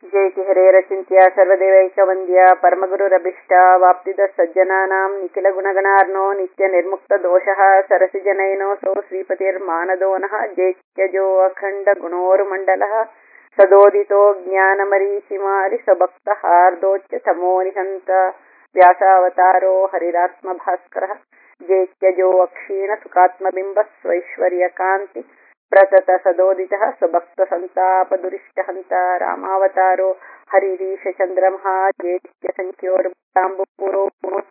ಜಯತಿ ಹರೇರಚಿಂತ್ಯ ಸರ್ವದೇವೈಕವಂದ್ಯ ಪರಮಗುರುರಭಿಷ್ಟ ವಾಪ್ತಿದ ಸಜ್ಜನಾನಾಂ ನಿಖಿಲ ಗುಣಗಣಾರ್ನೋ ನಿತ್ಯ ನಿರ್ಮುಕ್ತ ದೋಷಃ ಸರಸಿಜನೈನೋ ಸೋ ಶ್ರೀಪತಿರ್ಮಾನದೋನಃ ಜೈತ್ಯಜೋ ಅಖಂಡ ಗುಣೋರುಮಂಡಲಃ ಸದೋದಿತೋ ಜ್ಞಾನಮರೀಚಿಮಾರಿ ಸಭಕ್ತ ಹಾರ್ದೋಚ್ಯ ತಮೋ ನಿಹಂತ ವ್ಯಾಸಾವತಾರೋ ಹರಿರಾತ್ಮ ಭಾಸ್ಕರಃ ಜೈತ್ಯಜೋ ಅಕ್ಷೀಣ ಸುಖಾತ್ಮಬಿಂಬ ಸ್ವೈಶ್ವರ್ಯ ಕಾಂತಿ ಪ್ರತತ ಸದೋದಿತಃ ಸ್ವಭಕ್ತ ಸಂತಾಪ ದುರಿಷ್ಟ ಹಂತ ರಾಮಾವತಾರೋ ಹರಿರೀಶ ಚಂದ್ರಮಃ ಜೇತ್ಯ ಸಂಖ್ಯೋರ್ಬಾಂಬುಪುರೋ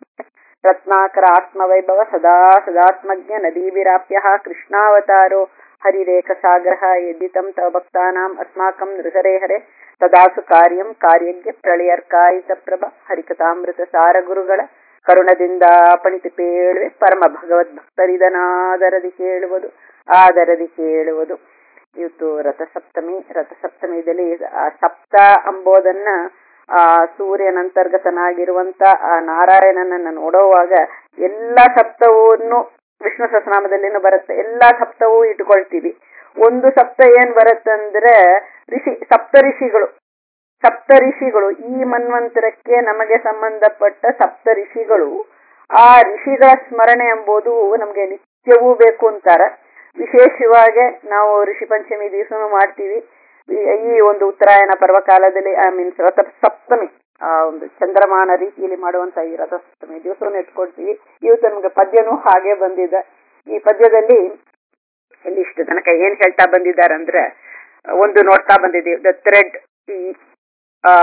ರತ್ನಾಕರ ಆತ್ಮವೈಭವ ಸದಾ ಸದಾತ್ಮಜ್ಞ ನದೀವಿರಾಪ್ಯ ಕೃಷ್ಣಾವತಾರೋ ಹರಿರೇಖಸಾಗರಃ ಯದ್ದಿತಂ ತವ ಭಕ್ತಾನಾಂ ಅಸ್ಮಾಕಂ ನೃಹರೆ ಹರೆ ತದಾಸು ಕಾರ್ಯಂ ಕಾರ್ಯಜ್ಞ ಪ್ರಳಯರ್ಕಾಯಿತ ಪ್ರಭ ಹರಿಕಥಾಮೃತ ಸಾರ ಗುರುಗಳ ಕರುಣದಿಂದ ಪಣಿತು ಪೇಳುವೆ ಪರಮ ಭಗವದ್ ಭಕ್ತರಿದನಾದರದಿ ಕೇಳುವುದು ಆದರದಿ ಕೇಳುವುದು ಇವತ್ತು ರಥಸಪ್ತಮಿ ರಥಸಪ್ತಮಿದಲ್ಲಿ ಆ ಸಪ್ತ ಅಂಬೋದನ್ನ ಆ ಸೂರ್ಯನಂತರ್ಗತನಾಗಿರುವಂತ ಆ ನಾರಾಯಣನನ್ನ ನೋಡುವಾಗ ಎಲ್ಲಾ ಸಪ್ತವನ್ನು ವಿಷ್ಣು ಸಹಸ್ರನಾಮದಲ್ಲಿನೂ ಬರುತ್ತೆ ಎಲ್ಲಾ ಸಪ್ತವೂ ಇಟ್ಕೊಳ್ತೀವಿ ಒಂದು ಸಪ್ತ ಏನ್ ಬರುತ್ತಂದ್ರೆ ಋಷಿ ಸಪ್ತ ಋಷಿಗಳು ಸಪ್ತ ಋಷಿಗಳು ಈ ಮನ್ವಂತರಕ್ಕೆ ನಮಗೆ ಸಂಬಂಧಪಟ್ಟ ಸಪ್ತ ಋಷಿಗಳು ಆ ಋಷಿಗಳ ಸ್ಮರಣೆ ಎಂಬುದು ನಮ್ಗೆ ನಿತ್ಯವೂ ಬೇಕು ಅಂತಾರ ವಿಶೇಷವಾಗಿ ನಾವು ಋಷಿ ಪಂಚಮಿ ದಿವಸನೂ ಮಾಡ್ತೀವಿ ಈ ಒಂದು ಉತ್ತರಾಯಣ ಪರ್ವಕಾಲದಲ್ಲಿ ಐ ಮೀನ್ಸ್ ರಥ ಸಪ್ತಮಿ ಆ ಒಂದು ಚಂದ್ರಮಾನ ರೀತಿಯಲ್ಲಿ ಮಾಡುವಂತ ಈ ರಥಸಪ್ತಮಿ ದಿವಸವನ್ನು ಇಟ್ಕೊಳ್ತೀವಿ ಇವತ್ತು ನಮ್ಗೆ ಪದ್ಯನೂ ಹಾಗೆ ಬಂದಿದೆ ಈ ಪದ್ಯದಲ್ಲಿ ಇಲ್ಲಿ ಇಷ್ಟು ತನಕ ಏನ್ ಹೇಳ್ತಾ ಬಂದಿದ್ದಾರೆ ಅಂದ್ರೆ ಒಂದು ನೋಡ್ತಾ ಬಂದಿದ್ದೀವಿ ದ ಥ್ರೆಡ್ ಈ ಆ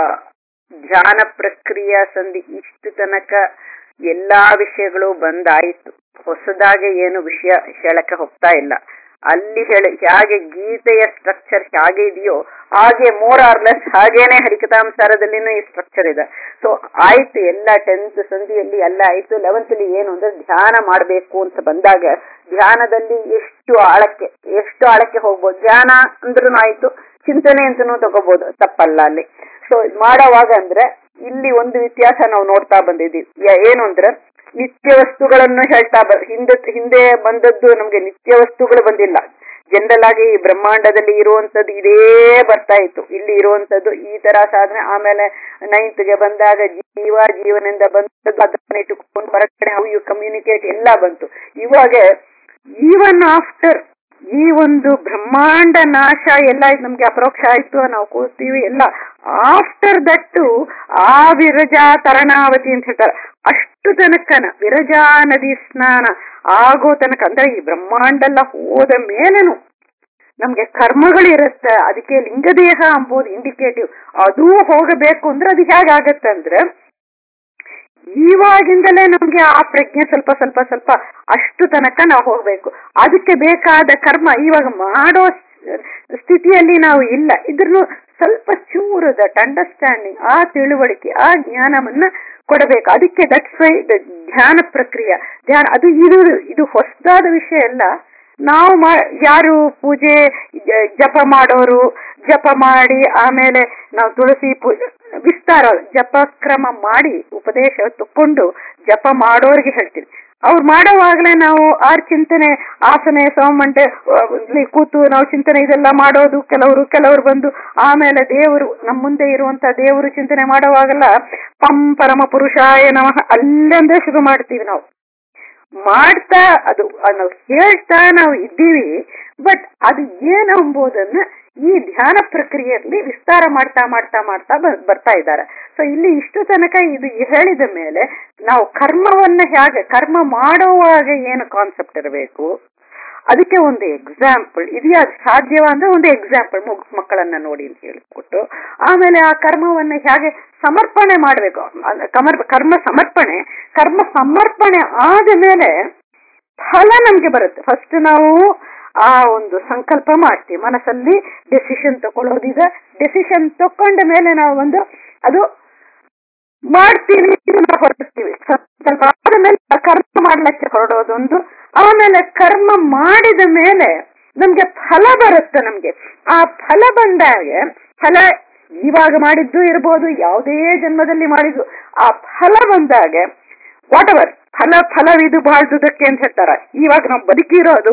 ಧ್ಯಾನ ಪ್ರಕ್ರಿಯೆ ಸಂಧಿ ಇಷ್ಟು ತನಕ ಎಲ್ಲಾ ವಿಷಯಗಳು ಬಂದಾಯಿತು ಹೊಸದಾಗಿ ಏನು ವಿಷಯ ಹೇಳಕ್ಕೆ ಹೋಗ್ತಾ ಇಲ್ಲ ಅಲ್ಲಿ ಹೇಳ ಹೇಗೆ ಗೀತೆಯ ಸ್ಟ್ರಕ್ಚರ್ ಹೇಗೆ ಇದೆಯೋ ಹಾಗೆ ಮೋರ್ ಆರ್ ಲೆಸ್ ಹಾಗೇನೆ ಹರಿಕಥಾಂಸಾರದಲ್ಲಿನೂ ಈ ಸ್ಟ್ರಕ್ಚರ್ ಇದೆ ಸೊ ಆಯ್ತು ಎಲ್ಲ ಟೆಂತ್ ಸಂಧಿಯಲ್ಲಿ ಎಲ್ಲ ಆಯ್ತು ಲೆವೆಂತ್ ಅಲ್ಲಿ ಏನು ಅಂದ್ರೆ ಧ್ಯಾನ ಮಾಡಬೇಕು ಅಂತ ಬಂದಾಗ ಧ್ಯಾನದಲ್ಲಿ ಎಷ್ಟು ಆಳಕ್ಕೆ ಎಷ್ಟು ಆಳಕ್ಕೆ ಹೋಗ್ಬೋದು ಧ್ಯಾನ ಅಂದ್ರೂ ಆಯ್ತು ಚಿಂತನೆ ಅಂತನೂ ತಗೋಬಹುದು ತಪ್ಪಲ್ಲ ಅಲ್ಲಿ ಸೊ ಮಾಡೋವಾಗ ಅಂದ್ರೆ ಇಲ್ಲಿ ಒಂದು ವ್ಯತ್ಯಾಸ ನಾವು ನೋಡ್ತಾ ಬಂದಿದ್ದೀವಿ ಏನು ಅಂದ್ರೆ ನಿತ್ಯ ವಸ್ತುಗಳನ್ನು ಹೇಳ್ತಾ ಬ ಹಿಂದೆ ಹಿಂದೆ ಬಂದದ್ದು ನಮ್ಗೆ ನಿತ್ಯ ವಸ್ತುಗಳು ಬಂದಿಲ್ಲ ಜನರಲ್ ಆಗಿ ಈ ಬ್ರಹ್ಮಾಂಡದಲ್ಲಿ ಇರುವಂತದ್ದು ಇದೇ ಬರ್ತಾ ಇತ್ತು ಇಲ್ಲಿ ಇರುವಂತದ್ದು ಈ ತರ ಸಾಧನೆ ಆಮೇಲೆ ನೈನ್ತ್ಗೆ ಬಂದಾಗ ಜೀವ ಜೀವನದಿಂದ ಬಂದದ್ದು ಅದನ್ನ ಇಟ್ಟುಕೊಂಡು ಹೊರಗಡೆ ಹೌ ಯು ಕಮ್ಯುನಿಕೇಟ್ ಎಲ್ಲ ಬಂತು ಇವಾಗ ಈವನ್ ಆಫ್ಟರ್ ಈ ಒಂದು ಬ್ರಹ್ಮಾಂಡ ನಾಶ ಎಲ್ಲ ನಮ್ಗೆ ಅಪರೋಕ್ಷ ಆಯ್ತು ನಾವು ಕೂರ್ತೀವಿ ಎಲ್ಲ ಆಫ್ಟರ್ ದಟ್ಟು ಆ ವಿರಜಾ ತರಣಾವತಿ ಅಂತ ಹೇಳ್ತಾರೆ ಅಷ್ಟು ತನಕನ ವಿರಜಾ ನದಿ ಸ್ನಾನ ಆಗೋ ತನಕ ಅಂದ್ರೆ ಈ ಬ್ರಹ್ಮಾಂಡ ಎಲ್ಲ ಹೋದ ಮೇಲೇನು ನಮ್ಗೆ ಕರ್ಮಗಳಿರುತ್ತೆ ಅದಕ್ಕೆ ಲಿಂಗದೇಹ ಅಂಬೋದು ಇಂಡಿಕೇಟಿವ್ ಅದು ಹೋಗಬೇಕು ಅಂದ್ರೆ ಅದು ಹೇಗಾಗತ್ತೆ ಅಂದ್ರೆ ಇವಾಗಿಂದಲೇ ನಮ್ಗೆ ಆ ಪ್ರಜ್ಞೆ ಸ್ವಲ್ಪ ಸ್ವಲ್ಪ ಸ್ವಲ್ಪ ಅಷ್ಟು ತನಕ ನಾವು ಹೋಗ್ಬೇಕು ಅದಕ್ಕೆ ಬೇಕಾದ ಕರ್ಮ ಇವಾಗ ಮಾಡೋ ಸ್ಥಿತಿಯಲ್ಲಿ ನಾವು ಇಲ್ಲ ಇದ್ರೂ ಸ್ವಲ್ಪ ಚೂರು ದಟ್ ಅಂಡರ್ಸ್ಟ್ಯಾಂಡಿಂಗ್ ಆ ತಿಳುವಳಿಕೆ ಆ ಜ್ಞಾನವನ್ನ ಕೊಡಬೇಕು ಅದಕ್ಕೆ ದಟ್ಸ್ ವೈ ಧ್ಯಾನ ಪ್ರಕ್ರಿಯೆ ಧ್ಯಾನ ಅದು ಇದು ಇದು ಹೊಸದಾದ ವಿಷಯ ಅಲ್ಲ ನಾವು ಯಾರು ಪೂಜೆ ಜಪ ಮಾಡೋರು ಜಪ ಮಾಡಿ ಆಮೇಲೆ ನಾವು ತುಳಸಿ ಪೂಜೆ ವಿಸ್ತಾರ ಜಪಕ್ರಮ ಮಾಡಿ ಉಪದೇಶ ತಕೊಂಡು ಜಪ ಮಾಡೋರಿಗೆ ಹೇಳ್ತೀವಿ ಅವ್ರು ಮಾಡೋವಾಗ್ಲೇ ನಾವು ಆರ್ ಚಿಂತನೆ ಆಸನೆ ಸೋಮಂಟೆ ಕೂತು ನಾವು ಚಿಂತನೆ ಇದೆಲ್ಲ ಮಾಡೋದು ಕೆಲವರು ಕೆಲವರು ಬಂದು ಆಮೇಲೆ ದೇವರು ನಮ್ಮ ಮುಂದೆ ಇರುವಂತ ದೇವರು ಚಿಂತನೆ ಮಾಡುವಾಗೆಲ್ಲ ಪಂ ಪರಮ ಪುರುಷಾಯ ನಮಃ ಅಲ್ಲಂದ್ರೆ ಶುರು ಮಾಡ್ತೀವಿ ನಾವು ಮಾಡ್ತಾ ಅದು ನಾವು ಹೇಳ್ತಾ ನಾವು ಇದ್ದೀವಿ ಬಟ್ ಅದು ಏನು ಎಂಬುದನ್ನ ಈ ಧ್ಯಾನ ಪ್ರಕ್ರಿಯೆಯಲ್ಲಿ ವಿಸ್ತಾರ ಮಾಡ್ತಾ ಮಾಡ್ತಾ ಮಾಡ್ತಾ ಬರ್ತಾ ಇದ್ದಾರೆ ಸೊ ಇಲ್ಲಿ ಇಷ್ಟು ತನಕ ಇದು ಹೇಳಿದ ಮೇಲೆ ನಾವು ಕರ್ಮವನ್ನ ಹೇಗೆ ಕರ್ಮ ಮಾಡುವಾಗ ಏನು ಕಾನ್ಸೆಪ್ಟ್ ಇರಬೇಕು ಅದಕ್ಕೆ ಒಂದು ಎಕ್ಸಾಂಪಲ್ ಇದೆಯಾ ಸಾಧ್ಯವ ಅಂದ್ರೆ ಒಂದು ಎಕ್ಸಾಂಪಲ್ ಮಕ್ಕಳನ್ನ ನೋಡಿ ಅಂತ ಹೇಳಿಕೊಟ್ಟು ಆಮೇಲೆ ಆ ಕರ್ಮವನ್ನ ಹೇಗೆ ಸಮರ್ಪಣೆ ಮಾಡಬೇಕು ಕರ್ಮ ಸಮರ್ಪಣೆ ಕರ್ಮ ಸಮರ್ಪಣೆ ಆದ ಮೇಲೆ ಫಲ ನಮ್ಗೆ ಬರುತ್ತೆ ಫಸ್ಟ್ ನಾವು ಆ ಒಂದು ಸಂಕಲ್ಪ ಮಾಡ್ತೀವಿ ಮನಸ್ಸಲ್ಲಿ ಡೆಸಿಷನ್ ತಗೊಳ್ಳೋದಿದೆ ಡೆಸಿಷನ್ ತಕೊಂಡ ಮೇಲೆ ನಾವು ಒಂದು ಅದು ಮಾಡ್ತೀವಿ ಹೊರಡ್ತೀವಿ ಸಂಕಲ್ಪ ಆದ ಮೇಲೆ ಕರ್ಮ ಮಾಡ್ಲಿಕ್ಕೆ ಹೊರಡೋದೊಂದು ಆಮೇಲೆ ಕರ್ಮ ಮಾಡಿದ ಮೇಲೆ ನಮ್ಗೆ ಫಲ ಬರುತ್ತೆ ನಮ್ಗೆ ಆ ಫಲ ಬಂದಾಗ ಫಲ ಇವಾಗ ಮಾಡಿದ್ದು ಇರ್ಬೋದು ಯಾವುದೇ ಜನ್ಮದಲ್ಲಿ ಮಾಡಿದ್ದು ಆ ಫಲ ಬಂದಾಗ ವಾಟ್ ಎವರ್ ಫಲ ಫಲವಿದು ಬಾಳ್ದುದಕ್ಕೆ ಅಂತ ಹೇಳ್ತಾರ ಇವಾಗ ನಾವು ಬದುಕಿರೋದು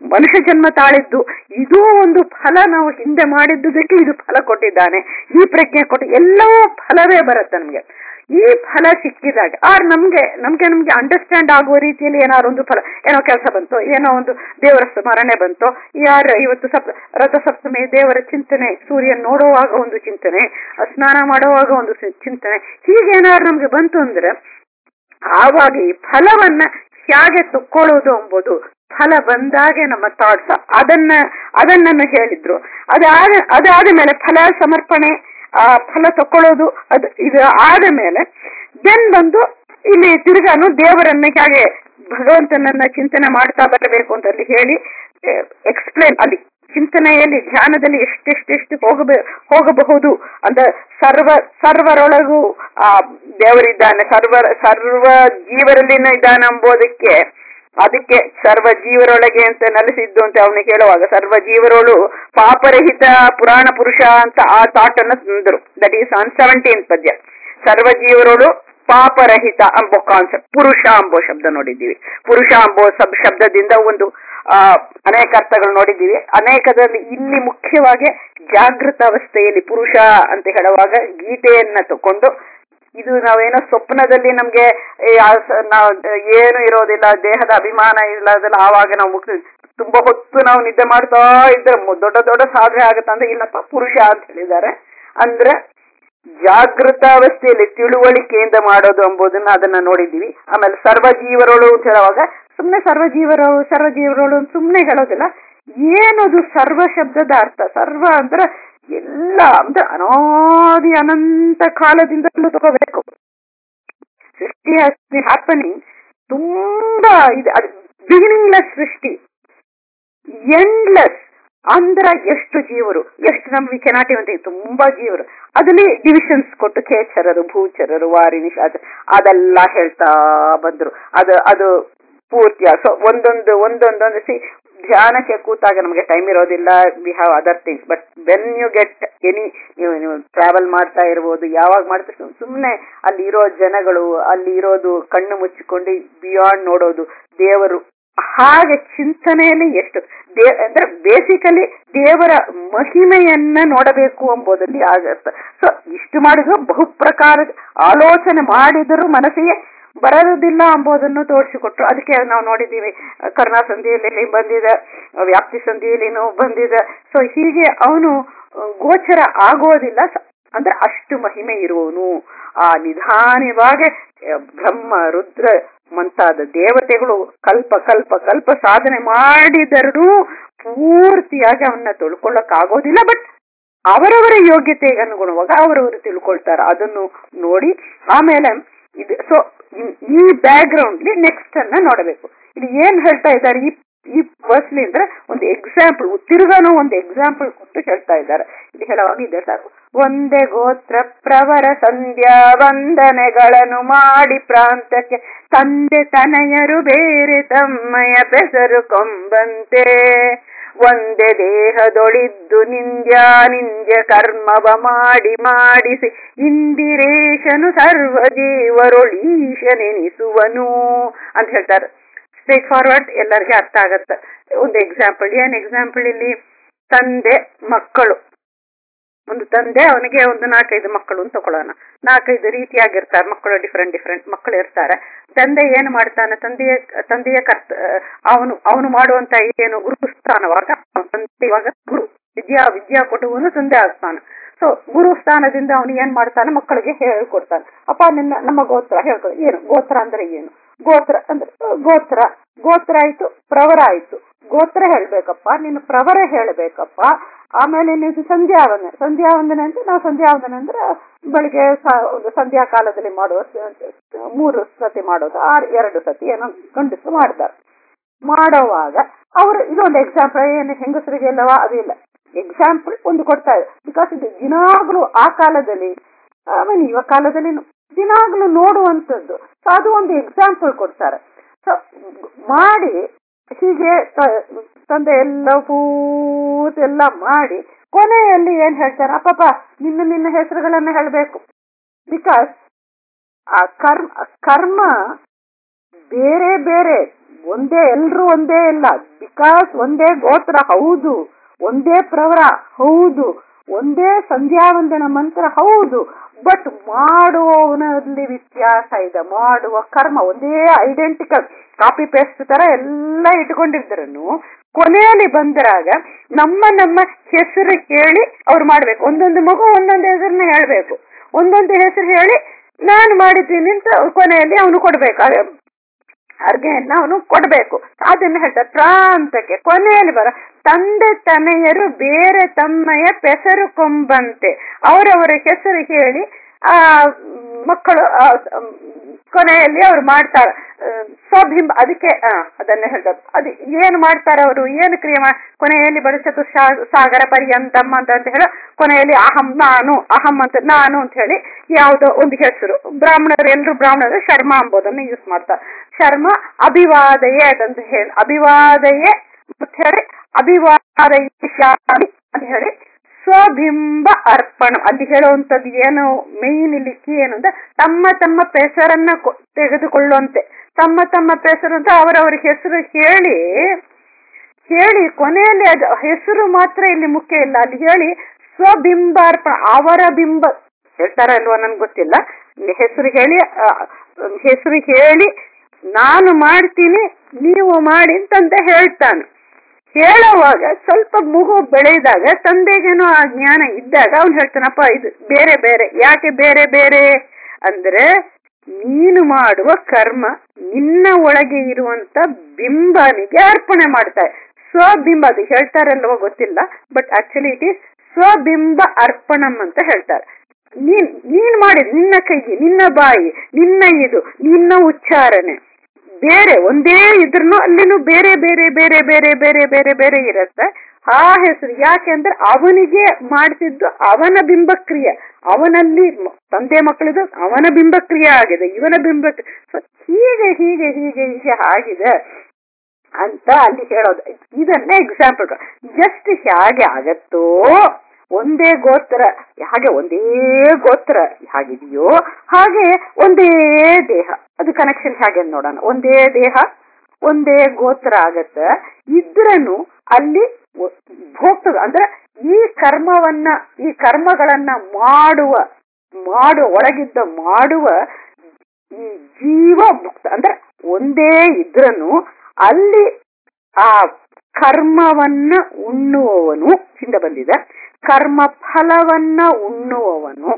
ಮನುಷ್ಯ ಜನ್ಮ ತಾಳಿದ್ದು ಇದು ಒಂದು ಫಲ ನಾವು ಹಿಂದೆ ಮಾಡಿದ್ದುದಕ್ಕೆ ಇದು ಫಲ ಕೊಟ್ಟಿದ್ದಾನೆ ಈ ಪ್ರಜ್ಞೆ ಕೊಟ್ಟು ಎಲ್ಲವೂ ಫಲವೇ ಬರುತ್ತೆ ನಮ್ಗೆ ಈ ಫಲ ಸಿಕ್ಕಿದಾಗ ಆರ್ ನಮ್ಗೆ ನಮ್ಗೆ ನಮ್ಗೆ ಅಂಡರ್ಸ್ಟ್ಯಾಂಡ್ ಆಗುವ ರೀತಿಯಲ್ಲಿ ಏನಾದ್ರು ಒಂದು ಫಲ ಏನೋ ಕೆಲಸ ಬಂತು ಏನೋ ಒಂದು ದೇವರ ಸ್ಮರಣೆ ಬಂತು ಯಾರ ಇವತ್ತು ಸಪ್ ರಥ ಸಪ್ತಮಿ ದೇವರ ಚಿಂತನೆ ಸೂರ್ಯನ್ ನೋಡುವಾಗ ಒಂದು ಚಿಂತನೆ ಸ್ನಾನ ಮಾಡುವಾಗ ಒಂದು ಸಿ- ಚಿಂತನೆ ಹೀಗೇನಾದ್ರು ನಮ್ಗೆ ಬಂತು ಅಂದ್ರೆ ಆವಾಗ ಈ ಫಲವನ್ನ ಹೇಗೆ ತಕ್ಕೊಳ್ಳೋದು ಎಂಬುದು ಫಲ ಬಂದಾಗೆ ನಮ್ಮ ಥಾಟ್ಸ್ ಅದನ್ನ ಅದನ್ನ ಹೇಳಿದ್ರು ಅದಾದ ಅದಾದ ಮೇಲೆ ಫಲ ಸಮರ್ಪಣೆ ಆ ಫಲ ತಕ್ಕೊಳ್ಳೋದು ಅದು ಇದು ಆದ ಮೇಲೆ ದೆನ್ ಬಂದು ಇಲ್ಲಿ ತಿರ್ಗಾನು ದೇವರನ್ನ ಹೇಗೆ ಭಗವಂತನನ್ನ ಚಿಂತನೆ ಮಾಡ್ತಾ ಬರಬೇಕು ಅಂತ ಅಲ್ಲಿ ಹೇಳಿ ಎಕ್ಸ್ಪ್ಲೇನ್ ಅಲ್ಲಿ ಚಿಂತನೆಯಲ್ಲಿ ಧ್ಯಾನದಲ್ಲಿ ಎಷ್ಟೆಷ್ಟೆಷ್ಟು ಹೋಗಬೇ ಹೋಗಬಹುದು ಅಂತ ಸರ್ವ ಸರ್ವರೊಳಗೂ ಆ ದೇವರಿದ್ದಾನೆ ಸರ್ವ ಸರ್ವ ಜೀವರಲ್ಲಿನ ಇದ್ದಾನೆ ಎಂಬುದಕ್ಕೆ ಅದಕ್ಕೆ ಸರ್ವ ಜೀವರೊಳಗೆ ಅಂತ ನೆಲೆಸಿದ್ದು ಅಂತ ಅವನಿಗೆ ಹೇಳುವಾಗ ಸರ್ವ ಜೀವರೊಳು ಪಾಪರಹಿತ ಪುರಾಣ ಪುರುಷ ಅಂತ ಆ ಥಾಟ್ ಅನ್ನ ತಂದ್ರು ದಟ್ ಈಸ್ ಆನ್ ಸೆವೆಂಟೀನ್ ಪದ್ಯ ಸರ್ವ ಜೀವರೊಳು ಪಾಪರಹಿತ ಎಂಬೋ ಕಾನ್ಸೆಪ್ಟ್ ಪುರುಷ ಎಂಬೋ ಶಬ್ದ ನೋಡಿದ್ದೀವಿ ಪುರುಷ ಎಂಬೋ ಸಬ್ ಶಬ್ದದಿಂದ ಒಂದು ಆ ಅನೇಕ ಅರ್ಥಗಳು ನೋಡಿದ್ದೀವಿ ಅನೇಕದಲ್ಲಿ ಇಲ್ಲಿ ಮುಖ್ಯವಾಗಿ ಜಾಗೃತ ಅವಸ್ಥೆಯಲ್ಲಿ ಪುರುಷ ಅಂತ ಹೇಳುವಾಗ ಗೀತೆಯನ್ನ ತಕೊಂಡು ಇದು ನಾವೇನೋ ಸ್ವಪ್ನದಲ್ಲಿ ನಮ್ಗೆ ಈ ಆ ಸ- ನಾವು ಏನು ಇರೋದಿಲ್ಲ ದೇಹದ ಅಭಿಮಾನ ಇಲ್ಲದಲ್ಲ ಆವಾಗ ನಾವು ಮುಕ್ತಿ ತುಂಬಾ ಹೊತ್ತು ನಾವು ನಿದ್ದೆ ಮಾಡ್ತಾ ಇದ್ರೆ ಮು- ದೊಡ್ಡ ದೊಡ್ಡ ಸಾಧನೆ ಆಗುತ್ತೆ ಅಂದ್ರೆ ಇಲ್ಲಪ್ಪ ಪುರುಷ ಅಂತ ಹೇಳಿದ್ದಾರೆ ಅಂದ್ರೆ ಜಾಗೃತ ಅವಸ್ಥೆಯಲ್ಲಿ ತಿಳುವಳಿಕೆಯಿಂದ ಮಾಡೋದು ಎಂಬುದನ್ನ ಅದನ್ನ ನೋಡಿದ್ದೀವಿ ಆಮೇಲೆ ಸರ್ವ ಜೀವರೊಳು ಅಂತ ಹೇಳುವಾಗ ಸುಮ್ನೆ ಸರ್ವ ಜೀವರು ಸರ್ವ ಜೀವರೊಳು ಅಂತ ಸುಮ್ನೆ ಹೇಳೋದಿಲ್ಲ ಏನದು ಸರ್ವ ಶಬ್ದದ ಅರ್ಥ ಸರ್ವ ಅಂದ್ರೆ ಎಲ್ಲ ಅಂದ್ರೆ ಅನಾದಿ ಅನಂತ ಕಾಲದಿಂದಲೂ ತಗೋಬೇಕು ಸೃಷ್ಟಿ ಹ್ಯಾಪನಿಂಗ್ ತುಂಬಾ ಇದೆ ಅದು ಬಿಗಿನಿಂಗ್ಲೆಸ್ ಸೃಷ್ಟಿ ಎಂಡ್ಲೆಸ್ ಅಂದ್ರ ಎಷ್ಟು ಜೀವರು ಎಷ್ಟು ನಮ್ಗೆ ಕೆನಾಟಿ ಅಂತ ತುಂಬಾ ಜೀವರು ಅದಲ್ಲಿ ಡಿವಿಷನ್ಸ್ ಕೊಟ್ಟು ಖೇಚರರು ಭೂಚರರು ವಾರಿಣಿ ಶಾಚ ಅದೆಲ್ಲ ಹೇಳ್ತಾ ಬಂದ್ರು ಅದು ಅದು ಪೂರ್ತಿಯ ಸೊ ಒಂದೊಂದು ಒಂದೊಂದೊಂದು ಸಿ ಧ್ಯಾನಕ್ಕೆ ಕೂತಾಗ ನಮಗೆ ಟೈಮ್ ಇರೋದಿಲ್ಲ we have other things but when you get any ನೀವು ನೀವು ಟ್ರಾವೆಲ್ ಮಾಡ್ತಾ ಇರ್ಬೋದು ಯಾವಾಗ ಮಾಡ್ತಾ ಸುಮ್ಮನೆ ಅಲ್ಲಿ ಇರೋ ಜನಗಳು ಅಲ್ಲಿ ಇರೋದು ಕಣ್ಣು ಮುಚ್ಚಿಕೊಂಡು ಬಿಯಾಂಡ್ ನೋಡೋದು ದೇವರು ಹಾಗೆ ಚಿಂತನೆಯಲ್ಲಿ ಎಷ್ಟು ದೇ ಅಂದ್ರೆ ಬೇಸಿಕಲಿ ದೇವರ ಮಹಿಮೆಯನ್ನ ನೋಡಬೇಕು ಎಂಬುದಲ್ಲಿ ಆಗತ್ತೆ ಸೊ ಇಷ್ಟು ಮಾಡಿದ್ರು ಬಹುಪ್ರಕಾರ ಆಲೋಚನೆ ಮಾಡಿದರೂ ಮನಸ್ಸಿಗೆ ಬರೋದಿಲ್ಲ ಎಂಬುದನ್ನು ತೋರಿಸಿಕೊಟ್ರು ಅದಕ್ಕೆ ನಾವು ನೋಡಿದ್ದೀವಿ ಕರ್ಣಾ ಸಂಧಿಯಲ್ಲಿ ಬಂದಿದೆ ವ್ಯಾಪ್ತಿ ಸಂಧಿಯಲ್ಲಿನೂ ಬಂದಿದೆ ಸೊ ಹೀಗೆ ಅವನು ಗೋಚರ ಆಗೋದಿಲ್ಲ ಸ- ಅಂದ್ರೆ ಅಷ್ಟು ಮಹಿಮೆ ಇರುವವನು ಆ ನಿಧಾನವಾಗಿ ಬ್ರಹ್ಮ ರುದ್ರ ಮುಂತಾದ ದೇವತೆಗಳು ಕಲ್ಪ ಕಲ್ಪ ಕಲ್ಪ ಸಾಧನೆ ಮಾಡಿದರೂ ಪೂರ್ತಿಯಾಗಿ ಅವನ್ನ ತಿಳ್ಕೊಳ್ಳಕ್ ಆಗೋದಿಲ್ಲ ಬಟ್ ಅವರವರ ಯೋಗ್ಯತೆಗೆ ಅನುಗುಣವಾಗ ಅವರವರು ತಿಳ್ಕೊಳ್ತಾರ ಅದನ್ನು ನೋಡಿ ಆಮೇಲೆ ಇದು ಸೊ ಈ ಬ್ಯಾಕ್ ಗ್ರೌಂಡ್ ನೆಕ್ಸ್ಟ್ ಅನ್ನ ನೋಡಬೇಕು ಇದು ಏನ್ ಹೇಳ್ತಾ ಇದ್ದಾರೆ ಈ ಈ ಫಸ್ಟ್ಲಿ ಅಂದ್ರೆ ಒಂದು ಎಕ್ಸಾಂಪಲ್ ತಿರುಗಾನು ಒಂದು ಎಕ್ಸಾಂಪಲ್ ಕೊಟ್ಟು ಹೇಳ್ತಾ ಇದ್ದಾರೆ ಇದು ಹೇಳುವಾಗ ಇದೆ ಸಾಕು ಒಂದೇ ಗೋತ್ರ ಪ್ರವರ ಸಂಧ್ಯಾ ವಂದನೆಗಳನ್ನು ಮಾಡಿ ಪ್ರಾಂತಕ್ಕೆ ತಂದೆ ತನಯರು ಬೇರೆ ತಮ್ಮಯ ಬೆಸರು ಕೊಂಬಂತೆ ಒಂದೇ ದೇಹದೊಳಿದ್ದು ನಿಂದ್ಯ ನಿಂದ್ಯ ಕರ್ಮವ ಮಾಡಿ ಮಾಡಿಸಿ ಇಂದಿರೇಶನು ಸರ್ವ ಜೀವರೊಳೀಶನೆನಿಸುವನು ಅಂತ ಹೇಳ್ತಾರೆ ಸ್ಟ್ರೇಟ್ ಫಾರ್ವರ್ಡ್ ಎಲ್ಲರಿಗೆ ಅರ್ಥ ಆಗತ್ತೆ ಒಂದು ಎಕ್ಸಾಂಪಲ್ ಏನ್ ಎಕ್ಸಾಂಪಲ್ ಇಲ್ಲಿ ತಂದೆ ಮಕ್ಕಳು ಒಂದು ತಂದೆ ಅವನಿಗೆ ಒಂದು ನಾಲ್ಕೈದು ಮಕ್ಕಳು ಅಂತ ತಗೊಳ್ಳೋಣ ನಾಲ್ಕೈದು ರೀತಿಯಾಗಿರ್ತಾರೆ ಮಕ್ಕಳು ಡಿಫ್ರೆಂಟ್ ಡಿಫ್ರೆಂಟ್ ಮಕ್ಕಳು ಇರ್ತಾರೆ ತಂದೆ ಏನು ಮಾಡ್ತಾನೆ ತಂದೆಯ ತಂದೆಯ ಕರ್ತ ಅವನು ಅವನು ಮಾಡುವಂತ ಏನು ಗುರುಸ್ಥಾನವಾಗ ಅವ್ನ ತಂದೆ ಇವಾಗ ಗುರು ವಿದ್ಯಾ ವಿದ್ಯಾ ಕೊಟ್ಟುವನು ತಂದೆ ಆಗ್ತಾನೆ ಸೊ ಗುರು ಸ್ಥಾನದಿಂದ ಅವನು ಏನ್ ಮಾಡ್ತಾನೆ ಮಕ್ಕಳಿಗೆ ಹೇಳ್ಕೊಡ್ತಾನೆ ಅಪ್ಪ ನಿನ್ನ ನಮ್ಮ ಗೋತ್ರ ಹೇಳ್ಕೊಡಿ ಏನು ಗೋತ್ರ ಅಂದ್ರೆ ಏನು ಗೋತ್ರ ಅಂದ್ರೆ ಗೋತ್ರ ಗೋತ್ರ ಆಯ್ತು ಪ್ರವರ ಆಯ್ತು ಗೋತ್ರ ಹೇಳ್ಬೇಕಪ್ಪ ನೀನು ಪ್ರವರ ಹೇಳ್ಬೇಕಪ್ಪ ಆಮೇಲೆ ನೀವು ಸಂಧ್ಯಾ ವಂದನೆ ಸಂಧ್ಯಾ ವಂದನೆ ಅಂತ ನಾವು ಸಂಧ್ಯಾ ವಂದನೆ ಅಂದ್ರೆ ಬೆಳಿಗ್ಗೆ ಸ- ಒಂದು ಸಂಧ್ಯಾ ಕಾಲದಲ್ಲಿ ಮಾಡುವ ಸ- ಮೂರು ಸತಿ ಮಾಡೋದು ಆರು ಎರಡು ಸತಿ ಏನೋ ಗಂಡಸು ಮಾಡ್ತಾರೆ ಮಾಡೋವಾಗ ಅವರು ಇದೊಂದು ಎಕ್ಸಾಂಪಲ್ ಏನು ಹೆಂಗಸರಿಗೆಲ್ಲವಾ ಅದಿಲ್ಲ ಎಕ್ಸಾಂಪಲ್ ಒಂದು ಕೊಡ್ತಾ ಇದೆ ಬಿಕಾಸ್ ಇದು ದಿನಾಗ್ಲೂ ಆ ಕಾಲದಲ್ಲಿ ಆಮೇಲೆ ಇವ ಕಾಲದಲ್ಲಿ ದಿನಾಗ್ಲೂ ನೋಡುವಂಥದ್ದು ಸೊ ಅದು ಒಂದು ಎಕ್ಸಾಂಪಲ್ ಕೊಡ್ತಾರೆ ಸೊ ಮಾಡಿ ಹೀಗೆ ತ- ತಂದೆ ಎಲ್ಲ ಪೂರ್ತಿ ಎಲ್ಲ ಮಾಡಿ ಕೊನೆಯಲ್ಲಿ ಏನ್ ಹೇಳ್ತಾರೆ ಅಪ್ಪಪ್ಪ ನಿನ್ನ ನಿನ್ನ ಹೆಸರುಗಳನ್ನ ಹೇಳಬೇಕು ಬಿಕಾಸ್ ಆ ಕರ್ಮ ಕರ್ಮ ಬೇರೆ ಬೇರೆ ಒಂದೇ ಎಲ್ರು ಒಂದೇ ಇಲ್ಲ ಬಿಕಾಸ್ ಒಂದೇ ಗೋತ್ರ ಹೌದು ಒಂದೇ ಪ್ರವರ ಹೌದು ಒಂದೇ ಸಂಧ್ಯಾವಂದನ ಮಂತ್ರ ಹೌದು ಬಟ್ ಮಾಡುವವನಲ್ಲಿ ವ್ಯತ್ಯಾಸ ಇದೆ ಮಾಡುವ ಕರ್ಮ ಒಂದೇ ಐಡೆಂಟಿಕಲ್ ಕಾಪಿ ಪೇಸ್ಟ್ ತರ ಎಲ್ಲ ಇಟ್ಕೊಂಡಿದ್ರು ಕೊನೆಯಲ್ಲಿ ಬಂದಾಗ ನಮ್ಮ ನಮ್ಮ ಹೆಸರು ಹೇಳಿ ಅವ್ರು ಮಾಡ್ಬೇಕು ಒಂದೊಂದು ಮಗು ಒಂದೊಂದು ಹೆಸರನ್ನ ಹೇಳ್ಬೇಕು ಒಂದೊಂದು ಹೆಸರು ಹೇಳಿ ನಾನು ಮಾಡಿದ್ದೀನಿ ಅಂತ ಕೊನೆಯಲ್ಲಿ ಅವನು ಕೊಡ್ಬೇಕು ಅರ್ಗೆಯನ್ನ ಅವನು ಕೊಡ್ಬೇಕು ಅದನ್ನ ಹೇಳ್ತಾರೆ ಪ್ರಾಂತಕ್ಕೆ ಕೊನೆಯಲ್ಲಿ ಬರ ತಂದೆ ತನೆಯರು ಬೇರೆ ತಮ್ಮಯ ಪೆಸರು ಕೊಂಬಂತೆ ಅವರವರ ಹೆಸರು ಹೇಳಿ ಆ ಮಕ್ಕಳು ಆ, ಕೊನೆಯಲ್ಲಿ ಅವ್ರು ಮಾಡ್ತಾರೆ ಸ್ವಬಿಂಬ ಅದಕ್ಕೆ ಆ, ಅದನ್ನ ಹೇಳ್ತಾರೆ ಅದು ಏನು ಮಾಡ್ತಾರೆ ಅವರು ಏನು ಕ್ರಿಯೆ ಮಾ ಕೊನೆಯಲ್ಲಿ ಬಡ ಚತುರ್ಶಾ ಸಾಗರ ಪರ್ಯಂತಮ್ ಅಂತ ಅಂತ ಹೇಳಿ ಕೊನೆಯಲ್ಲಿ ಅಹಂ ನಾನು ಅಹಂ ಅಂತ ನಾನು ಅಂತ ಹೇಳಿ ಯಾವುದೋ ಒಂದು ಹೆಸರು ಬ್ರಾಹ್ಮಣರು ಎಲ್ಲರೂ ಬ್ರಾಹ್ಮಣರು ಶರ್ಮ ಎಂಬುದನ್ನು ಯೂಸ್ ಮಾಡ್ತಾರೆ ಶರ್ಮ ಅಭಿವಾದಯೇ ಅಂತ ಹೇಳಿ ಅಭಿವಾದಯೇ ಅಂತ ಹೇಳಿ ಅಭಿವಾದಯ ಅಂತ ಹೇಳಿ ಸ್ವಬಿಂಬ ಅರ್ಪಣ ಅಲ್ಲಿ ಹೇಳುವಂತದ್ದು ಏನು ಮೇನ್ ಇಲ್ಲಿ key ಏನು ಅಂದ್ರೆ ತಮ್ಮ ತಮ್ಮ ಹೆಸರನ್ನ ಕೊ- ತೆಗೆದುಕೊಳ್ಳುವಂತೆ ತಮ್ಮ ತಮ್ಮ ಹೆಸರು ಅಂತ ಅವರವರ ಹೆಸರು ಹೇಳಿ ಹೇಳಿ ಕೊನೆಯಲ್ಲಿ ಅದು ಹೆಸರು ಮಾತ್ರ ಇಲ್ಲಿ ಮುಖ್ಯ ಇಲ್ಲ ಅಲ್ಲಿ ಹೇಳಿ ಸ್ವಬಿಂಬಾರ್ಪಣ ಅವರ ಬಿಂಬ ಹೇಳ್ತಾರಲ್ವಾ ನನ್ಗೆ ಗೊತ್ತಿಲ್ಲ ಇಲ್ಲಿ ಹೆಸರು ಹೇಳಿ ಆ, ಹೆಸರು ಹೇಳಿ ನಾನು ಮಾಡ್ತೀನಿ ನೀವು ಮಾಡಿ ಅಂತಂತ ಹೇಳ್ತಾನೆ ಹೇಳುವಾಗ ಸ್ವಲ್ಪ ಮಗು ಬೆಳೆದಾಗ ತಂದೆಗೇನೋ ಆ ಜ್ಞಾನ ಇದ್ದಾಗ ಅವ್ನು ಹೇಳ್ತಾನಪ್ಪ ಇದು ಬೇರೆ ಬೇರೆ ಯಾಕೆ ಬೇರೆ ಬೇರೆ ಅಂದ್ರೆ ನೀನು ಮಾಡುವ ಕರ್ಮ ನಿನ್ನ ಒಳಗೆ ಇರುವಂತ ಬಿಂಬನಿಗೆ ಅರ್ಪಣೆ ಮಾಡ್ತಾರೆ ಸ್ವಬಿಂಬ ಅದು ಹೇಳ್ತಾರಲ್ವ ಗೊತ್ತಿಲ್ಲ ಬಟ್ ಆಕ್ಚುಲಿ ಇಟ್ ಈಸ್ ಸ್ವಬಿಂಬ ಅರ್ಪಣಂ ಅಂತ ಹೇಳ್ತಾರೆ ನೀನ್ ನೀನ್ ಮಾಡಿದ್ ನಿನ್ನ ಕೈಗೆ ನಿನ್ನ ಬಾಯಿ ನಿನ್ನ ಇದು ನಿನ್ನ ಉಚ್ಚಾರಣೆ ಬೇರೆ ಒಂದೇ ಇದ್ರೂ ಅಲ್ಲಿನೂ ಬೇರೆ ಬೇರೆ ಬೇರೆ ಬೇರೆ ಬೇರೆ ಬೇರೆ ಬೇರೆ ಇರುತ್ತೆ ಆ ಹೆಸರು ಯಾಕೆಂದ್ರೆ ಅವನಿಗೆ ಮಾಡ್ತಿದ್ದು ಅವನ ಬಿಂಬಕ್ರಿಯೆ ಅವನಲ್ಲಿ ಮ- ತಂದೆ ಮಕ್ಕಳಿದು ಅವನ ಬಿಂಬಕ್ರಿಯೆ ಆಗಿದೆ ಇವನ ಬಿಂಬ ಸೊ ಹೀಗೆ ಹೀಗೆ ಹೀಗೆ ಹೀಗೆ ಆಗಿದೆ ಅಂತ ಅಲ್ಲಿ ಹೇಳೋದು ಇದನ್ನೇ ಎಕ್ಸಾಂಪಲ್ ಜಸ್ಟ್ ಹೇಗೆ ಆಗತ್ತೋ ಒಂದೇ ಗೋತ್ರ ಹಾಗೆ ಒಂದೇ ಗೋತ್ರ ಹಾಗಿದೆಯೋ ಹಾಗೆ ಒಂದೇ ದೇಹ ಅದು ಕನೆಕ್ಷನ್ ಹೇಗೆ ನೋಡೋಣ ಒಂದೇ ದೇಹ ಒಂದೇ ಗೋತ್ರ ಆಗತ್ತೆ ಇದ್ರನು ಅಲ್ಲಿ ಒ- ಭೋಗ್ತದ ಅಂದ್ರೆ ಈ ಕರ್ಮವನ್ನ ಈ ಕರ್ಮಗಳನ್ನ ಮಾಡುವ ಮಾಡುವ ಒಳಗಿದ್ದ ಮಾಡುವ ಈ ಜೀವ ಮುಕ್ತ ಅಂದ್ರೆ ಒಂದೇ ಇದ್ರನು ಅಲ್ಲಿ ಆ ಕರ್ಮವನ್ನ ಉಣ್ಣುವವನು ಹಿಂದೆ ಬಂದಿದೆ ಕರ್ಮ ಫಲವನ್ನ ಉಣ್ಣುವವನು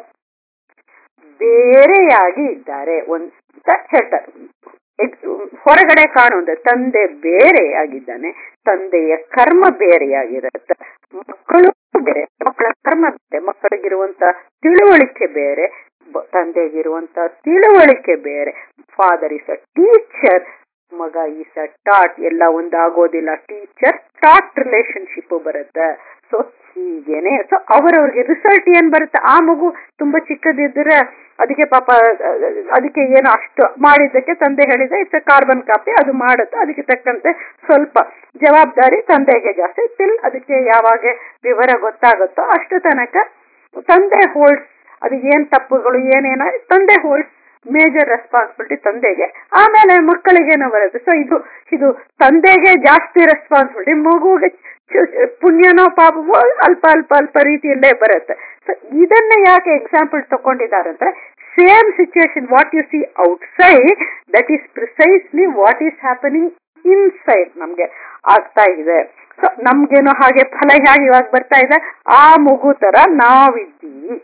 ಬೇರೆಯಾಗಿ ಇದ್ದಾರೆ ಒಂದ್ ಅಂತ ಹೇಳ್ತಾರೆ ಎಗ್- ಹೊರಗಡೆ ಕಾಣುವಂತ ತಂದೆ ಬೇರೆ ಆಗಿದ್ದಾನೆ ತಂದೆಯ ಕರ್ಮ ಬೇರೆಯಾಗಿರುತ್ತೆ ಮಕ್ಕಳು ಬೇರೆ ಮಕ್ಕಳ ಕರ್ಮ ಬೇರೆ ಮಕ್ಕಳಿಗಿರುವಂತ ತಿಳುವಳಿಕೆ ಬೇರೆ ಬ- ತಂದೆಗಿರುವಂತ ತಿಳುವಳಿಕೆ ಬೇರೆ ಫಾದರ್ ಇಸ್ ಅ ಟೀಚರ್ ಮಗ ಈಸ್ ಅ ಟಾಟ್ ಎಲ್ಲ ಒಂದಾಗೋದಿಲ್ಲ ಟೀಚರ್ ಟಾಟ್ ರಿಲೇಶನ್ಶಿಪ್ ಬರುತ್ತೆ ಸೊ ಹೀಗೇನೆ ಸೊ ಅವರವ್ರಿಗೆ ರಿಸಲ್ಟ್ ಏನ್ ಬರುತ್ತೆ ಆ ಮಗು ತುಂಬಾ ಚಿಕ್ಕದಿದ್ರೆ ಅದಕ್ಕೆ ಪಾಪ ಅಹ್, ಅದಕ್ಕೆ ಏನು ಅಷ್ಟು ಮಾಡಿದ್ದಕ್ಕೆ ತಂದೆ ಹೇಳಿದೆ ಇಟ್ಸ್ ಕಾರ್ಬನ್ ಕಾಪಿ ಅದು ಮಾಡುತ್ತೆ ಅದಕ್ಕೆ ತಕ್ಕಂತೆ ಸ್ವಲ್ಪ ಜವಾಬ್ದಾರಿ ತಂದೆಗೆ ಜಾಸ್ತಿ ತಿಲ್ ಅದಕ್ಕೆ ಯಾವಾಗ ವಿವರ ಗೊತ್ತಾಗುತ್ತೋ ಅಷ್ಟು ತನಕ ತಂದೆ ಹೋಲ್ಡ್ಸ್ ಅದು ಏನ್ ತಪ್ಪುಗಳು ಏನೇನ ತಂದೆ ಹೋಲ್ಡ್ಸ್ ಮೇಜರ್ ರೆಸ್ಪಾನ್ಸಿಬಿಲಿಟಿ ತಂದೆಗೆ ಆಮೇಲೆ ಮಕ್ಕಳಿಗೇನೋ ಬರುತ್ತೆ ಸೊ ಇದು ಇದು ತಂದೆಗೆ ಜಾಸ್ತಿ ರೆಸ್ಪಾನ್ಸಿಬಿಲಿಟಿ ಮಗುಗೆ ಚು- ಪುಣ್ಯನೋ ಪಾಪವೋ ಅಲ್ಪ ಅಲ್ಪ ಅಲ್ಪ ರೀತಿಯಲ್ಲೇ ಬರುತ್ತೆ ಸೊ ಇದನ್ನ ಯಾಕೆ ಎಕ್ಸಾಂಪಲ್ ತಗೊಂಡಿದ್ದಾರೆ ಅಂದ್ರೆ same situation what you see outside that is precisely what is happening inside ನಮ್ಗೆ ಆಗ್ತಾ ಇದೆ ಸೊ ನಮ್ಗೇನೋ ಹಾಗೆ ಫಲ ಹೇಗೆ ಇವಾಗ ಬರ್ತಾ ಇದೆ ಆ ಮಗು ತರ ನಾವಿದ್ದೀವಿ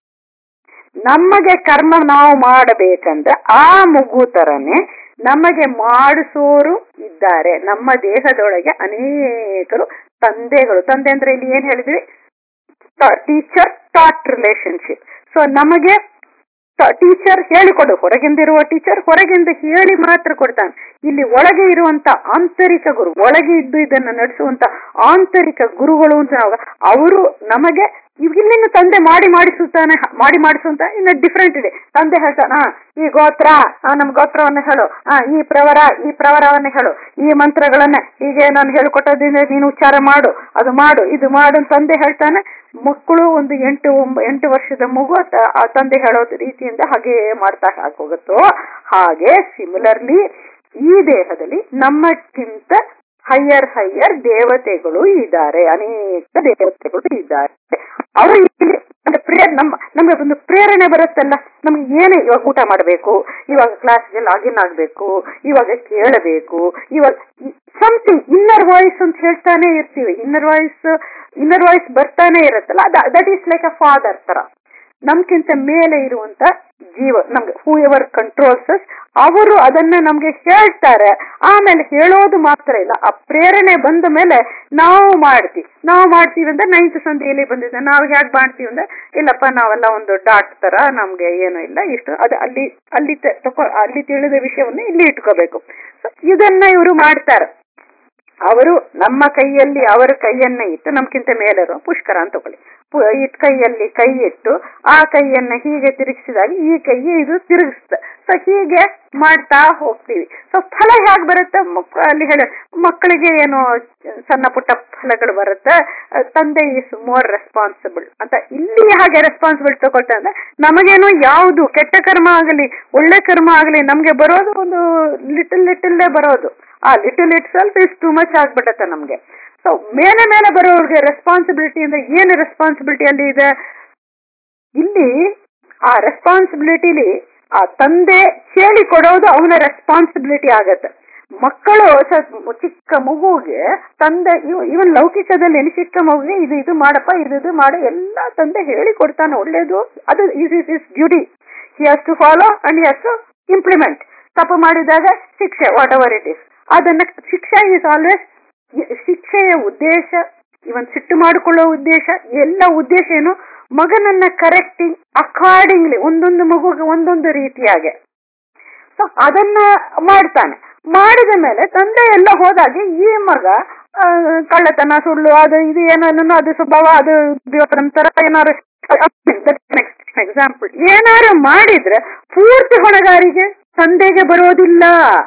ನಮಗೆ ಕರ್ಮ ನಾವು ಮಾಡಬೇಕಂದ್ರೆ ಆ ಮಗು ತರನೇ ನಮಗೆ ಮಾಡಿಸೋರು ಇದ್ದಾರೆ ನಮ್ಮ ದೇಹದೊಳಗೆ ಅನೇಕರು ತಂದೆಗಳು ತಂದೆ ಅಂದ್ರೆ ಇಲ್ಲಿ ಏನ್ ಹೇಳಿದ್ವಿ ಟೀಚರ್ ಟಾಟ್ ರಿಲೇಶನ್ಶಿಪ್ ಸೊ ನಮಗೆ ಟೀಚರ್ ಹೇಳಿಕೊಡು ಹೊರಗಿಂದಿರುವ ಟೀಚರ್ ಹೊರಗಿಂದ ಹೇಳಿ ಮಾತ್ರ ಕೊಡ್ತಾನೆ ಇಲ್ಲಿ ಒಳಗೆ ಇರುವಂತ ಆಂತರಿಕ ಗುರು ಒಳಗೆ ಇದ್ದು ಇದನ್ನ ನಡೆಸುವಂತ ಆಂತರಿಕ ಗುರುಗಳು ಅಂತ ನಾವು ಅವರು ನಮಗೆ ಇಲ್ಲಿನ ತಂದೆ ಮಾಡಿ ಮಾಡಿಸುತ್ತಾನೆ ಮಾಡಿ ಮಾಡಿಸುವಂತ ಇನ್ನು ಡಿಫ್ರೆಂಟ್ ಇದೆ ತಂದೆ ಹೇಳ್ತಾನ "ಆ, ಈ ಗೋತ್ರ ಆ, ನಮ್ ಗೋತ್ರವನ್ನ ಹೇಳು ಆ ಈ ಪ್ರವರ ಈ ಪ್ರವರವನ್ನ ಹೇಳು ಈ ಮಂತ್ರಗಳನ್ನ ಹೀಗೆ ನಾನು ಹೇಳ್ಕೊಟ್ಟದಿಂದ ನೀನು ಉಚ್ಚಾರ ಮಾಡು ಅದು ಮಾಡು ಇದು ಮಾಡು ಅಂತ ತಂದೆ ಹೇಳ್ತಾನೆ ಮಕ್ಕಳು ಒಂದು ಎಂಟು ಒಂಬ- ಎಂಟು ವರ್ಷದ ಮಗು ಆ- ಆ ತಂದೆ ಹೇಳೋ ರೀತಿಯಿಂದ ಹಾಗೆ ಮಾಡ್ತಾ ಹೋಗುತ್ತೋ ಹಾಗೆ ಸಿಮಿಲರ್ಲಿ ಈ ದೇಹದಲ್ಲಿ ನಮ್ಮಕ್ಕಿಂತ ಹೈಯರ್ ಹೈಯರ್ ದೇವತೆಗಳು ಇದ್ದಾರೆ ಅನೇಕ ದೇವತೆಗಳು ಇದ್ದಾರೆ ಅವರು ಇಲ್ಲಿ ಅಂದ್ರೆ ಪ್ರೇರ್ ನಮ್ಮ ನಮ್ಗೆ ಒಂದು ಪ್ರೇರಣೆ ಬರುತ್ತಲ್ಲ ನಮ್ಗೆ ಏನೇ ಇವಾಗ ಊಟ ಮಾಡಬೇಕು ಇವಾಗ ಕ್ಲಾಸ್ಗೆ ಲಾಗಿನ್ ಆಗ್ಬೇಕು ಇವಾಗ ಕೇಳಬೇಕು ಇವಾಗ ಸಮಥಿಂಗ್ ಇನ್ನರ್ ವಾಯ್ಸ್ ಅಂತ ಹೇಳ್ತಾನೆ ಇರ್ತೀವಿ ಇನ್ನರ್ ವಾಯ್ಸ್ ಇನ್ನರ್ ವಾಯ್ಸ್ ಬರ್ತಾನೆ ಇರುತ್ತಲ್ಲ that is like a father ತರ ನಮ್ಗಿಂತ ಮೇಲೆ ಇರುವಂತ ಜೀವ ನಮ್ಗೆ ಹೂ ಎವರ್ ಕಂಟ್ರೋಲ್ಸ್ ಅವರು ಅದನ್ನ ನಮ್ಗೆ ಹೇಳ್ತಾರೆ ಆಮೇಲೆ ಹೇಳೋದು ಮಾತ್ರ ಇಲ್ಲ ಆ ಪ್ರೇರಣೆ ಬಂದ ಮೇಲೆ ನಾವು ಮಾಡ್ತೀವಿ ನಾವು ಮಾಡ್ತೀವಿ ಅಂದ್ರೆ ನೈನ್ತ್ ಸಂಧಿಯಲ್ಲಿ ಬಂದಿದೆ ನಾವು ಹೇಗ್ ಮಾಡ್ತೀವಿ ಅಂದ್ರೆ ಇಲ್ಲಪ್ಪ ನಾವೆಲ್ಲ ಒಂದು ಡಾಟ್ ತರ ನಮ್ಗೆ ಏನು ಇಲ್ಲ ಇಷ್ಟು ಅದು ಅಲ್ಲಿ ಅಲ್ಲಿ ತ- ತಕೊ ಅಲ್ಲಿ ತಿಳಿದ ವಿಷಯವನ್ನು ಇಲ್ಲಿ ಇಟ್ಕೋಬೇಕು So, ಇದನ್ನ ಇವರು ಮಾಡ್ತಾರೆ ಅವರು ನಮ್ಮ ಕೈಯಲ್ಲಿ ಅವರ ಕೈಯನ್ನ ಇಟ್ಟು ನಮ್ಗಿಂತ ಮೇಲಿರುವ ಪುಷ್ಕರ ಅಂತ ತಗೊಳ್ಳಿ ಪು- ಇಟ್ ಕೈಯಲ್ಲಿ ಕೈ ಇಟ್ಟು ಆ ಕೈಯನ್ನ ಹೀಗೆ ತಿರುಗಿಸಿದಾಗ ಈ ಕೈ ಇದು ತಿರುಗಿಸ್ತ ಸೊ ಹೀಗೆ ಮಾಡ್ತಾ ಹೋಗ್ತೀವಿ ಸೊ ಫಲ ಹೇಗ್ ಬರುತ್ತೆ ಮಕ್- ಅಲ್ಲಿ ಹೇಳ ಮಕ್ಕಳಿಗೆ ಏನು ಸಣ್ಣ ಪುಟ್ಟ ಫಲಗಳು ಬರುತ್ತೆ ಅಹ್, ತಂದೆ ಇಸ್ ಮೋರ್ ರೆಸ್ಪಾನ್ಸಿಬಲ್ ಅಂತ ಇಲ್ಲಿ ಹಾಗೆ ರೆಸ್ಪಾನ್ಸಿಬಲ್ ತಗೊಳ್ತಾ ಅಂದ್ರೆ ನಮಗೇನು ಯಾವುದು ಕೆಟ್ಟ ಕರ್ಮ ಆಗಲಿ ಒಳ್ಳೆ ಕರ್ಮ ಆಗಲಿ ನಮ್ಗೆ ಬರೋದು ಒಂದು ಲಿಟಲ್ ಲಿಟಲ್ಲೇ ಬರೋದು ಆ little itself is too much ಆಗ್ಬಿಡತ್ತೆ ನಮ್ಗೆ ಸೊ ಮೇಲೆ ಮೇಲೆ ಬರೋರಿಗೆ ರೆಸ್ಪಾನ್ಸಿಬಿಲಿಟಿ ಅಂದ್ರೆ ಏನು ರೆಸ್ಪಾನ್ಸಿಬಿಲಿಟಿ ಅಲ್ಲಿ ಇದೆ ಇಲ್ಲಿ ಆ ರೆಸ್ಪಾನ್ಸಿಬಿಲಿಟಿಲಿ ಆ ತಂದೆ ಹೇಳಿ ಕೊಡೋದು ಅವನ ರೆಸ್ಪಾನ್ಸಿಬಿಲಿಟಿ ಆಗತ್ತೆ ಮಕ್ಕಳು ಸ- ಚಿಕ್ಕ ಮಗುವಿಗೆ ತಂದೆ ಇವನ್ ಲೌಕಿಕದಲ್ಲಿ ಏನು ಚಿಕ್ಕ ಮಗುವಿಗೆ ಇದು ಇದು ಮಾಡಪ್ಪ ಇದು ಇದು ಮಾಡು ಎಲ್ಲ ತಂದೆ ಹೇಳಿ ಕೊಡ್ತಾನೆ ಒಳ್ಳೇದು ಅದು is is is duty he has to follow and he has to implement ತಪ್ಪು ಮಾಡಿದಾಗ ಶಿಕ್ಷೆ ವಾಟ್ ಎವರ್ ಇಟ್ ಇಸ್ ಅದನ್ನ ಶಿಕ್ಷೆ ಈಸ್ ಆಲ್ವೇಸ್ ಶಿಕ್ಷೆಯ ಉದ್ದೇಶ ಇವನ್ ಸಿಟ್ಟು ಮಾಡಿಕೊಳ್ಳೋ ಉದ್ದೇಶ ಎಲ್ಲ ಉದ್ದೇಶ ಏನು ಮಗನನ್ನ ಕರೆಕ್ಟಿಂಗ್ ಅಕಾರ್ಡಿಂಗ್ಲಿ ಒಂದೊಂದು ಮಗುಗೆ ಒಂದೊಂದು ರೀತಿಯಾಗೆ ಸೊ ಅದನ್ನ ಮಾಡ್ತಾನೆ ಮಾಡಿದ ಮೇಲೆ ತಂದೆ ಎಲ್ಲ ಹೋದಾಗೆ ಈ ಮಗ ಆ, ಕಳ್ಳತನ ಸುಳ್ಳು ಅದು ಇದು ಏನೋ ಅದು ಸ್ವಭಾವ ಅದು ನಂತರ ಏನಾರು ನೆಕ್ಸ್ಟ್ ಎಕ್ಸಾಂಪಲ್ ಏನಾರು ಮಾಡಿದ್ರೆ ಪೂರ್ತಿ ಹೊಣೆಗಾರಿಗೆ ತಂದೆಗೆ ಬರೋದಿಲ್ಲ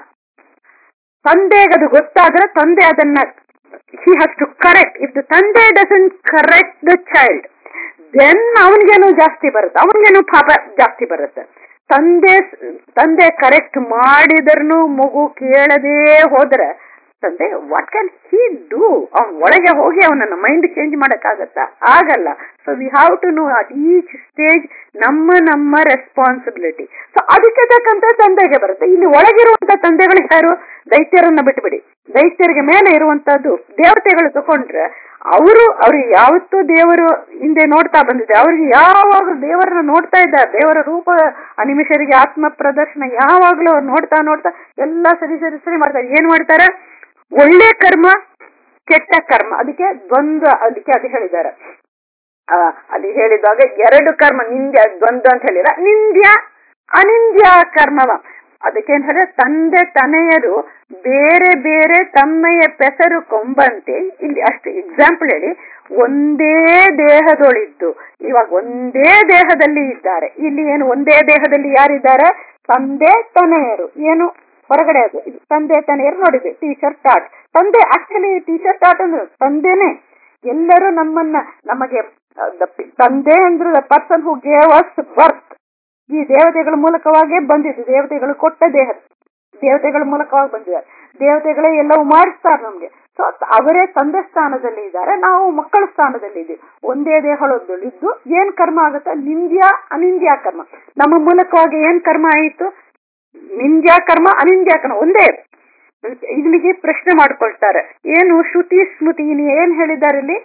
ತಂದೆಗೆ ಅದು ಗೊತ್ತಾದ್ರೆ ತಂದೆ ಅದನ್ನ he has to correct if the ತಂದೆ doesn't correct the child then ಅವನಿಗೇನು ಜಾಸ್ತಿ ಬರುತ್ತೆ ಅವನಿಗೇನು ಪಾಪ ಜಾಸ್ತಿ ಬರುತ್ತೆ ತಂದೆ ತಂದೆ ಕರೆಕ್ಟ್ ಮಾಡಿದ್ರೂ ಮಗು ಕೇಳದೇ ಹೋದ್ರೆ ತಂದೆ ವಾಟ್ ಕ್ಯಾನ್ ಹಿ ಡೂ ಅವನ್ ಒಳಗೆ ಹೋಗಿ ಅವನನ್ನ ಮೈಂಡ್ ಚೇಂಜ್ ಮಾಡಕ್ಕಾಗತ್ತಾ ಆಗಲ್ಲ so we have to know at each stage ನಮ್ಮ ನಮ್ಮ ರೆಸ್ಪಾನ್ಸಿಬಿಲಿಟಿ ಸೊ ಅದಕ್ಕೆ ತಕ್ಕಂತೆ ತಂದೆಗೆ ಬರುತ್ತೆ ಇಲ್ಲಿ ಒಳಗಿರುವಂತ ತಂದೆಗಳು ಯಾರು ದೈತ್ಯರನ್ನ ಬಿಟ್ಬಿಡಿ ದೈತ್ಯರಿಗೆ ಮೇಲೆ ಇರುವಂತದ್ದು ದೇವತೆಗಳು ತಕೊಂಡ್ರೆ ಅವರು ಅವ್ರಿಗೆ ಯಾವತ್ತೂ ದೇವರು ಹಿಂದೆ ನೋಡ್ತಾ ಬಂದಿದೆ ಅವ್ರಿಗೆ ಯಾವಾಗ ದೇವರನ್ನ ನೋಡ್ತಾ ಇದ್ದಾರೆ ದೇವರ ರೂಪ ಅನಿಮಿಷರಿಗೆ ಆತ್ಮ ಪ್ರದರ್ಶನ ಯಾವಾಗ್ಲೂ ಅವ್ರು ನೋಡ್ತಾ ನೋಡ್ತಾ ಎಲ್ಲ ಸರಿ ಸರಿ ಸರಿ ಮಾಡ್ತಾರೆ ಏನ್ ಮಾಡ್ತಾರೆ ಒಳ್ಳೆ ಕರ್ಮ ಕೆಟ್ಟ ಕರ್ಮ ಅದಕ್ಕೆ ದ್ವಂದ್ವ ಅದಕ್ಕೆ ಅದು ಹೇಳಿದ್ದಾರೆ ಆ, ಅಲ್ಲಿ ಹೇಳಿದಾಗ ಎರಡು ಕರ್ಮ ನಿಂದ್ಯ ದ್ವಂದ್ವ ಅಂತ ಹೇಳಿರ ನಿಂದ್ಯ ಅನಿಂದ್ಯ ಕರ್ಮವ ಅದಕ್ಕೆ ಏನ್ ಹೇಳಿದ್ರೆ ತಂದೆ ತನೆಯರು ಬೇರೆ ಬೇರೆ ತಮ್ಮೆಯ ಪೆಸರು ಕೊಂಬಂತೆ ಇಲ್ಲಿ ಅಷ್ಟು ಎಕ್ಸಾಂಪಲ್ ಹೇಳಿ ಒಂದೇ ದೇಹದೊಳಿದ್ದು ಇವಾಗ ಒಂದೇ ದೇಹದಲ್ಲಿ ಇದ್ದಾರೆ ಇಲ್ಲಿ ಏನು ಒಂದೇ ದೇಹದಲ್ಲಿ ಯಾರಿದ್ದಾರೆ ತಂದೆ ತನೆಯರು ಏನು ಹೊರಗಡೆ ಅದು ಇದು ತಂದೆ ತನೆಯರು ನೋಡಿದ್ವಿ ಟೀಚರ್ ಟಾಟ್ ತಂದೆ ಆಕ್ಚುಲಿ ಟೀಚರ್ ಟಾಟ್ ಅಂದ್ರೆ ತಂದೆನೆ ಎಲ್ಲರೂ ನಮ್ಮನ್ನ ನಮಗೆ ಆ, the- ತಂದೆ ಅಂದ್ರೆ the person who gave us birth ಈ ದೇವತೆಗಳ ಮೂಲಕವಾಗೇ ಬಂದಿದ್ದು ದೇವತೆಗಳು ಕೊಟ್ಟ ದೇಹ ದೇವತೆಗಳ ಮೂಲಕವಾಗಿ ಬಂದಿದ್ದಾರೆ ದೇವತೆಗಳೇ ಎಲ್ಲವೂ ಮಾಡಿಸ್ತಾರೆ ನಮ್ಗೆ ಸೊ ಅವರೇ ತಂದೆ ಸ್ಥಾನದಲ್ಲಿ ಇದ್ದಾರೆ ನಾವು ಮಕ್ಕಳ ಸ್ಥಾನದಲ್ಲಿ ಇದ್ದೀವಿ ಒಂದೇ ದೇಹದಲ್ಲಿದ್ದು ಏನ್ ಕರ್ಮ ಆಗುತ್ತೆ ನಿಂದ್ಯ ಅನಿಂದ್ಯ ಕರ್ಮ ನಮ್ಮ ಮೂಲಕವಾಗಿ ಏನ್ ಕರ್ಮ ಆಯಿತು ನಿಂದ್ಯ ಕರ್ಮ ಅನಿಂದ್ಯ ಕರ್ಮ ಒಂದೇ ಇಲ್ಲಿಗೆ ಪ್ರಶ್ನೆ ಮಾಡ್ಕೊಳ್ತಾರೆ ಏನು ಶ್ರುತಿ ಸ್ಮೃತಿ ಇನ್ನು ಏನ್ ಹೇಳಿದ್ದಾರೆ ಇಲ್ಲಿ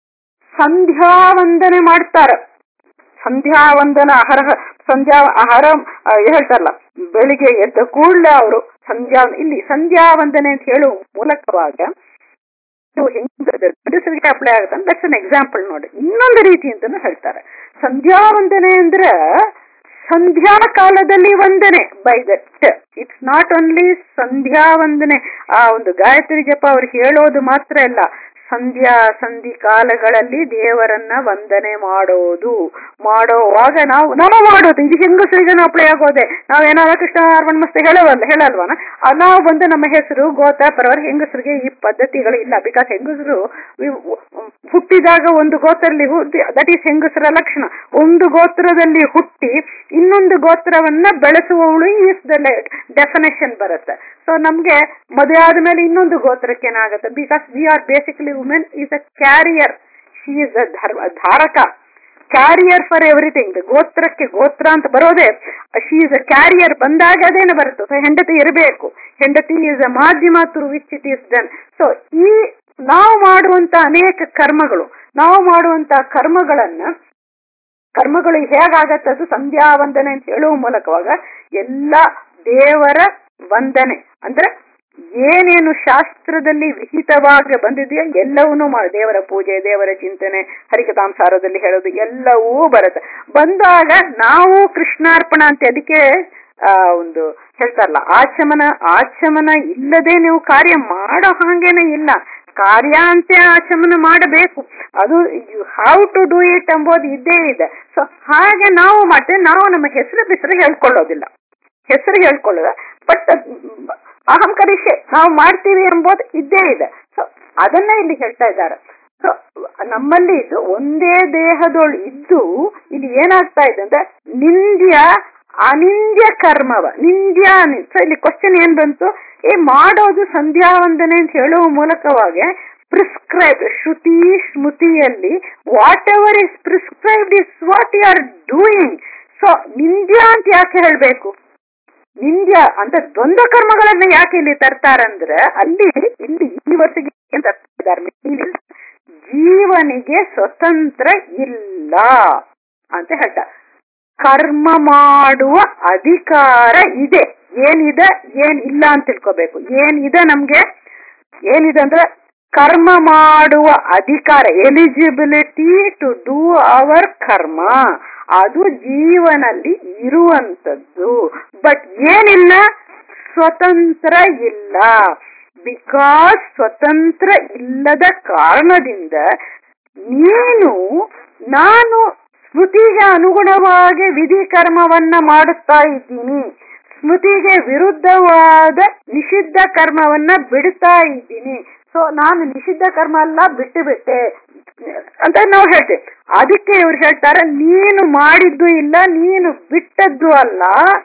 ಸಂಧ್ಯಾ ವಂದನೆ ಮಾಡ್ತಾರೆ ಸಂಧ್ಯಾ ವಂದನ ಅಹರ ಸಂಧ್ಯಾ ಅಹರ ಆ, ಹೇಳ್ತಾರಲ್ಲ ಬೆಳಿಗ್ಗೆ ಎದ್ದ ಕೂಡಲೇ ಅವರು ಸಂಧ್ಯಾ ಇಲ್ಲಿ ಸಂಧ್ಯಾ ವಂದನೆ ಅಂತ ಹೇಳುವ ಮೂಲಕವಾಗ ಇದು ಹೆಂಗ್ ಗಂಡಸರಿಗೆ ಅಪ್ಲೈ ಆಗುತ್ತೆ ದಟ್ಸ್ ಅನ್ ಎಕ್ಸಾಂಪಲ್ ನೋಡಿ ಇನ್ನೊಂದು ರೀತಿ ಅಂತಾನು ಹೇಳ್ತಾರೆ ಸಂಧ್ಯಾ ವಂದನೆ ಅಂದ್ರೆ ಸಂಧ್ಯಾ ಕಾಲದಲ್ಲಿ ವಂದನೆ by that it's not only ಸಂಧ್ಯಾ ವಂದನೆ ಆ ಒಂದು ಗಾಯತ್ರಿ ಜಪ ಅವ್ರು ಹೇಳೋದು ಮಾತ್ರ ಅಲ್ಲ ಸಂಧ್ಯಾ ಸಂಧಿ ಕಾಲಗಳಲ್ಲಿ ದೇವರನ್ನ ವಂದನೆ ಮಾಡೋದು ಮಾಡೋವಾಗ ನಾವು ನಾವು ಮಾಡೋದು ಇದು ಹೆಂಗಸರಿಗೆ ಅಪ್ಲೈ ಆಗೋದೆ ನಾವೇನಾರ ಕೃಷ್ಣ ಅರ್ಪಣ ಮಸ್ತೆ ಹೇಳವಲ್ಲ ಹೇಳಲ್ವನ ಆ, ನಾವು ಬಂದು ನಮ್ಮ ಹೆಸರು ಗೋತ ಪರವರ ಹೆಂಗಸರಿಗೆ ಈ ಪದ್ಧತಿಗಳು ಇಲ್ಲ ಬಿಕಾಸ್ ಹೆಂಗಸರು ಇವ್- ಹುಟ್ಟಿದಾಗ ಒಂದು ಗೋತ್ರದಲ್ಲಿ ಹುಟ್ಟಿ ದಟ್ ಈಸ್ ಹೆಂಗಸರ ಲಕ್ಷಣ ಒಂದು ಗೋತ್ರದಲ್ಲಿ ಹುಟ್ಟಿ ಇನ್ನೊಂದು ಗೋತ್ರವನ್ನ ಬೆಳೆಸುವವಳು ಈಸ್ ದ ಡೆಫಿನೇಷನ್ ಬರುತ್ತೆ ಸೊ ನಮ್ಗೆ ಮದುವೆ ಆದ್ಮೇಲೆ ಇನ್ನೊಂದು ಗೋತ್ರಕ್ಕೆ ಏನಾಗುತ್ತೆ because we are basically women is a carrier she is a dharma dharaka carrier for everything ಗೋತ್ರಕ್ಕೆ ಗೋತ್ರ ಅಂತ ಬರೋದೇ ಶಿ ಇಸ್ ಅ ಕ್ಯಾರಿಯರ್ ಬಂದಾಗ ಅದೇನು ಬರುತ್ತೆ ಸೊ ಹೆಂಡತಿ ಇರಬೇಕು ಹೆಂಡತಿ ಇಸ್ ಅ ಮಾಧ್ಯಮ through which it is done so ಈ ನಾವು ಮಾಡುವಂತ ಅನೇಕ ಕರ್ಮಗಳು ನಾವು ಮಾಡುವಂತ ಕರ್ಮಗಳನ್ನ ಕರ್ಮಗಳು ಹೇಗಾಗತ್ತೆ ಅದು ಸಂಧ್ಯಾ ವಂದನೆ ಅಂತ ಹೇಳುವ ಮೂಲಕವಾಗ ಎಲ್ಲ ದೇವರ ವಂದನೆ ಅಂದ್ರೆ ಏನೇನು ಶಾಸ್ತ್ರದಲ್ಲಿ ವಿಹಿತವಾಗಿ ಬಂದಿದೆಯೋ ಎಲ್ಲವನ್ನೂ ಮಾಡಿ ದೇವರ ಪೂಜೆ ದೇವರ ಚಿಂತನೆ ಹರಿಕತಾಂಸಾರದಲ್ಲಿ ಹೇಳೋದು ಎಲ್ಲವೂ ಬರುತ್ತೆ ಬಂದಾಗ ನಾವು ಕೃಷ್ಣಾರ್ಪಣ ಅಂತ ಅದಕ್ಕೆ ಆ ಒಂದು ಹೇಳ್ತಾರಲ್ಲ ಆಚಮನ ಆಚಮನ ಇಲ್ಲದೆ ನೀವು ಕಾರ್ಯ ಮಾಡೋ ಹಾಗೇನೆ ಇಲ್ಲ ಕಾರ್ಯ ಅಂತ ಆಚಮನ ಮಾಡಬೇಕು ಅದು you how to do it ಎಂಬುದು ಇದ್ದೇ ಇದೆ ಸೊ ಹಾಗೆ ನಾವು ಮಾಡ್ತೇವೆ ನಾವು ನಮ್ಮ ಹೆಸರು ಬಿಸರು ಹೇಳ್ಕೊಳ್ಳೋದಿಲ್ಲ ಹೆಸರು ಹೇಳ್ಕೊಳ್ಳೋದ ಬಟ್ ಅಹಂ ಕರಿಷೆ ನಾವು ಮಾಡ್ತೀವಿ ಎಂಬುದು ಇದ್ದೇ ಇದೆ ಸೊ ಅದನ್ನ ಇಲ್ಲಿ ಹೇಳ್ತಾ ಇದ್ದಾರೆ ಸೊ ನಮ್ಮಲ್ಲಿ ಇದು ಒಂದೇ ದೇಹದೊಳು ಇದ್ದು ಇಲ್ಲಿ ಏನಾಗ್ತಾ ಇದೆ ಅಂದ್ರೆ ನಿಂದ್ಯ ಅನಿಂದ್ಯ ಕರ್ಮವ ನಿಂದ್ಯ ಸೊ ಇಲ್ಲಿ ಕ್ವಶನ್ ಏನ್ ಬಂತು ಈ ಮಾಡೋದು ಸಂಧ್ಯಾ ವಂದನೆ ಅಂತ ಹೇಳುವ ಮೂಲಕವಾಗಿ ಪ್ರಿಸ್ಕ್ರೈಬ್ ಶ್ರುತಿ ಸ್ಮೃತಿಯಲ್ಲಿ whatever is prescribed is what you are doing so ನಿಂದ್ಯ ಅಂತ ಯಾಕೆ ಹೇಳ್ಬೇಕು ನಿಂದ್ಯ ಅಂತ ದ್ವಂದ್ವ ಕರ್ಮಗಳನ್ನ ಯಾಕೆ ಇಲ್ಲಿ ತರ್ತಾರಂದ್ರೆ ಅಲ್ಲಿ ಇಲ್ಲಿ ಈ ವರ್ಷಗೆ ಏನ್ ತರ್ತಿದ್ದಾರೆ ಜೀವನಿಗೆ ಸ್ವತಂತ್ರ ಇಲ್ಲ ಅಂತ ಹೇಳ್ತಾರೆ ಕರ್ಮ ಮಾಡುವ ಅಧಿಕಾರ ಇದೆ ಏನಿದೆ ಏನ್ ಇಲ್ಲ ಅಂತ ತಿಳ್ಕೋಬೇಕು ಏನಿದೆ ನಮ್ಗೆ ಏನಿದೆ ಅಂದ್ರೆ ಕರ್ಮ ಮಾಡುವ ಅಧಿಕಾರ ಎಲಿಜಿಬಿಲಿಟಿ ಟು ಡೂ ಅವರ್ ಕರ್ಮ ಅದು ಜೀವನಲ್ಲಿ ಇರುವಂತದ್ದು ಬಟ್ ಏನಿಲ್ಲ ಸ್ವತಂತ್ರ ಇಲ್ಲ ಬಿಕಾಸ್ ಸ್ವತಂತ್ರ ಇಲ್ಲದ ಕಾರಣದಿಂದ ನೀನು ನಾನು ಸ್ಮೃತಿಗೆ ಅನುಗುಣವಾಗಿ ವಿಧಿ ಕರ್ಮವನ್ನ ಮಾಡುತ್ತಾ ಇದ್ದೀನಿ ಸ್ಮೃತಿಗೆ ವಿರುದ್ಧವಾದ ನಿಷಿದ್ಧ ಕರ್ಮವನ್ನ ಬಿಡ್ತಾ ಇದ್ದೀನಿ ಸೊ ನಾನು ನಿಷಿದ್ಧ ಕರ್ಮ ಎಲ್ಲ ಬಿಟ್ಟು ಬಿಟ್ಟೆ ಅಂತ ನಾವು ಹೇಳ್ತೇವೆ ಅದಕ್ಕೆ ಇವ್ರು ಹೇಳ್ತಾರೆ ನೀನು ಮಾಡಿದ್ದು ಇಲ್ಲ ನೀನು ಬಿಟ್ಟದ್ದು ಅಲ್ಲ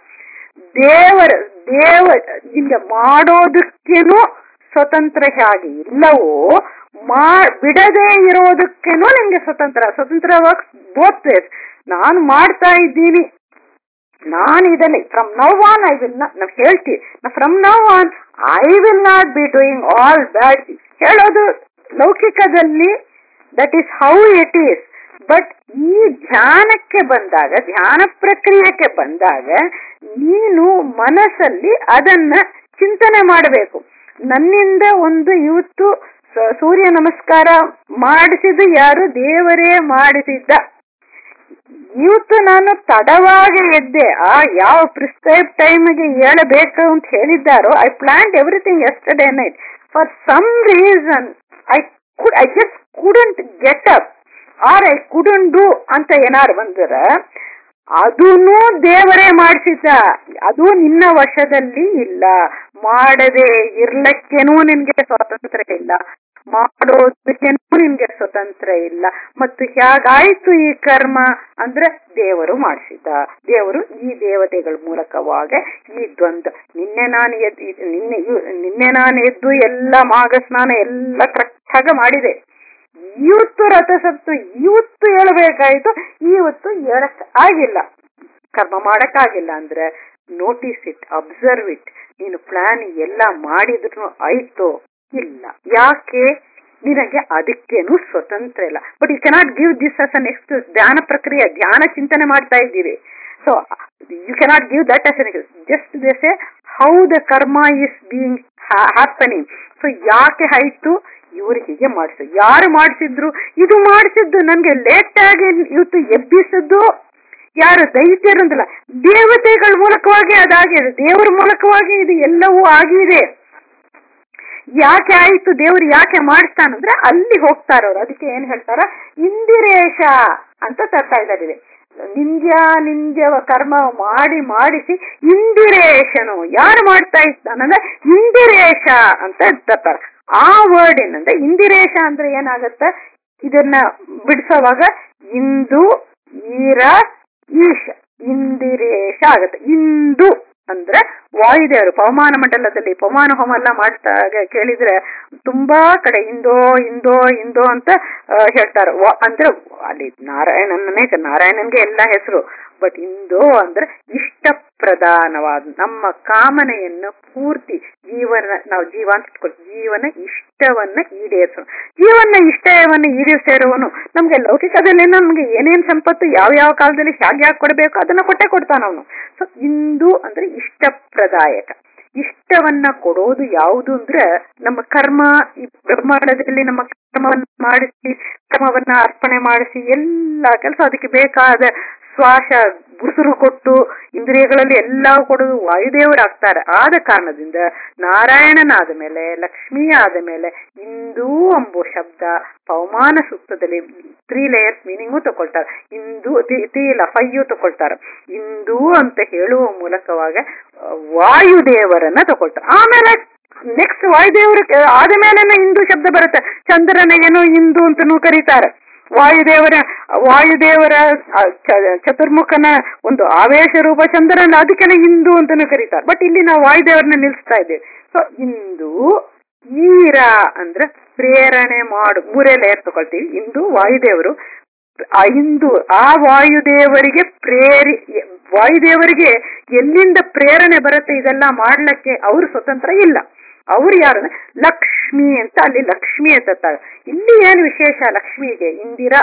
ದೇವರ ದೇವ ಇಂದ ಮಾಡೋದಕ್ಕೇನು ಸ್ವತಂತ್ರ ಹೇಗೆ ಇಲ್ಲವೋ ಮಾ ಬಿಡದೇ ಇರೋದಕ್ಕೇನು ನಿಮ್ಗೆ ಸ್ವತಂತ್ರ ಸ್ವತಂತ್ರ ವರ್ಕ್ಸ್ ಬೋತ್ ವೇಸ್ ನಾನು ಮಾಡ್ತಾ ಇದ್ದೀನಿ ನಾನು ಇದರಲ್ಲಿ from now on I will not ನಾವು ಹೇಳ್ತೀವಿ from now on I will not be doing all bad ಹೇಳೋದು ಲೌಕಿಕದಲ್ಲಿ that is how it is but ಈ ಧ್ಯಾನಕ್ಕೆ ಬಂದಾಗ ಧ್ಯಾನ ಪ್ರಕ್ರಿಯೆಗೆ ಬಂದಾಗ ನೀನು ಮನಸ್ಸಲ್ಲಿ ಅದನ್ನ ಚಿಂತನೆ ಮಾಡಬೇಕು ನನ್ನಿಂದ ಒಂದು ಇವತ್ತು ಸೂರ್ಯ ನಮಸ್ಕಾರ ಮಾಡಿಸಿದ ಯಾರು ದೇವರೇ ಮಾಡಿಸಿದ್ದ ಇವತ್ತು ನಾನು ತಡವಾಗಿ ಎದ್ದೆ ಆ ಯಾವ ಪ್ರಿಸ್ಕ್ರೈಬ್ ಟೈಮ್ಗೆ ಹೇಳಬೇಕು ಅಂತ ಹೇಳಿದ್ದಾರೋ I plan everything yesterday night for some reason I could I just couldn't get up or I couldn't do ಅಂತ ಏನಾರು ಬಂದ್ರೆ ಅದೂನು ದೇವರೇ ಮಾಡಿಸಿದ್ದ ಅದು ನಿನ್ನ ವಶದಲ್ಲಿ ಇಲ್ಲ ಮಾಡದೆ ಇರ್ಲಕ್ಕೇನೂ ನಿನ್ಗೆ ಸ್ವಾತಂತ್ರ್ಯ ಇಲ್ಲ ಮಾಡೋದಕ್ಕೇನೂ ನಿನ್ಗೆ ಸ್ವತಂತ್ರ ಇಲ್ಲ ಮತ್ತು ಹೇಗಾಯ್ತು ಈ ಕರ್ಮ ಅಂದ್ರೆ ದೇವರು ಮಾಡಿಸಿದ್ದ ದೇವರು ಈ ದೇವತೆಗಳ ಮೂಲಕವಾಗಿ ಈ ದ್ವಂದ್ವ ನಿನ್ನೆ ನಾನು ಎದ್ದು ನಿನ್ನೆ ನಿನ್ನೆ ನಾನು ಎದ್ದು ಎಲ್ಲ ಮಾಘ ಸ್ನಾನ ಎಲ್ಲ ಕರೆಕ್ಟ್ ಆಗ ಮಾಡಿದೆ ಇವತ್ತು ರಥಸತ್ತು ಇವತ್ತು ಹೇಳಬೇಕಾಯ್ತು ಇವತ್ತು ಹೇಳಕ್ ಆಗಿಲ್ಲ ಕರ್ಮ ಮಾಡಕ್ಕಾಗಿಲ್ಲ ಅಂದ್ರೆ ನೋಟಿಸ್ ಇಟ್ ಅಬ್ಸರ್ವ್ ಇಟ್ ನೀನು ಪ್ಲಾನ್ ಎಲ್ಲ ಮಾಡಿದ್ರು ಆಯ್ತು ಇಲ್ಲ ಯಾಕೆ ನಿನಗೆ ಅದಕ್ಕೇನು ಸ್ವತಂತ್ರ ಇಲ್ಲ but you cannot give this as an ex ಧ್ಯಾನ ಪ್ರಕ್ರಿಯೆ ಧ್ಯಾನ ಚಿಂತನೆ ಮಾಡ್ತಾ ಇದ್ದೀವಿ so you cannot give that as an just this a how the karma is being happening so ಯಾಕೆ ಆಯ್ತು ಇವ್ರು ಹೀಗೆ ಮಾಡಿಸಿದ್ರು ಯಾರು ಮಾಡಿಸಿದ್ರು ಇದು ಮಾಡಿಸಿದ್ದು ನನ್ಗೆ ಲೇಟ್ ಆಗಿ ಇವತ್ತು ಎಬ್ಬಿಸಿದ್ದು ಯಾರು ದೈತ್ಯರು ಅಂತಲ್ಲ ದೇವತೆಗಳ ಮೂಲಕವಾಗಿ ಅದಾಗಿದೆ ದೇವರ ಮೂಲಕವಾಗಿ ಇದು ಎಲ್ಲವೂ ಆಗಿದೆ ಯಾಕೆ ಆಯ್ತು ದೇವ್ರು ಯಾಕೆ ಮಾಡಿಸ್ತಾನಂದ್ರೆ ಅಲ್ಲಿ ಹೋಗ್ತಾರವ್ರು ಅದಕ್ಕೆ ಏನ್ ಹೇಳ್ತಾರ ಇಂದಿರೇಶ ಅಂತ ತರ್ತಾ ಇದ್ದಾರೆ ನಿಂದ್ಯ ನಿಂದ್ಯವ ಕರ್ಮ ಮಾಡಿ ಮಾಡಿಸಿ ಇಂದಿರೇಶನು ಯಾರು ಮಾಡ್ತಾ ಇದ್ದಾನಂದ್ರೆ ಇಂದಿರೇಶ ಅಂತ ತರ್ತಾರೆ ಆ ವರ್ಡ್ ಏನಂದ್ರೆ ಇಂದಿರೇಶ ಅಂದ್ರೆ ಏನಾಗತ್ತೆ ಇದನ್ನ ಬಿಡಿಸೋವಾಗ ಇಂದು ಈರ ಈಶ ಇಂದಿರೇಶ ಆಗುತ್ತೆ ಇಂದು ಅಂದ್ರೆ ವಾಯುದೇವರು ಪವಮಾನ ಮಂಡಲದಲ್ಲಿ ಪವಮಾನ ಹೋಮ ಎಲ್ಲ ಮಾಡ್ತಾಗ ಕೇಳಿದ್ರೆ ತುಂಬಾ ಕಡೆ ಇಂದೋ ಇಂದೋ ಇಂದೋ ಅಂತ ಆ, ಹೇಳ್ತಾರೆ ವ- ಅಂದ್ರೆ ಅಲ್ಲಿ ನಾರಾಯಣನೇ ನಾರಾಯಣನ್ಗೆ ಎಲ್ಲ ಹೆಸರು ಬಟ್ ಇಂದೋ ಅಂದ್ರೆ ಇಷ್ಟ ಪ್ರಧಾನವಾದ ನಮ್ಮ ಕಾಮನೆಯನ್ನು ಪೂರ್ತಿ ಜೀವನ ನಾವು ಜೀವ ಅಂತ ಇಟ್ಕೊಳ್ತೀವಿ. ಜೀವನ ಇಷ್ಟವನ್ನ ಈಡೇರಿಸೋಣ ಜೀವನ ಇಷ್ಟವನ್ನ ಈಡೇರಿಸಿರುವನು ನಮ್ಗೆ ಲೌಕಿಕದಲ್ಲಿ ನಮ್ಗೆ ಏನೇನ್ ಸಂಪತ್ತು ಯಾವ ಯಾವ ಕಾಲದಲ್ಲಿ ಹೇಗೆ ಯಾಕೆ ಕೊಡಬೇಕು ಅದನ್ನ ಕೊಟ್ಟೆ ಕೊಡ್ತಾನ ಅವನು ಸೊ ಇಂದು ಅಂದ್ರೆ ಇಷ್ಟಪ್ರದಾಯಕ ಇಷ್ಟವನ್ನ ಕೊಡೋದು ಯಾವುದು ಅಂದ್ರೆ ನಮ್ಮ ಕರ್ಮ ಈ ಬ್ರಹ್ಮಾಂಡದಲ್ಲಿ ನಮ್ಮ ಕರ್ಮವನ್ನ ಮಾಡಿಸಿ ಕರ್ಮವನ್ನ ಅರ್ಪಣೆ ಮಾಡಿಸಿ ಎಲ್ಲ ಕೆಲಸ ಅದಕ್ಕೆ ಬೇಕಾದ ಶ್ವಾಸ ಉಸಿರು ಕೊಟ್ಟು ಇಂದ್ರಿಯಗಳಲ್ಲಿ ಎಲ್ಲ ಕೊಡೋದು ವಾಯುದೇವರಾಗ್ತಾರೆ ಆದ ಕಾರಣದಿಂದ ನಾರಾಯಣನಾದ ಮೇಲೆ ಲಕ್ಷ್ಮೀ ಆದ ಮೇಲೆ ಇಂದೂ ಎಂಬುವ ಶಬ್ದ ಪವಮಾನ ಸೂಕ್ತದಲ್ಲಿ ತ್ರೀ ಲೇಯರ್ಸ್ ಮೀನಿಂಗು ತಗೊಳ್ತಾರೆ ಇಂದು ತಿ ಇಲ್ಲ ಫೈಯು ತಗೊಳ್ತಾರೆ ಇಂದು ಅಂತ ಹೇಳುವ ಮೂಲಕವಾಗ ಆ, ವಾಯುದೇವರನ್ನ ತಗೊಳ್ತಾರೆ ಆಮೇಲೆ ನೆಕ್ಸ್ಟ್ ವಾಯುದೇವರ ಆದ ಮೇಲೆ ಇಂದು ಶಬ್ದ ಬರುತ್ತೆ ಚಂದ್ರನಿಗೇನು ಇಂದು ಅಂತನೂ ಕರೀತಾರೆ ವಾಯುದೇವರ ವಾಯುದೇವರ ಆ, ಚ- ಚತುರ್ಮುಖನ ಒಂದು ಆವೇಶ ರೂಪ ಚಂದ್ರನ ಅದಕ್ಕೆನೆ ಇಂದು ಅಂತಾನು ಕರೀತಾರೆ ಬಟ್ ಇಲ್ಲಿ ನಾವು ವಾಯುದೇವರನ್ನ ನಿಲ್ಲಿಸ್ತಾ ಇದ್ದೇವೆ ಸೊ ಇಂದು ಈರ ಅಂದ್ರೆ ಪ್ರೇರಣೆ ಮಾಡು ಮೂರೇ ಲೇಯರ್ ತಗೊಳ್ತೀವಿ ಇಂದು ವಾಯುದೇವರು ಆ ಇಂದು ಆ ವಾಯುದೇವರಿಗೆ ಪ್ರೇರಿ ವಾಯುದೇವರಿಗೆ ಎಲ್ಲಿಂದ ಪ್ರೇರಣೆ ಬರುತ್ತೆ ಇದೆಲ್ಲ ಮಾಡ್ಲಿಕ್ಕೆ ಅವರು ಸ್ವತಂತ್ರ ಇಲ್ಲ ಅವ್ರು ಯಾರು ಅಂದ್ರೆ ಲಕ್ಷ್ಮಿ ಅಂತ ಅಲ್ಲಿ ಲಕ್ಷ್ಮಿ ಅಂತ ತ- ಇಲ್ಲಿ ಏನು ವಿಶೇಷ ಲಕ್ಷ್ಮಿಗೆ ಇಂದಿರಾ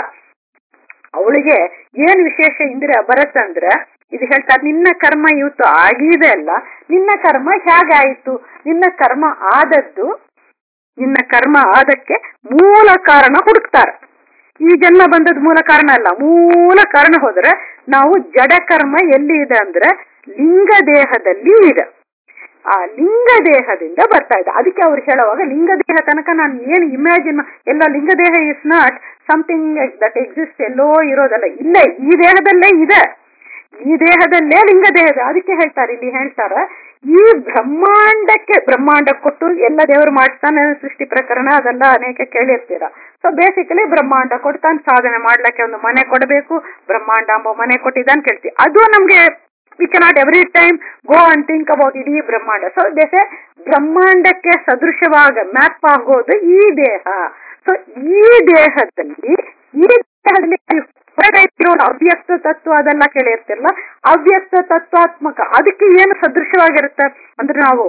ಅವಳಿಗೆ ಏನ್ ವಿಶೇಷ ಇಂದಿರಾ ಬರತ್ತಂದ್ರ ಇದು ಹೇಳ್ತಾರೆ ನಿನ್ನ ಕರ್ಮ ಇವತ್ತು ಆಗಿದೆ ಅಲ್ಲ ನಿನ್ನ ಕರ್ಮ ಹೇಗಾಯಿತು ನಿನ್ನ ಕರ್ಮ ಆದದ್ದು ನಿನ್ನ ಕರ್ಮ ಆದಕ್ಕೆ ಮೂಲ ಕಾರಣ ಹುಡುಕ್ತಾರೆ ಈ ಜನ್ಮ ಬಂದದ್ ಮೂಲ ಕಾರಣ ಅಲ್ಲ ಮೂಲ ಕಾರಣ ಹೋದ್ರೆ ನಾವು ಜಡ ಕರ್ಮ ಎಲ್ಲಿ ಇದೆ ಅಂದ್ರೆ ಲಿಂಗ ದೇಹದಲ್ಲಿ ಇದೆ ಆ ಲಿಂಗ ದೇಹದಿಂದ ಬರ್ತಾ ಇದೆ ಅದಕ್ಕೆ ಅವ್ರು ಹೇಳುವಾಗ ಲಿಂಗ ದೇಹ ತನಕ ನಾನು ಏನು ಇಮ್ಯಾಜಿನ್ ಎಲ್ಲ ಲಿಂಗ ದೇಹ is not something that exist ಎಲ್ಲೋ ಇರೋದಲ್ಲ ಇಲ್ಲೇ ಈ ದೇಹದಲ್ಲೇ ಇದೆ ಈ ದೇಹದಲ್ಲೇ ಲಿಂಗ ದೇಹದ ಅದಕ್ಕೆ ಹೇಳ್ತಾರೆ ಇಲ್ಲಿ ಹೇಳ್ತಾರ ಈ ಬ್ರಹ್ಮಾಂಡಕ್ಕೆ ಬ್ರಹ್ಮಾಂಡ ಕೊಟ್ಟು ಎಲ್ಲ ದೇವರು ಮಾಡ್ತಾನೆ ಸೃಷ್ಟಿ ಪ್ರಕರಣ ಅದೆಲ್ಲ ಅನೇಕ ಕೇಳಿರ್ತೀರ ಸೊ ಬೇಸಿಕಲಿ ಬ್ರಹ್ಮಾಂಡ ಕೊಡ್ತಾನೆ ಸಾಧನೆ ಮಾಡ್ಲಿಕ್ಕೆ ಒಂದು ಮನೆ ಕೊಡಬೇಕು ಬ್ರಹ್ಮಾಂಡ ಎಂಬ ಮನೆ ಕೊಟ್ಟಿದ್ದಾನೆ ಕೇಳ್ತೀವಿ ಅದು ನಮ್ಗೆ we cannot every time go and think about ಇಡೀ ಬ್ರಹ್ಮಾಂಡ ಸೊ ದೇಶ ಬ್ರಹ್ಮಾಂಡಕ್ಕೆ ಸದೃಶವಾಗ ಮ್ಯಾಪ್ ಆಗೋದು ಈ ದೇಹ ಸೊ ಈ ದೇಹದಲ್ಲಿ ಈ ದೇಹದಲ್ಲಿ ಹೊರಗಡೆ ಇರೋ ಅವ್ಯಕ್ತ ತತ್ವ ಅದೆಲ್ಲ ಕೇಳಿರ್ತಿರಲ್ಲ ಅವ್ಯಕ್ತ ತತ್ವಾತ್ಮಕ ಅದಕ್ಕೆ ಏನು ಸದೃಶವಾಗಿರುತ್ತೆ ಅಂದ್ರೆ ನಾವು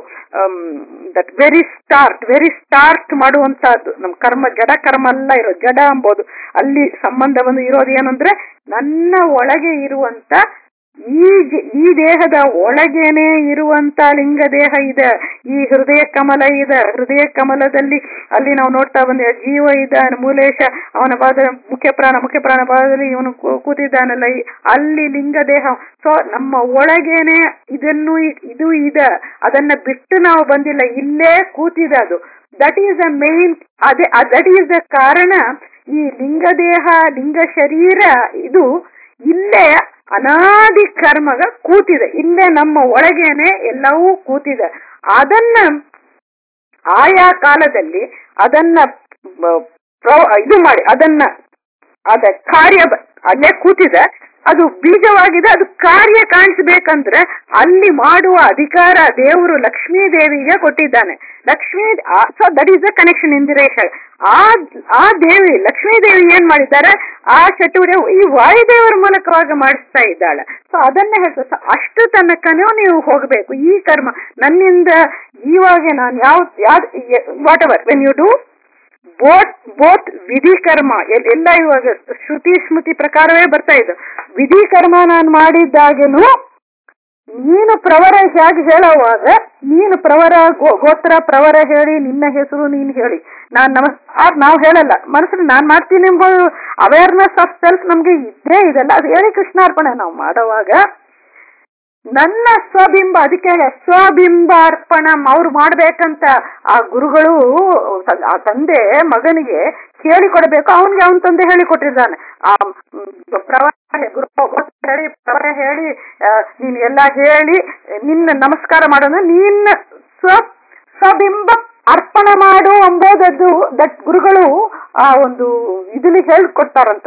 that very start very start ಮಾಡುವಂತಹದ್ದು ನಮ್ಮ ಕರ್ಮ ಜಡ ಕರ್ಮ ಎಲ್ಲ ಇರೋ ಜಡ ಎಂಬುದು ಅಲ್ಲಿ ಸಂಬಂಧ ಬಂದು ಇರೋದು ಏನಂದ್ರೆ ನನ್ನ ಒಳಗೆ ಇರುವಂತ ಈ ಜ- ಈ ದೇಹದ ಒಳಗೇನೆ ಇರುವಂತ ಲಿಂಗ ದೇಹ ಇದೆ ಈ ಹೃದಯ ಕಮಲ ಇದೆ ಹೃದಯ ಕಮಲದಲ್ಲಿ ಅಲ್ಲಿ ನಾವು ನೋಡ್ತಾ ಬಂದ ಜೀವ ಇದ್ದಾನೆ ಮೂಲೇಶ ಅವನ ಪಾದ ಮುಖ್ಯ ಪ್ರಾಣ ಮುಖ್ಯ ಪ್ರಾಣ ಪಾದದಲ್ಲಿ ಇವನು ಕೂ- ಕೂತಿದ್ದಾನಲ್ಲ ಈ- ಅಲ್ಲಿ ಲಿಂಗ ದೇಹ ಸೊ ನಮ್ಮ ಒಳಗೇನೆ ಇದನ್ನು ಇ- ಇದು ಇದೆ ಅದನ್ನ ಬಿಟ್ಟು ನಾವು ಬಂದಿಲ್ಲ ಇಲ್ಲೇ ಕೂತಿದೆ ಅದು ದಟ್ ಈಸ್ ದ ಮೇನ್ ಅದೇ ದಟ್ ಈಸ್ ದ ಕಾರಣ ಈ ಲಿಂಗ ದೇಹ ಲಿಂಗ ಶರೀರ ಇದು ಇಲ್ಲೇ ಅನಾದಿ ಕರ್ಮಗ ಕೂತಿದೆ ಇಲ್ಲೇ ನಮ್ಮ ಒಳಗೇನೆ ಎಲ್ಲವೂ ಕೂತಿದೆ ಅದನ್ನ ಆಯಾ ಕಾಲದಲ್ಲಿ ಅದನ್ನ ಬ- ಪ್ರ- ಇದು ಮಾಡಿ ಅದನ್ನ ಅದ ಕಾರ್ಯ ಬ- ಅಲ್ಲೇ ಕೂತಿದೆ ಅದು ಬೀಜವಾಗಿದೆ ಅದು ಕಾರ್ಯ ಕಾಣಿಸ್ಬೇಕಂದ್ರೆ ಅಲ್ಲಿ ಮಾಡುವ ಅಧಿಕಾರ ದೇವರು ಲಕ್ಷ್ಮೀ ದೇವಿಗೆ ಕೊಟ್ಟಿದ್ದಾನೆ Lakshmi so that is the connection in the relation ಆ ಆ ದೇವಿ ಲಕ್ಷ್ಮೀ ದೇವಿ ಏನ್ ಮಾಡಿದ್ದಾರೆ ಆ ಚಟುವಟಿಕೆ ಈ ವಾಯುದೇವರ ಮೂಲಕವಾಗಿ ಮಾಡಿಸ್ತಾ ಇದ್ದಾಳೆ ಸೊ ಅದನ್ನೇ ಹೇಳ್ತಾರೆ ಸೊ ಅಷ್ಟು ತನಕನೂ ನೀವು ಹೋಗಬೇಕು ಈ ಕರ್ಮ ನನ್ನಿಂದ ಇವಾಗ ನಾನು ಯಾವ ಯಾವ್ದು whatever when you do both both ವಿಧಿ ಕರ್ಮ ಎಲ್- ಎಲ್ಲ ಇವಾಗ ಶ್ರುತಿ ಸ್ಮೃತಿ ಪ್ರಕಾರವೇ ಬರ್ತಾ ಇದ್ದು ವಿಧಿ ಕರ್ಮ ನಾನು ಮಾಡಿದ್ದಾಗೇನು ನೀನು ಪ್ರವರ ಹೇಗೆ ಹೇಳುವಾಗ ನೀನು ಪ್ರವರ ಗೋ- ಗೋತ್ರ ಪ್ರವರ ಹೇಳಿ ನಿನ್ನ ಹೆಸರು ನೀನು ಹೇಳಿ ನಾನ್ ನಮಸ್ ಆರ್ ನಾವು ಹೇಳಲ್ಲ ಮನಸ್ಸಲ್ಲಿ ನಾನ್ ಮಾಡ್ತೀನಿ ಎಂಬ ಅವೇರ್ನೆಸ್ ಆಫ್ ಸೆಲ್ಫ್ ನಮ್ಗೆ ಇದ್ದೇ ಇದೆಲ್ಲ ಅದು ಹೇಳಿ ಕೃಷ್ಣಾರ್ಪಣೆ ನಾವು ಮಾಡುವಾಗ ನನ್ನ ಸ್ವಬಿಂಬ ಅದಕ್ಕೆ ಸ್ವಬಿಂಬ ಅರ್ಪಣ ಅವ್ರು ಮಾಡ್ಬೇಕಂತ ಆ ಗುರುಗಳು ತ- ಆ ತಂದೆ ಮಗನಿಗೆ ಹೇಳಿಕೊಡ್ಬೇಕು ಅವನಿಗೆ ಅವನ ತಂದೆ ಹೇಳಿಕೊಟ್ಟಿದ್ದಾನೆ ಆ ಮ್, ಪ್ರವಾಹ ಗುರು ಗೋತ್ರ ಹೇಳಿ ಪ್ರವರ ಹೇಳಿ ಆ, ನೀನ್ ಎಲ್ಲ ಹೇಳಿ ನಿನ್ನ ನಮಸ್ಕಾರ ಮಾಡೋದು ನಿನ್ನ ಸ್ವ ಸ್ವಬಿಂಬ ಅರ್ಪಣ ಮಾಡು ಎಂಬುದದ್ದು ದಟ್ ಗುರುಗಳು ಆ ಒಂದು ಇದರಲ್ಲಿ ಹೇಳ್ಕೊಡ್ತಾರಂತ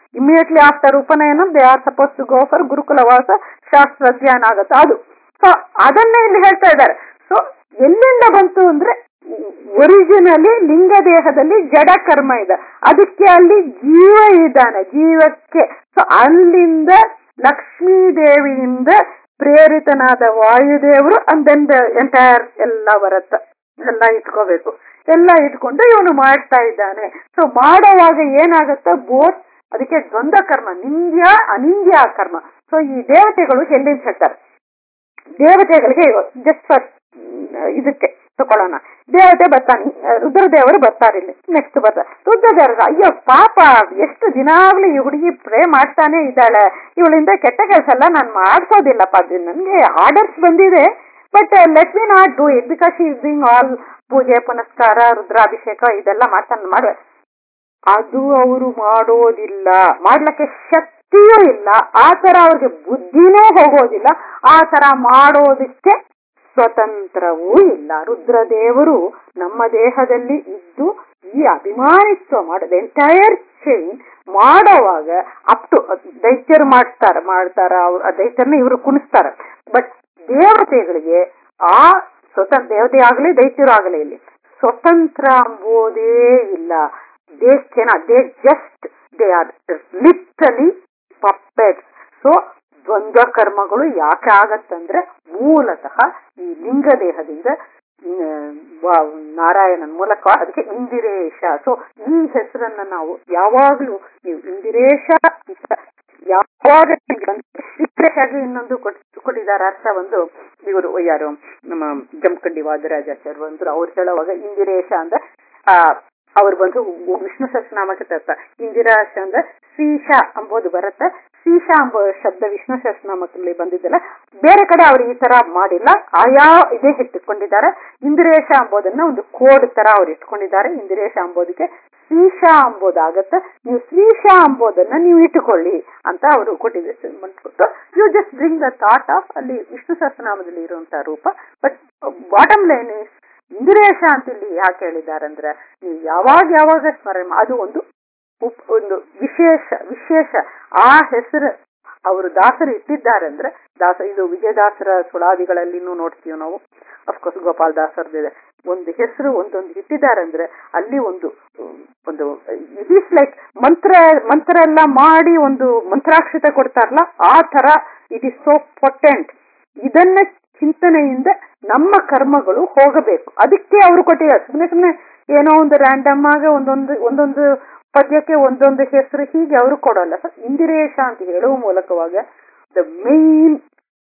ಇಮಿಡಿಯೇಟ್ಲಿ ಆಫ್ಟರ್ ಉಪನಯನ they are suppose to go for ಗುರುಕುಲವಾಸ ಶಾಸ್ತ್ರ ಜ್ಞಾನ ಆಗುತ್ತೆ ಅದು ಸೊ ಅದನ್ನೇ ಇಲ್ಲಿ ಹೇಳ್ತಾ ಇದ್ದಾರೆ ಸೊ ಎಲ್ಲಿಂದ ಬಂತು ಅಂದ್ರೆ ಒರಿಜಿನಲಿ ಲಿಂಗ ದೇಹದಲ್ಲಿ ಜಡ ಕರ್ಮ ಇದೆ ಅದಕ್ಕೆ ಅಲ್ಲಿ ಜೀವ ಇದ್ದಾನೆ ಜೀವಕ್ಕೆ ಸೊ ಅಲ್ಲಿಂದ ಲಕ್ಷ್ಮೀ ದೇವಿಯಿಂದ ಪ್ರೇರಿತನಾದ ವಾಯುದೇವರು ಅಂಡ್ ದೆನ್ ಎಂಟೈರ್ ಎಲ್ಲ ಬರುತ್ತೆ ಎಲ್ಲ ಇಟ್ಕೋಬೇಕು ಎಲ್ಲ ಇಟ್ಕೊಂಡು ಇವನು ಮಾಡ್ತಾ ಇದ್ದಾನೆ ಸೊ ಮಾಡೋವಾಗ ಏನಾಗುತ್ತೆ ಬೋತ್ ಅದಕ್ಕೆ ದ್ವಂದ್ವ ಕರ್ಮ ನಿಂದ್ಯ ಅನಿಂದ್ಯ ಕರ್ಮ ಸೊ ಈ ದೇವತೆಗಳು ಎಲ್ಲಿಂದ ಹೇಳ್ತಾರೆ ದೇವತೆಗಳಿಗೆ ಜಸ್ಟ್ ಫರ್ ಇದಕ್ಕೆ ತಕೊಳ್ಳೋಣ ದೇವತೆ ಬರ್ತಾನೆ ರುದ್ರದೇವರು ಬರ್ತಾರೆ ಇಲ್ಲಿ ನೆಕ್ಸ್ಟ್ ಬರ್ತಾರೆ ರುದ್ರದೇವರು ಅಯ್ಯೋ ಪಾಪ ಎಷ್ಟು ದಿನಾಗ್ಲೂ ಈ ಹುಡುಗಿ ಪ್ರೇ ಮಾಡ್ತಾನೆ ಇದ್ದಾಳೆ ಇವಳಿಂದ ಕೆಟ್ಟ ಕೆಲಸ ಎಲ್ಲ ನಾನು ಮಾಡ್ಸೋದಿಲ್ಲಪ್ಪ ಅದು ನನಗೆ ಆರ್ಡರ್ಸ್ ಬಂದಿದೆ but let me not do it because she is doing all ಪೂಜೆ ಪುನಸ್ಕಾರ ರುದ್ರಾಭಿಷೇಕ ಇದೆಲ್ಲ ಮಾಡ್ತಾನೆ ಮಾಡುವ ಅದು ಅವರು ಮಾಡೋದಿಲ್ಲ ಮಾಡ್ಲಿಕ್ಕೆ ಶಕ್ತಿಯೂ ಇಲ್ಲ ಆ ತರ ಅವ್ರಿಗೆ ಬುದ್ಧಿನೂ ಹೋಗೋದಿಲ್ಲ ಆ ತರ ಮಾಡೋದಕ್ಕೆ ಸ್ವತಂತ್ರವೂ ಇಲ್ಲ ರುದ್ರದೇವರು ನಮ್ಮ ದೇಹದಲ್ಲಿ ಇದ್ದು ಈ ಅಭಿಮಾನಿತ್ವ ಮಾಡೋದು ಎಂಟೈರ್ ಚೈನ್ ಮಾಡೋವಾಗ ಅಪ್ ಟು ದೈತ್ಯರು ಮಾಡ್ತಾರ ಮಾಡ್ತಾರ ಅವ್ರು ದೈತ್ಯರನ್ನ ಇವರು ಕುಣಿಸ್ತಾರ ಬಟ್ ದೇವತೆಗಳಿಗೆ ಆ ಸ್ವತಂತ್ರ ದೇವತೆ ಆಗಲಿ ದೈತ್ಯರು ಆಗಲಿ ಇಲ್ಲಿ ಸ್ವತಂತ್ರ ಅಂಬೋದೇ ಇಲ್ಲ they can they just they are literally puppet so ದ್ವಂದ್ವ ಕರ್ಮಗಳು ಯಾಕೆ ಆಗತ್ತಂದ್ರೆ ಮೂಲತಃ ಈ ಲಿಂಗ ದೇಹದಿಂದ ನಾರಾಯಣನ ಮೂಲಕ ಅದಕ್ಕೆ ಇಂದಿರೇಶ ಸೊ ಈ ಹೆಸರನ್ನ ನಾವು ಯಾವಾಗ್ಲೂ ನೀವು ಇಂದಿರೇಶ ಅಂತ ಯಾವಾಗ ವಿಶೇಷವಾಗಿ ಇನ್ನೊಂದು ಕೊಟ್ಟಿದ್ದಾರೆ ಅರ್ಥ ಒಂದು ಇವರು ಯಾರು ನಮ್ಮ ಜಮಖಂಡಿ ವಾದರಾಜಾಚಾರ್ಯ ಬಂದ್ರು ಅವ್ರು ಹೇಳುವಾಗ ಇಂದಿರೇಶ ಅಂದ್ರೆ ಆ ಅವ್ರು ಬಂದು ವಿಷ್ಣು ಸಹಸ್ರನಾಮಕ್ಕೆ ತರ್ತ ಇಂದಿರಾಶ ಅಂದ್ರೆ ಶ್ರೀಶ ಅಂಬೋದು ಬರುತ್ತೆ ಶ್ರೀಶ ಎಂಬ ಶಬ್ದ ವಿಷ್ಣು ಸಹಸ್ರನಾಮದಲ್ಲಿ ಬಂದಿದ್ದಲ್ಲ ಬೇರೆ ಕಡೆ ಅವ್ರು ಈ ತರ ಮಾಡಿಲ್ಲ ಆಯಾ ಇದೇ ಇಟ್ಟುಕೊಂಡಿದ್ದಾರೆ ಇಂದಿರೇಶ ಅಂಬೋದನ್ನ ಒಂದು ಕೋಡ್ ತರ ಅವ್ರು ಇಟ್ಕೊಂಡಿದ್ದಾರೆ ಇಂದಿರೇಶ ಅಂಬೋದಕ್ಕೆ ಶ್ರೀಶ ಅಂಬೋದಾಗತ್ತೆ ನೀವು ಶ್ರೀಶ ಅಂಬೋದನ್ನ ನೀವು ಇಟ್ಟುಕೊಳ್ಳಿ ಅಂತ ಅವರು ಕೊಟ್ಟಿದ್ದಾರೆ ಕೊಟ್ಟು you just bring the thought of ಅಲ್ಲಿ ವಿಷ್ಣು ಸಹಸ್ರನಾಮದಲ್ಲಿ ಇರುವಂತಹ ರೂಪ but bottom line is Indiresha ಅಂತ ಇಲ್ಲಿ ಯಾಕೆ ಹೇಳಿದ್ದಾರೆ ಅಂದ್ರೆ ನೀವು ಯಾವಾಗ ಯಾವಾಗ ಸ್ಮರಣೆ ಅದು ಒಂದು ಒಂದು ವಿಶೇಷ ವಿಶೇಷ ಆ ಹೆಸರು ಅವರು ದಾಸರು ಇಟ್ಟಿದ್ದಾರೆ ಅಂದ್ರೆ ದಾಸ ಇದು ವಿಜಯದಾಸರ ಸುಳಾದಿಗಳಲ್ಲಿನೂ ನೋಡ್ತೀವಿ ನಾವು ಅಫ್ಕೋರ್ಸ್ ಗೋಪಾಲ್ ದಾಸರದಿದೆ ಒಂದು ಹೆಸರು ಒಂದೊಂದು ಇಟ್ಟಿದ್ದಾರೆ ಅಂದ್ರೆ ಅಲ್ಲಿ ಒಂದು ಒಂದು ಇಟ್ ಈಸ್ ಲೈಕ್ ಮಂತ್ರ ಮಂತ್ರ ಎಲ್ಲ ಮಾಡಿ ಒಂದು ಮಂತ್ರಾಕ್ಷತೆ ಕೊಡ್ತಾರಲ್ಲ ಆ ತರ ಇಟ್ ಈಸ್ ಸೋ ಪೊಟೆಂಟ್ ಇದನ್ನ ಚಿಂತನೆಯಿಂದ ನಮ್ಮ ಕರ್ಮಗಳು ಹೋಗಬೇಕು ಅದಕ್ಕೆ ಅವರು ಕೊಟ್ಟಿದ್ದಾರೆ ಸುಮ್ಮನೆ ಸುಮ್ಮನೆ ಏನೋ ಒಂದು ರ್ಯಾಂಡಮ್ ಆಗಿ ಒಂದೊಂದು ಒಂದೊಂದು ಪದ್ಯಕ್ಕೆ ಒಂದೊಂದು ಹೆಸರು ಹೀಗೆ ಅವರು ಕೊಡಲ್ಲ ಸೊ ಇಂದಿರೇಶ ಅಂತ ಹೇಳುವ ಮೂಲಕವಾಗ ದ ಮೇನ್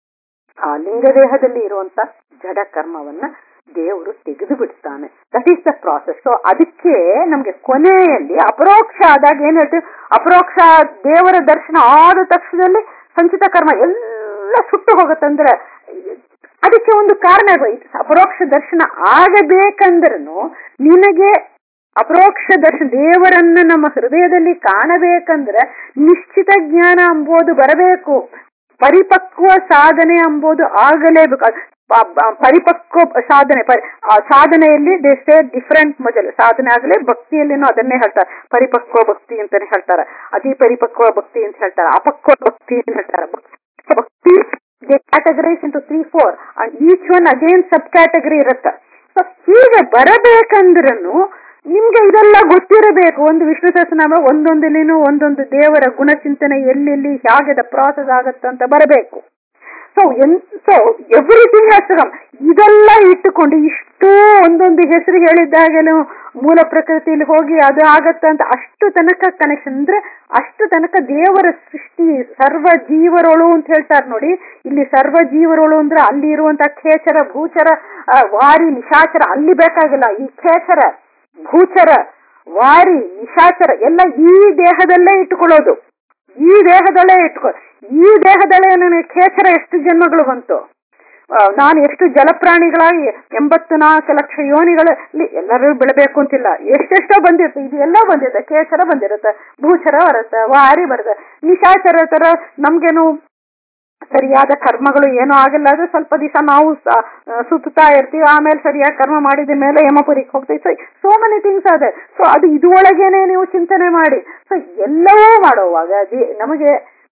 ಆ ಲಿಂಗದೇಹದಲ್ಲಿ ಇರುವಂತ ಜಡ ಕರ್ಮವನ್ನ ದೇವರು ತೆಗೆದು ಬಿಡ್ತಾನೆ that is the process so ಅದಕ್ಕೆ ನಮ್ಗೆ ಕೊನೆಯಲ್ಲಿ ಅಪರೋಕ್ಷ ಆದಾಗ ಏನ್ ಹೇಳ್ತೀವಿ ಅಪರೋಕ್ಷ ದೇವರ ದರ್ಶನ ಆದ ತಕ್ಷಣದಲ್ಲಿ ಸಂಚಿತ ಕರ್ಮ ಎಲ್ಲ ಸುಟ್ಟು ಹೋಗುತ್ತಂದ್ರೆ ಅದಕ್ಕೆ ಒಂದು ಕಾರಣ ಅಪರೋಕ್ಷ ದರ್ಶನ ಆಗಬೇಕಂದ್ರೂ ನಿನಗೆ ಅಪರೋಕ್ಷ ದರ್ಶನ ದೇವರನ್ನ ನಮ್ಮ ಹೃದಯದಲ್ಲಿ ಕಾಣಬೇಕಂದ್ರೆ ನಿಶ್ಚಿತ ಜ್ಞಾನ ಅಂಬೋದು ಬರಬೇಕು ಪರಿಪಕ್ವ ಸಾಧನೆ ಅಂಬೋದು ಆಗಲೇಬೇಕು ಪರಿಪಕ್ವ ಸಾಧನೆ ಸಾಧನೆಯಲ್ಲಿ ದೇ ಸ್ಟೇ ಡಿಫರೆಂಟ್ ಮೊದಲು ಸಾಧನೆ ಆಗಲಿ ಭಕ್ತಿಯಲ್ಲಿನೂ ಅದನ್ನೇ ಹೇಳ್ತಾರೆ ಪರಿಪಕ್ವ ಭಕ್ತಿ ಅಂತಾನೆ ಹೇಳ್ತಾರೆ ಅತಿ ಪರಿಪಕ್ವ ಭಕ್ತಿ ಅಂತ ಹೇಳ್ತಾರೆ ಅಪಕ್ವ ಭಕ್ತಿ ಅಂತ ಹೇಳ್ತಾರೆ ಭಕ್ತಿ categories into three four and each one again subcategory ಇರುತ್ತೆ ಸೊ ಹೀಗೆ ಬರಬೇಕಂದ್ರೂ ನಿಮ್ಗೆ ಇದೆಲ್ಲ ಗೊತ್ತಿರಬೇಕು ಒಂದು ವಿಷ್ಣು ಸಹಸ್ರನಾಮ ಒಂದೊಂದಿನೂ ಒಂದೊಂದು ದೇವರ ಗುಣಚಿಂತನೆ ಎಲ್ಲೆಲ್ಲಿ ಹೇಗೆ ಪ್ರಾಸೆಸ್ ಆಗತ್ತಂತ ಬರಬೇಕು ಸೊ ಎನ್ ಸೊ ಎವ್ರಿಥಿಂಗ್ ಹೆಸರಂ ಇದೆಲ್ಲ ಇಟ್ಟುಕೊಂಡು ಇಷ್ಟು ಒಂದೊಂದು ಹೆಸರು ಹೇಳಿದಾಗಲೂ ಮೂಲ ಪ್ರಕೃತಿಯಲ್ಲಿ ಹೋಗಿ ಅದು ಆಗತ್ತಂತ ಅಷ್ಟು ತನಕ ಕನೆಕ್ಷನ್ ಅಂದ್ರೆ ಅಷ್ಟು ತನಕ ದೇವರ ಸೃಷ್ಟಿ ಸರ್ವ ಜೀವರೊಳು ಅಂತ ಹೇಳ್ತಾರೆ ನೋಡಿ ಇಲ್ಲಿ ಸರ್ವ ಜೀವರೊಳು ಅಂದ್ರೆ ಅಲ್ಲಿ ಇರುವಂತ ಖೇಚರ ಭೂಚರ ವಾರಿ ನಿಶಾಚರ ಅಲ್ಲಿ ಬೇಕಾಗಿಲ್ಲ ಈ ಖೇಚರ ಭೂಚರ ವಾರಿ ನಿಶಾಚರ ಎಲ್ಲ ಈ ದೇಹದಲ್ಲೇ ಇಟ್ಟುಕೊಳ್ಳೋದು ಈ ದೇಹದಲ್ಲೇ ಇಟ್ಕೊ ಈ ದೇಹದಲ್ಲೇ ನನಗೆ ಖೇಚರ ಎಷ್ಟು ಜನ್ಮಗಳು ಬಂತು ನಾನು ಎಷ್ಟು ಜಲಪ್ರಾಣಿಗಳಾಗಿ ಎಂಬತ್ತು ನಾಲ್ಕು ಲಕ್ಷ ಯೋನಿಗಳಲ್ಲಿ ಎಲ್ಲರೂ ಬೆಳಬೇಕು ಅಂತಿಲ್ಲ ಎಷ್ಟೆಷ್ಟೋ ಬಂದಿರುತ್ತೆ ಇದು ಎಲ್ಲ ಬಂದಿರುತ್ತೆ ಕೇಸರ ಬಂದಿರುತ್ತೆ ಭೂಚರ ಬರುತ್ತೆ ವಾರಿ ಬರುತ್ತೆ ನಿಶಾಚರ ತರ ನಮ್ಗೇನು ಸರಿಯಾದ ಕರ್ಮಗಳು ಏನೂ ಆಗಿಲ್ಲ ಅಂದ್ರೆ ಸ್ವಲ್ಪ ದಿವಸ ನಾವು ಸ- ಸುತ್ತುತ್ತಾ ಇರ್ತೀವಿ ಆಮೇಲೆ ಸರಿಯಾಗಿ ಕರ್ಮ ಮಾಡಿದ ಮೇಲೆ ಯಮಪುರಿಗೆ ಹೋಗ್ತೀವಿ ಸೊ ಸೋ ಮೆನಿ ಥಿಂಗ್ಸ್ ಅದೇ ಸೊ ಅದು ಇದುವೊಳಗೇನೆ ನೀವು ಚಿಂತನೆ ಮಾಡಿ ಸೊ ಎಲ್ಲವೂ ಮಾಡುವಾಗ ದೇ- ನಮಗೆ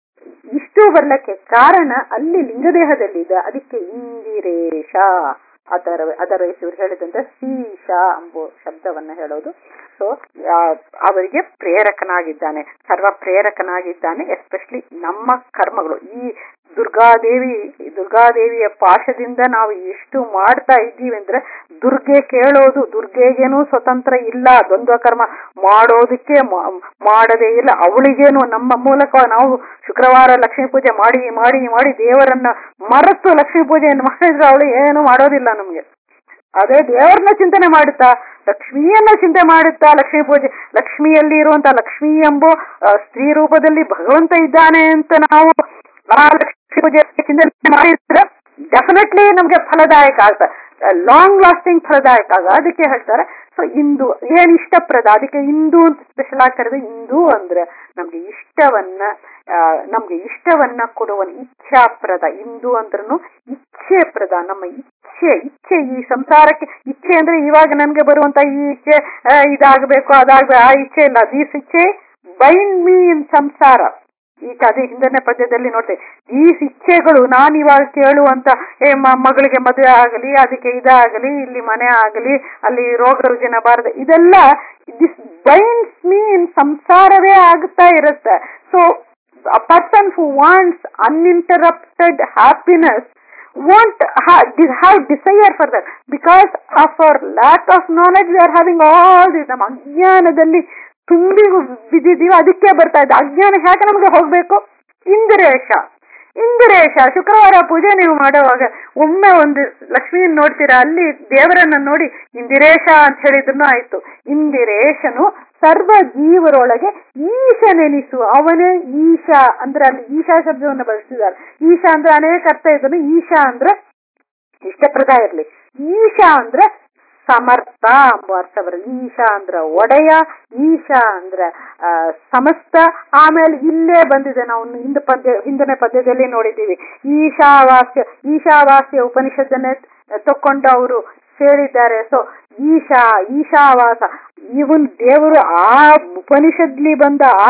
ಇಷ್ಟು ಬರ್ಲಿಕ್ಕೆ ಕಾರಣ ಅಲ್ಲಿ ಲಿಂಗದೇಹದಲ್ಲಿದೆ ಅದಕ್ಕೆ ಇಂದಿರೇಶ ಅದರ ಅದರ ಇವರು ಹೇಳಿದಂತೆ ಶೀಶ ಎಂಬ ಶಬ್ದವನ್ನ ಹೇಳೋದು ಸೊ ಅವರಿಗೆ ಪ್ರೇರಕನಾಗಿದ್ದಾನೆ ಸರ್ವ ಪ್ರೇರಕನಾಗಿದ್ದಾನೆ ಎಸ್ಪೆಷಲಿ ನಮ್ಮ ಕರ್ಮಗಳು ಈ ದುರ್ಗಾದೇವಿ ದುರ್ಗಾದೇವಿಯ ಪಾಶದಿಂದ ನಾವು ಎಷ್ಟು ಮಾಡ್ತಾ ಇದ್ದೀವಿ ಅಂದ್ರೆ ದುರ್ಗೆ ಕೇಳೋದು ದುರ್ಗೆಗೇನು ಸ್ವತಂತ್ರ ಇಲ್ಲ ದ್ವಂದ್ವ ಕರ್ಮ ಮಾಡೋದಕ್ಕೆ ಮಾ- ಮಾಡದೇ ಇಲ್ಲ ಅವಳಿಗೇನು ನಮ್ಮ ಮೂಲಕ ನಾವು ಶುಕ್ರವಾರ ಲಕ್ಷ್ಮೀ ಪೂಜೆ ಮಾಡಿ ಮಾಡಿ ಮಾಡಿ ದೇವರನ್ನ ಮರೆತು ಲಕ್ಷ್ಮೀ ಪೂಜೆಯನ್ನು ಮಾಡಿದ್ರೆ ಅವಳು ಏನು ಮಾಡೋದಿಲ್ಲ ನಮ್ಗೆ ಅದೇ ದೇವರನ್ನ ಚಿಂತನೆ ಮಾಡುತ್ತಾ ಲಕ್ಷ್ಮಿಯನ್ನ ಚಿಂತೆ ಮಾಡುತ್ತಾ ಲಕ್ಷ್ಮೀ ಪೂಜೆ ಲಕ್ಷ್ಮಿಯಲ್ಲಿ ಇರುವಂತ ಲಕ್ಷ್ಮಿ ಎಂಬ ಆ, ಸ್ತ್ರೀ ರೂಪದಲ್ಲಿ ಭಗವಂತ ಇದ್ದಾನೆ ಅಂತ ನಾವು ಆ ಲಕ್ಷ್ಮೀ ಪೂಜೆ ಚಿಂತನೆ ಮಾಡಿದ್ರೆ ಡೆಫಿನೆಟ್ಲಿ ನಮ್ಗೆ ಫಲದಾಯಕ ಆಗ್ತದೆ ಲಾಂಗ್ ಲಾಸ್ಟಿಂಗ್ ಫಲದಾಯಕ ಆಗ ಅದಕ್ಕೆ ಹೇಳ್ತಾರೆ ಸೊ ಇಂದು ಏನ್ ಇಷ್ಟಪ್ರದ ಅದಕ್ಕೆ ಇಂದು ಅಂತ ಸ್ಪೆಷಲ್ ಆಗಿ ಕರೆದು ಇಂದು ಅಂದ್ರೆ ನಮ್ಗೆ ಇಷ್ಟವನ್ನ ಆ, ನಮ್ಗೆ ಇಷ್ಟವನ್ನ ಕೊಡುವ ಇಚ್ಛಾಪ್ರದ ಇಂದು ಅಂದ್ರೂ ಇಚ್ಛೆ ಪ್ರದ ನಮ್ಮ ಇಚ್ಛೆ ಇಚ್ಛೆ ಈ ಸಂಸಾರಕ್ಕೆ ಇಚ್ಛೆ ಅಂದ್ರೆ ಇವಾಗ ನನ್ಗೆ ಬರುವಂತ ಈ ಇಚ್ಛೆ ಆ, ಇದಾಗಬೇಕು ಅದಾಗಬೇಕು ಆ ಇಚ್ಛೆ ಇಲ್ಲ ದೀಸ್ ಇಚ್ಛೆ ಬೈಂಡ್ ಮೀ ಇನ್ ಸಂಸಾರ ಈಗ ಅದೇ ಹಿಂದನೇ ಪದ್ಯದಲ್ಲಿ ನೋಡ್ತೇವೆ ಈ ಇಚ್ಛೆಗಳು ನಾನು ಇವಾಗ ಕೇಳುವಂತ ಏ ಮ- ಮಗಳಿಗೆ ಮದುವೆ ಆಗಲಿ ಅದಕ್ಕೆ ಇದಾಗಲಿ ಇಲ್ಲಿ ಮನೆ ಆಗಲಿ ಅಲ್ಲಿ ರೋಗ ರುಜಿನ ಬಾರದು ಇದೆಲ್ಲ ದಿಸ್ ಬೈಂಡ್ಸ್ ಮೀ ಇನ್ ಸಂಸಾರವೇ ಆಗ್ತಾ ಇರುತ್ತೆ so a person who wants uninterrupted happiness won't ha- de- have desire for that because of our lack of knowledge we are having all this ನಮ್ಮ ಅಜ್ಞಾನದಲ್ಲಿ ತುಂಬಿ ಬಿದ್ದಿದ್ದೀವಿ ಅದಕ್ಕೆ ಬರ್ತಾ ಇದೆ ಅಜ್ಞಾನ ಹೇಗೆ ನಮಗೆ ಹೋಗ್ಬೇಕು ಇಂದಿರೇಶ ಇಂದಿರೇಶ ಶುಕ್ರವಾರ ಪೂಜೆ ನೀವು ಮಾಡುವಾಗ ಒಮ್ಮೆ ಒಂದು ಲಕ್ಷ್ಮಿಯನ್ನು ನೋಡ್ತೀರಾ ಅಲ್ಲಿ ದೇವರನ್ನ ನೋಡಿ ಇಂದಿರೇಶ ಅಂತ ಹೇಳಿದ್ರು ಆಯ್ತು ಇಂದಿರೇಶನು ಸರ್ವ ಜೀವರೊಳಗೆ ಈಶನೆನಿಸು ಅವನೇ ಈಶಾ ಅಂದ್ರೆ ಅಲ್ಲಿ ಈಶಾ ಶಬ್ದವನ್ನು ಬಳಸಿದ್ದಾರೆ ಈಶಾ ಅಂದ್ರೆ ಅನೇಕ ಅರ್ಥ ಇದನ್ನು ಈಶಾ ಅಂದ್ರೆ ಇಷ್ಟಪ್ರದ ಇರ್ಲಿ ಈಶಾ ಅಂದ್ರೆ ಸಮರ್ಥ ಎಂಬ ಅರ್ಥ ಬರಲಿ ಈಶಾ ಅಂದ್ರ ಒಡೆಯ ಈಶಾ ಅಂದ್ರ ಆ, ಸಮಸ್ತ ಆಮೇಲೆ ಇಲ್ಲೇ ಬಂದಿದೆ ನಾವು ಹಿಂದ ಪದ್ಯ ಹಿಂದಿನ ಪದ್ಯದಲ್ಲಿ ನೋಡಿದ್ದೀವಿ ಈಶಾವಾಸ್ಯ ಈಶಾವಾಸ್ಯ ಉಪನಿಷತ್ತನ್ನೇ ತಕೊಂಡು ಅವರು ಸೇರಿದ್ದಾರೆ ಸೊ ಈಶಾ ಈಶಾವಾಸ ಇವನ್ ದೇವರು ಆ ಉಪನಿಷದ್ಲಿ ಬಂದ ಆ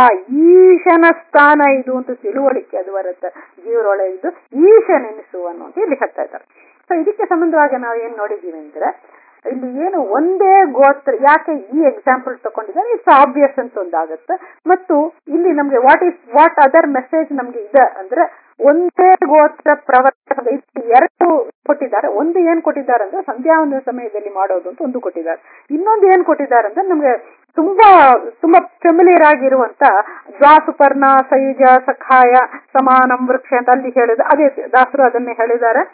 ಈಶನ ಸ್ಥಾನ ಇದು ಅಂತ ತಿಳುವಳಿಕೆ ಅದು ಬರುತ್ತೆ ಜೀವರೊಳಗೆ ಇದು ಈಶನೆನಿಸು ಅನ್ನೋದು ಇಲ್ಲಿ ಹೇಳ್ತಾ ಇದ್ದಾರೆ ಸೊ ಇದಕ್ಕೆ ಸಂಬಂಧವಾಗಿ ನಾವು ಏನ್ ನೋಡಿದೀವಿ ಅಂದ್ರೆ ಇಲ್ಲಿ ಏನು ಒಂದೇ ಗೋತ್ರ ಯಾಕೆ ಈ ಎಕ್ಸಾಂಪಲ್ ತಗೊಂಡಿದ್ದಾರೆ ಇಟ್ಸ್ ಆಬ್ವಿಯಸ್ ಅಂತ ಒಂದಾಗುತ್ತೆ ಮತ್ತು ಇಲ್ಲಿ ನಮ್ಗೆ what is what other message ನಮ್ಗೆ ಇದೆ ಅಂದ್ರೆ ಒಂದೇ ಗೋತ್ರ ಪ್ರವರ್ತಕ ಇದು ಎರಡು ಕೊಟ್ಟಿದ್ದಾರೆ ಒಂದು ಏನ್ ಕೊಟ್ಟಿದ್ದಾರೆ ಅಂದ್ರೆ ಸಂಧ್ಯಾ ಒಂದು ಸಮಯದಲ್ಲಿ ಮಾಡೋದು ಅಂತ ಒಂದು ಕೊಟ್ಟಿದ್ದಾರೆ ಇನ್ನೊಂದು ಏನ್ ಕೊಟ್ಟಿದ್ದಾರೆ ಅಂದ್ರೆ ನಮ್ಗೆ ತುಂಬಾ ತುಂಬಾ ಫೆಮಿಲಿಯರ್ ಆಗಿರುವಂತ ದ್ವಾಸುಪರ್ಣ ಸೈಜ ಸಖಾಯ ಸಮಾನಂ ವೃಕ್ಷ ಅಂತ ಅಲ್ಲಿ ಹೇಳಿದ ಅದೇ ದಾಸರು ಅದನ್ನೇ ಹೇಳಿದ್ದಾರೆ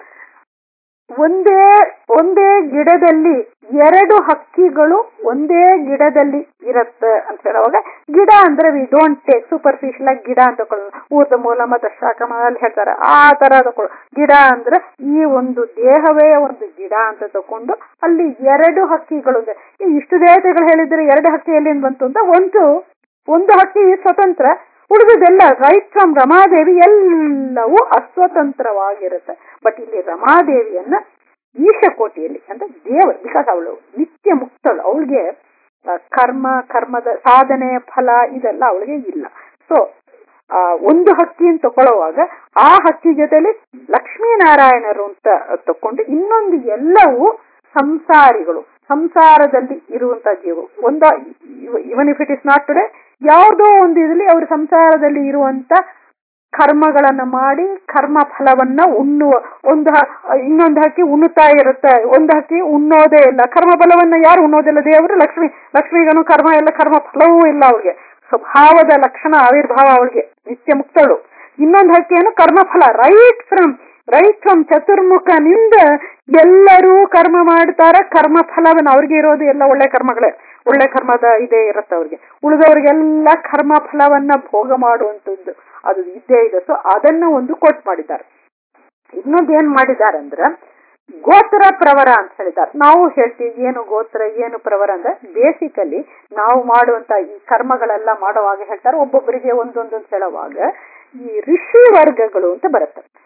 ಒಂದೇ ಒಂದೇ ಗಿಡದಲ್ಲಿ ಎರಡು ಹಕ್ಕಿಗಳು ಒಂದೇ ಗಿಡದಲ್ಲಿ ಇರುತ್ತೆ ಅಂತ ಹೇಳುವಾಗ ಗಿಡ ಅಂದ್ರೆ ವಿ ಡೋಂಟ್ ಟೇಕ್ ಸೂಪರ್ಫಿಷಿಯಲ್ ಆಗಿ ಗಿಡ ಅಂತ ತಕೊಳ್ಳೋದು ಊರ್ದ ಮೂಲ ಮತ್ತು ಶಾಖಮದಲ್ಲಿ ಹೇಳ್ತಾರೆ ಆ ತರ ತಕೊಳ್ಳೋ ಗಿಡ ಅಂದ್ರೆ ಈ ಒಂದು ದೇಹವೇ ಒಂದು ಗಿಡ ಅಂತ ತಕೊಂಡು ಅಲ್ಲಿ ಎರಡು ಹಕ್ಕಿಗಳು ಇದೆ ಈ ಇಷ್ಟು ದೇವತೆಗಳು ಹೇಳಿದ್ರೆ ಎರಡು ಹಕ್ಕಿ ಎಲ್ಲಿಂದ ಬಂತು ಅಂತ ಒಂದು ಒಂದು ಹಕ್ಕಿ ಸ್ವತಂತ್ರ ಉಳಿದುದೆಲ್ಲ ರೈಟ್ ಫ್ರಮ್ ರಮಾದೇವಿ ಎಲ್ಲವೂ ಅಸ್ವತಂತ್ರವಾಗಿರುತ್ತೆ ಬಟ್ ಇಲ್ಲಿ ರಮಾದೇವಿಯನ್ನ ಈಶಕೋಟಿಯಲ್ಲಿ ಅಂದ್ರೆ ದೇವರು ಬಿಕಾಸ್ ಅವಳು ನಿತ್ಯ ಮುಕ್ತಳು ಅವಳಿಗೆ ಕರ್ಮ ಕರ್ಮದ ಸಾಧನೆ ಫಲ ಇದೆಲ್ಲ ಅವಳಿಗೆ ಇಲ್ಲ ಸೊ ಆ ಒಂದು ಹಕ್ಕಿಯನ್ನು ತಗೊಳ್ಳುವಾಗ ಆ ಹಕ್ಕಿ ಜೊತೆಲಿ ಲಕ್ಷ್ಮೀನಾರಾಯಣರು ಅಂತ ತಕೊಂಡು ಇನ್ನೊಂದು ಎಲ್ಲವೂ ಸಂಸಾರಿಗಳು ಸಂಸಾರದಲ್ಲಿ ಇರುವಂತ ಜೀವ ಒಂದ even if it is not today ಯಾವುದೋ ಒಂದು ಇದರಲ್ಲಿ ಅವರು ಸಂಸಾರದಲ್ಲಿ ಇರುವಂತ ಕರ್ಮಗಳನ್ನ ಮಾಡಿ ಕರ್ಮ ಫಲವನ್ನ ಉಣ್ಣುವ ಒಂದು ಹ- ಇನ್ನೊಂದು ಹಕ್ಕಿ ಉಣ್ಣುತ್ತಾ ಇರುತ್ತೆ ಒಂದು ಹಕ್ಕಿ ಉಣ್ಣೋದೇ ಇಲ್ಲ ಕರ್ಮ ಫಲವನ್ನ ಯಾರು ಉಣ್ಣೋದಿಲ್ಲ ದೇವರು ಲಕ್ಷ್ಮಿ ಲಕ್ಷ್ಮಿಗನು ಕರ್ಮ ಇಲ್ಲ ಕರ್ಮ ಫಲವೂ ಇಲ್ಲ ಅವ್ರಿಗೆ ಸ್ವಭಾವದ ಲಕ್ಷಣ ಆವಿರ್ಭಾವ ಅವಳಿಗೆ ನಿತ್ಯ ಮುಕ್ತಳು ಇನ್ನೊಂದು ಹಕ್ಕಿಯನ್ನು ಕರ್ಮಫಲ ರೈಟ್ ಫ್ರಮ್ ರೈಟ್ ಫ್ರಮ್ ಚತುರ್ಮುಖನಿಂದ ಎಲ್ಲರೂ ಕರ್ಮ ಮಾಡ್ತಾರೆ ಕರ್ಮ ಫಲವನ್ನು ಅವ್ರಿಗೆ ಇರೋದು ಎಲ್ಲ ಒಳ್ಳೆ ಕರ್ಮಗಳೇ ಒಳ್ಳೆ ಕರ್ಮದ ಇದೇ ಇರುತ್ತೆ ಅವ್ರಿಗೆ ಉಳಿದವರಿಗೆಲ್ಲ ಕರ್ಮ ಫಲವನ್ನ ಭೋಗ ಮಾಡುವಂತದ್ದು ಅದು ಇದ್ದೇ ಇದೆ ಸೊ ಅದನ್ನ ಒಂದು ಕೋಟ್ ಮಾಡಿದ್ದಾರೆ ಇನ್ನೊಂದು ಏನ್ ಮಾಡಿದ್ದಾರೆ ಅಂದ್ರೆ ಗೋತ್ರ ಪ್ರವರ ಅಂತ ಹೇಳಿದ್ದಾರೆ ನಾವು ಹೇಳ್ತೀವಿ ಏನು ಗೋತ್ರ ಏನು ಪ್ರವರ ಅಂದ್ರೆ ಬೇಸಿಕಲಿ ನಾವು ಮಾಡುವಂತ ಈ ಕರ್ಮಗಳೆಲ್ಲ ಮಾಡುವಾಗ ಹೇಳ್ತಾರೆ ಒಬ್ಬೊಬ್ಬರಿಗೆ ಒಂದೊಂದು ಅಂತ ಹೇಳುವಾಗ ಈ ಋಷಿ ವರ್ಗಗಳು ಅಂತ ಬರುತ್ತೆ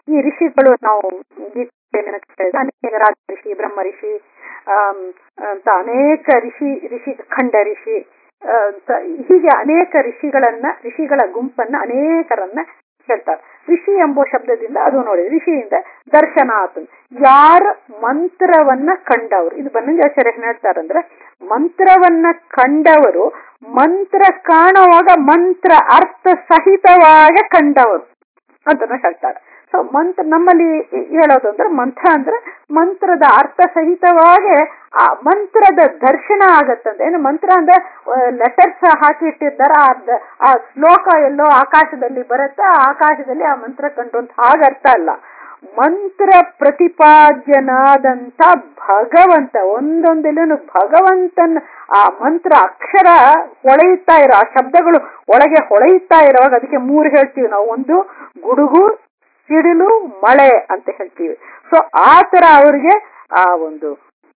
ಈ ಋಷಿಗಳು ನಾವು ಗೀತೆಯನ್ನ ಕೇಳಿದ್ರೆ ಅನೇಕ ರಾಜ ಋಷಿ ಬ್ರಹ್ಮ ಋಷಿ ಆಮ್, ಅಂತ ಅನೇಕ ಋಷಿ ಋಷಿ ಖಂಡ ಋಷಿ ಆ, ಅಂತ ಹೀಗೆ ಅನೇಕ ಋಷಿಗಳನ್ನ ಋಷಿಗಳ ಗುಂಪನ್ನ ಅನೇಕರನ್ನ ಹೇಳ್ತಾರೆ ಋಷಿ ಎಂಬ ಶಬ್ದದಿಂದ ಅದು ನೋಡಿ ಋಷಿಯಿಂದ ದರ್ಶನ ಆತು ಯಾರ ಮಂತ್ರವನ್ನ ಕಂಡವರು ಇದು ಬನ್ನಂಜಾಚಾರ್ಯ ಏನ್ ಹೇಳ್ತಾರಂದ್ರೆ ಮಂತ್ರವನ್ನ ಕಂಡವರು ಮಂತ್ರ ಕಾಣುವಾಗ ಮಂತ್ರ ಅರ್ಥ ಸಹಿತವಾಗಿ ಕಂಡವರು ಅದನ್ನ ಹೇಳ್ತಾರೆ ಸೊ ಮಂತ್ರ ನಮ್ಮಲ್ಲಿ ಹೇಳೋದು ಅಂದ್ರೆ ಮಂತ್ರ ಅಂದ್ರೆ ಮಂತ್ರದ ಅರ್ಥ ಸಹಿತವಾಗಿ ಆ ಮಂತ್ರದ ದರ್ಶನ ಆಗತ್ತಂತೆ ಏನು ಮಂತ್ರ ಅಂದ್ರೆ ಲೆಟರ್ಸ್ ಹಾಕಿ ಇಟ್ಟಿರ್ತಾರ ಆ ದ- ಆ ಶ್ಲೋಕ ಎಲ್ಲೋ ಆಕಾಶದಲ್ಲಿ ಬರುತ್ತೆ ಆ ಆಕಾಶದಲ್ಲಿ ಆ ಮಂತ್ರ ಕಂಡು ಅಂತ ಹಾಗರ್ಥ ಅಲ್ಲ ಮಂತ್ರ ಪ್ರತಿಪಾದ್ಯನಾದಂತ ಭಗವಂತ ಒಂದೊಂದಿಲ್ಲೂ ಭಗವಂತನ ಆ ಮಂತ್ರ ಅಕ್ಷರ ಹೊಳೆಯುತ್ತಾ ಇರೋ ಆ ಶಬ್ದಗಳು ಒಳಗೆ ಹೊಳೆಯುತ್ತಾ ಇರುವಾಗ ಅದಕ್ಕೆ ಮೂರು ಹೇಳ್ತೀವಿ ನಾವು ಒಂದು ಗುಡುಗು ಸಿಡಿಲು ಮಳೆ ಅಂತ ಹೇಳ್ತೀವಿ ಸೊ ಆ ತರ ಅವರಿಗೆ ಆ ಒಂದು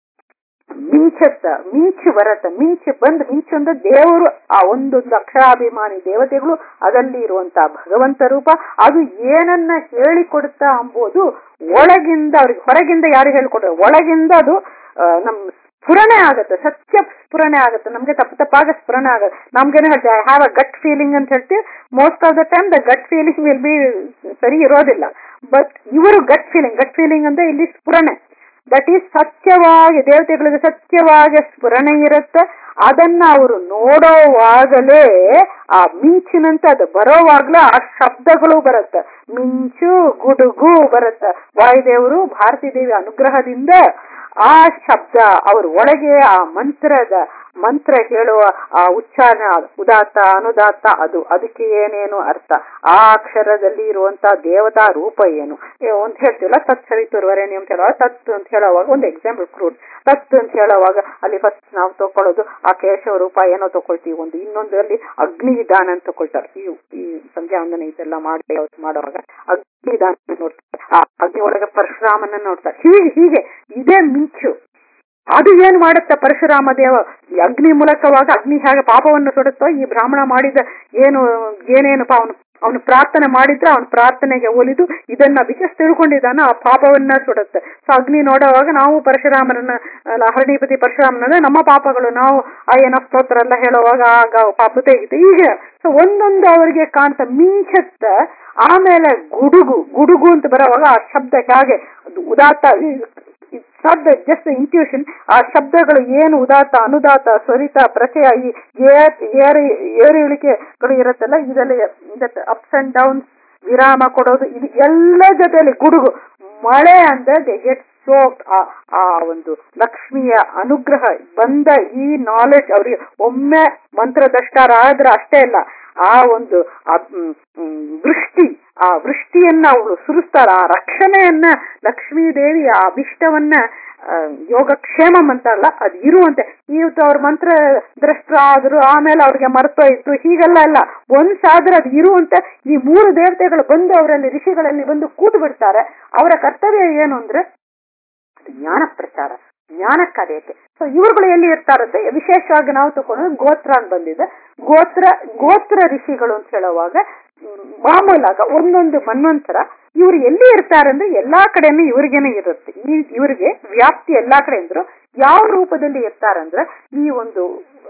ಮಿಂಚತ್ತ ಮಿಂಚು ಬರತ್ತ ಮಿಂಚು ಬಂದು ಮಿಂಚು ಅಂದ್ರೆ ದೇವರು ಆ ಒಂದೊಂದು ಅಕ್ಷರಾಭಿಮಾನಿ ದೇವತೆಗಳು ಅದಲ್ಲಿ ಇರುವಂತಹ ಭಗವಂತ ರೂಪ ಅದು ಏನನ್ನ ಹೇಳಿಕೊಡುತ್ತಾ ಅಂಬೋದು ಒಳಗಿಂದ ಅವ್ರಿಗೆ ಹೊರಗಿಂದ ಯಾರು ಹೇಳಿಕೊಡ್ತಾರೆ ಒಳಗಿಂದ ಅದು ಆ, ನಮ್ ಸ್ಫುರಣೆ ಆಗುತ್ತೆ ಸತ್ಯ ಸ್ಫುರಣೆ ಆಗುತ್ತೆ ನಮ್ಗೆ ತಪ್ಪು ತಪ್ಪಾಗ ಸ್ಫುರಣೆ ಆಗುತ್ತೆ ನಮ್ಗೇನು ಹೇಳ್ತೀವಿ I have a gut feeling ಅಂತ ಹೇಳ್ತೀವಿ most of the time the gut feeling will be ಸರಿ ಇರೋದಿಲ್ಲ ಬಟ್ ಇವರು ಗಟ್ ಫೀಲಿಂಗ್ ಗಟ್ ಫೀಲಿಂಗ್ ಅಂದ್ರೆ ಇಲ್ಲಿ ಸ್ಫುರಣೆ ದಟ್ ಈಸ್ ಸತ್ಯವಾಗಿ ದೇವತೆಗಳಿಗೆ ಸತ್ಯವಾಗಿ ಸ್ಫುರಣೆ ಇರುತ್ತೆ ಅದನ್ನ ಅವರು ನೋಡೋವಾಗಲೇ ಆ ಮಿಂಚಿನಂತೆ ಅದು ಬರೋವಾಗ್ಲೇ ಆ ಶಬ್ದಗಳು ಬರುತ್ತೆ ಮಿಂಚು ಗುಡುಗು ಬರುತ್ತೆ ವಾಯುದೇವರು ಭಾರತೀ ದೇವಿ ಅನುಗ್ರಹದಿಂದ ಆ ಶಬ್ದ ಅವ್ರ ಒಳಗೆ ಆ ಮಂತ್ರದ ಮಂತ್ರ ಹೇಳುವ ಆ ಉಚ್ಚಾರಣ ಉದಾತ್ತ ಅನುದಾತ್ತ ಅದು ಅದಕ್ಕೆ ಏನೇನು ಅರ್ಥ ಆ ಅಕ್ಷರದಲ್ಲಿ ಇರುವಂತ ದೇವತಾ ರೂಪ ಏನು ಏ, ಒಂದ್ ಹೇಳ್ತೀವಲ್ಲ ತತ್ ಸವಿತುರ್ವರೇಣಿ ಅಂತ ಹೇಳುವಾಗ ತತ್ ಅಂತ ಹೇಳುವಾಗ ಒಂದು ಎಕ್ಸಾಂಪಲ್ ಕ್ರೂಡ್ ತತ್ ಅಂತ ಹೇಳುವಾಗ ಅಲ್ಲಿ ಫಸ್ಟ್ ನಾವು ತಗೊಳ್ಳೋದು ಆ ಕೇಶವ ರೂಪ ಏನೋ ತಗೊಳ್ತೀವಿ ಒಂದು ಇನ್ನೊಂದರಲ್ಲಿ ಅಗ್ನಿದಾನ ಅಂತ ತಗೊಳ್ತಾರೆ ಈ ಈ ಸಂಧ್ಯಾ ವಂದನೆ ಇದೆಲ್ಲ ಮಾಡಿ ಅವತ್ತು ಮಾಡುವಾಗ ಅಗ್ನಿದಾನ ನೋಡ್ತಾರೆ ಆ ಅಗ್ನಿ ಒಳಗೆ ಪರಶುರಾಮನ ನೋಡ್ತಾರೆ ಹೀಗೆ ಹೀಗೆ ಇದೇ ಮಿಂಚು ಅದು ಏನ್ ಮಾಡುತ್ತೆ ಪರಶುರಾಮ ದೇವ ಈ ಅಗ್ನಿ ಮೂಲಕವಾಗ ಅಗ್ನಿ ಹೇಗೆ ಪಾಪವನ್ನು ಸುಡುತ್ತೋ ಈ ಬ್ರಾಹ್ಮಣ ಮಾಡಿದ ಏನು ಏನೇನು ಅವನು ಅವನು ಪ್ರಾರ್ಥನೆ ಮಾಡಿದ್ರೆ ಅವನ ಪ್ರಾರ್ಥನೆಗೆ ಒಲಿದು ಇದನ್ನ ಬಿಕಾಸ್ ತಿಳ್ಕೊಂಡಿದ್ದಾನ ಆ ಪಾಪವನ್ನ ಸುಡುತ್ತೆ ಸೊ ಅಗ್ನಿ ನೋಡುವಾಗ ನಾವು ಪರಶುರಾಮನನ್ನ ಅಲ್ಲ, ಹರಣಿಪತಿ ಪರಶುರಾಮನ ನಮ್ಮ ಪಾಪಗಳು ನಾವು ಆ ಏನೋ ಸ್ತೋತ್ರ ಎಲ್ಲ ಹೇಳುವಾಗ ಆಗ ಪಾಪ ತೆಗಿತು ಹೀಗೆ ಸೊ ಒಂದೊಂದು ಅವರಿಗೆ ಕಾಣ್ತ ಮಿಂಚತ್ತ ಆಮೇಲೆ ಗುಡುಗು ಗುಡುಗು ಅಂತ ಬರೋವಾಗ ಆ ಶಬ್ದ ಹೇಗೆ ಅದು ಉದಾತ್ತ it's not the just intuition ಆ ಶಬ್ದಗಳು ಏನು ಉದಾತ್ತ ಅನುದಾತ ಸ್ವರಿತ ಪ್ರಚಯ ಈ ಏರ್ ಏರು ಏರು ಇಳಿಕೆಗಳು ಇರುತ್ತಲ್ಲ ಇದರಲ್ಲಿ ಅಪ್ಸ್ ಅಂಡ್ ಡೌನ್ಸ್ ವಿರಾಮ ಕೊಡೋದು ಇದು ಎಲ್ಲ ಜೊತೆಯಲ್ಲಿ ಗುಡುಗು ಮಳೆ ಅಂದ್ರೆ ದೆ ಗೆಟ್ ಸೋಕ್ಡ್ ಆ ಒಂದು ಲಕ್ಷ್ಮಿಯ ಅನುಗ್ರಹ ಬಂದ ಈ ನಾಲೆಡ್ಜ್ ಅವರಿಗೆ ಒಮ್ಮೆ ಮಂತ್ರದಷ್ಟಾರ ಆದ್ರೆ ಅಷ್ಟೇ ಇಲ್ಲ ಆ ಒಂದು ಆ, ಮ್, ಮ್, ವೃಷ್ಟಿ ಆ ವೃಷ್ಟಿಯನ್ನ ಅವಳು ಸುರಿಸ್ತಾರ ಆ ರಕ್ಷಣೆಯನ್ನ ಲಕ್ಷ್ಮೀ ದೇವಿ ಆ ಅಭಿಷ್ಟವನ್ನ ಆ, ಯೋಗಕ್ಷೇಮಂ ಅಂತಾರಲ್ಲ ಅದು ಇರುವಂತೆ ಇವತ್ತು ಅವ್ರ ಮಂತ್ರ ಆದ್ರು ಆಮೇಲೆ ಅವ್ರಿಗೆ ಮರ್ತೋಯ್ತು ಹೀಗೆಲ್ಲ ಇಲ್ಲ ಒಂದ್ಸಾದ್ರೆ ಅದು ಇರುವಂತೆ ಈ ಮೂರು ದೇವತೆಗಳು ಬಂದು ಅವರಲ್ಲಿ ಋಷಿಗಳಲ್ಲಿ ಬಂದು ಕೂತು ಬಿಡ್ತಾರೆ ಅವರ ಕರ್ತವ್ಯ ಏನು ಅಂದ್ರೆ ಜ್ಞಾನ ಪ್ರಚಾರ ಜ್ಞಾನ ಕಾರ್ಯಕ್ಕೆ ಸೊ ಇವುಗಳು ಎಲ್ಲಿ ಇರ್ತಾರಂತೆ ವಿಶೇಷವಾಗಿ ನಾವು ತಗೊಂಡು ಗೋತ್ರ ಅಂತ ಬಂದಿದೆ ಗೋತ್ರ ಗೋತ್ರ ಋಷಿಗಳು ಅಂತ ಹೇಳುವಾಗ ಮ್, ಮಾಮೂಲಾಗ ಒಂದೊಂದು ಮನ್ವಂತರ ಇವ್ರು ಎಲ್ಲಿ ಇರ್ತಾರಂದ್ರೆ ಎಲ್ಲಾ ಕಡೆನೂ ಇವ್ರಿಗೇನೆ ಇರುತ್ತೆ ಈ ಇವ್ರಿಗೆ ವ್ಯಾಪ್ತಿ ಎಲ್ಲಾ ಕಡೆ ಅಂದ್ರು ಯಾವ ರೂಪದಲ್ಲಿ ಇರ್ತಾರಂದ್ರೆ ಈ ಒಂದು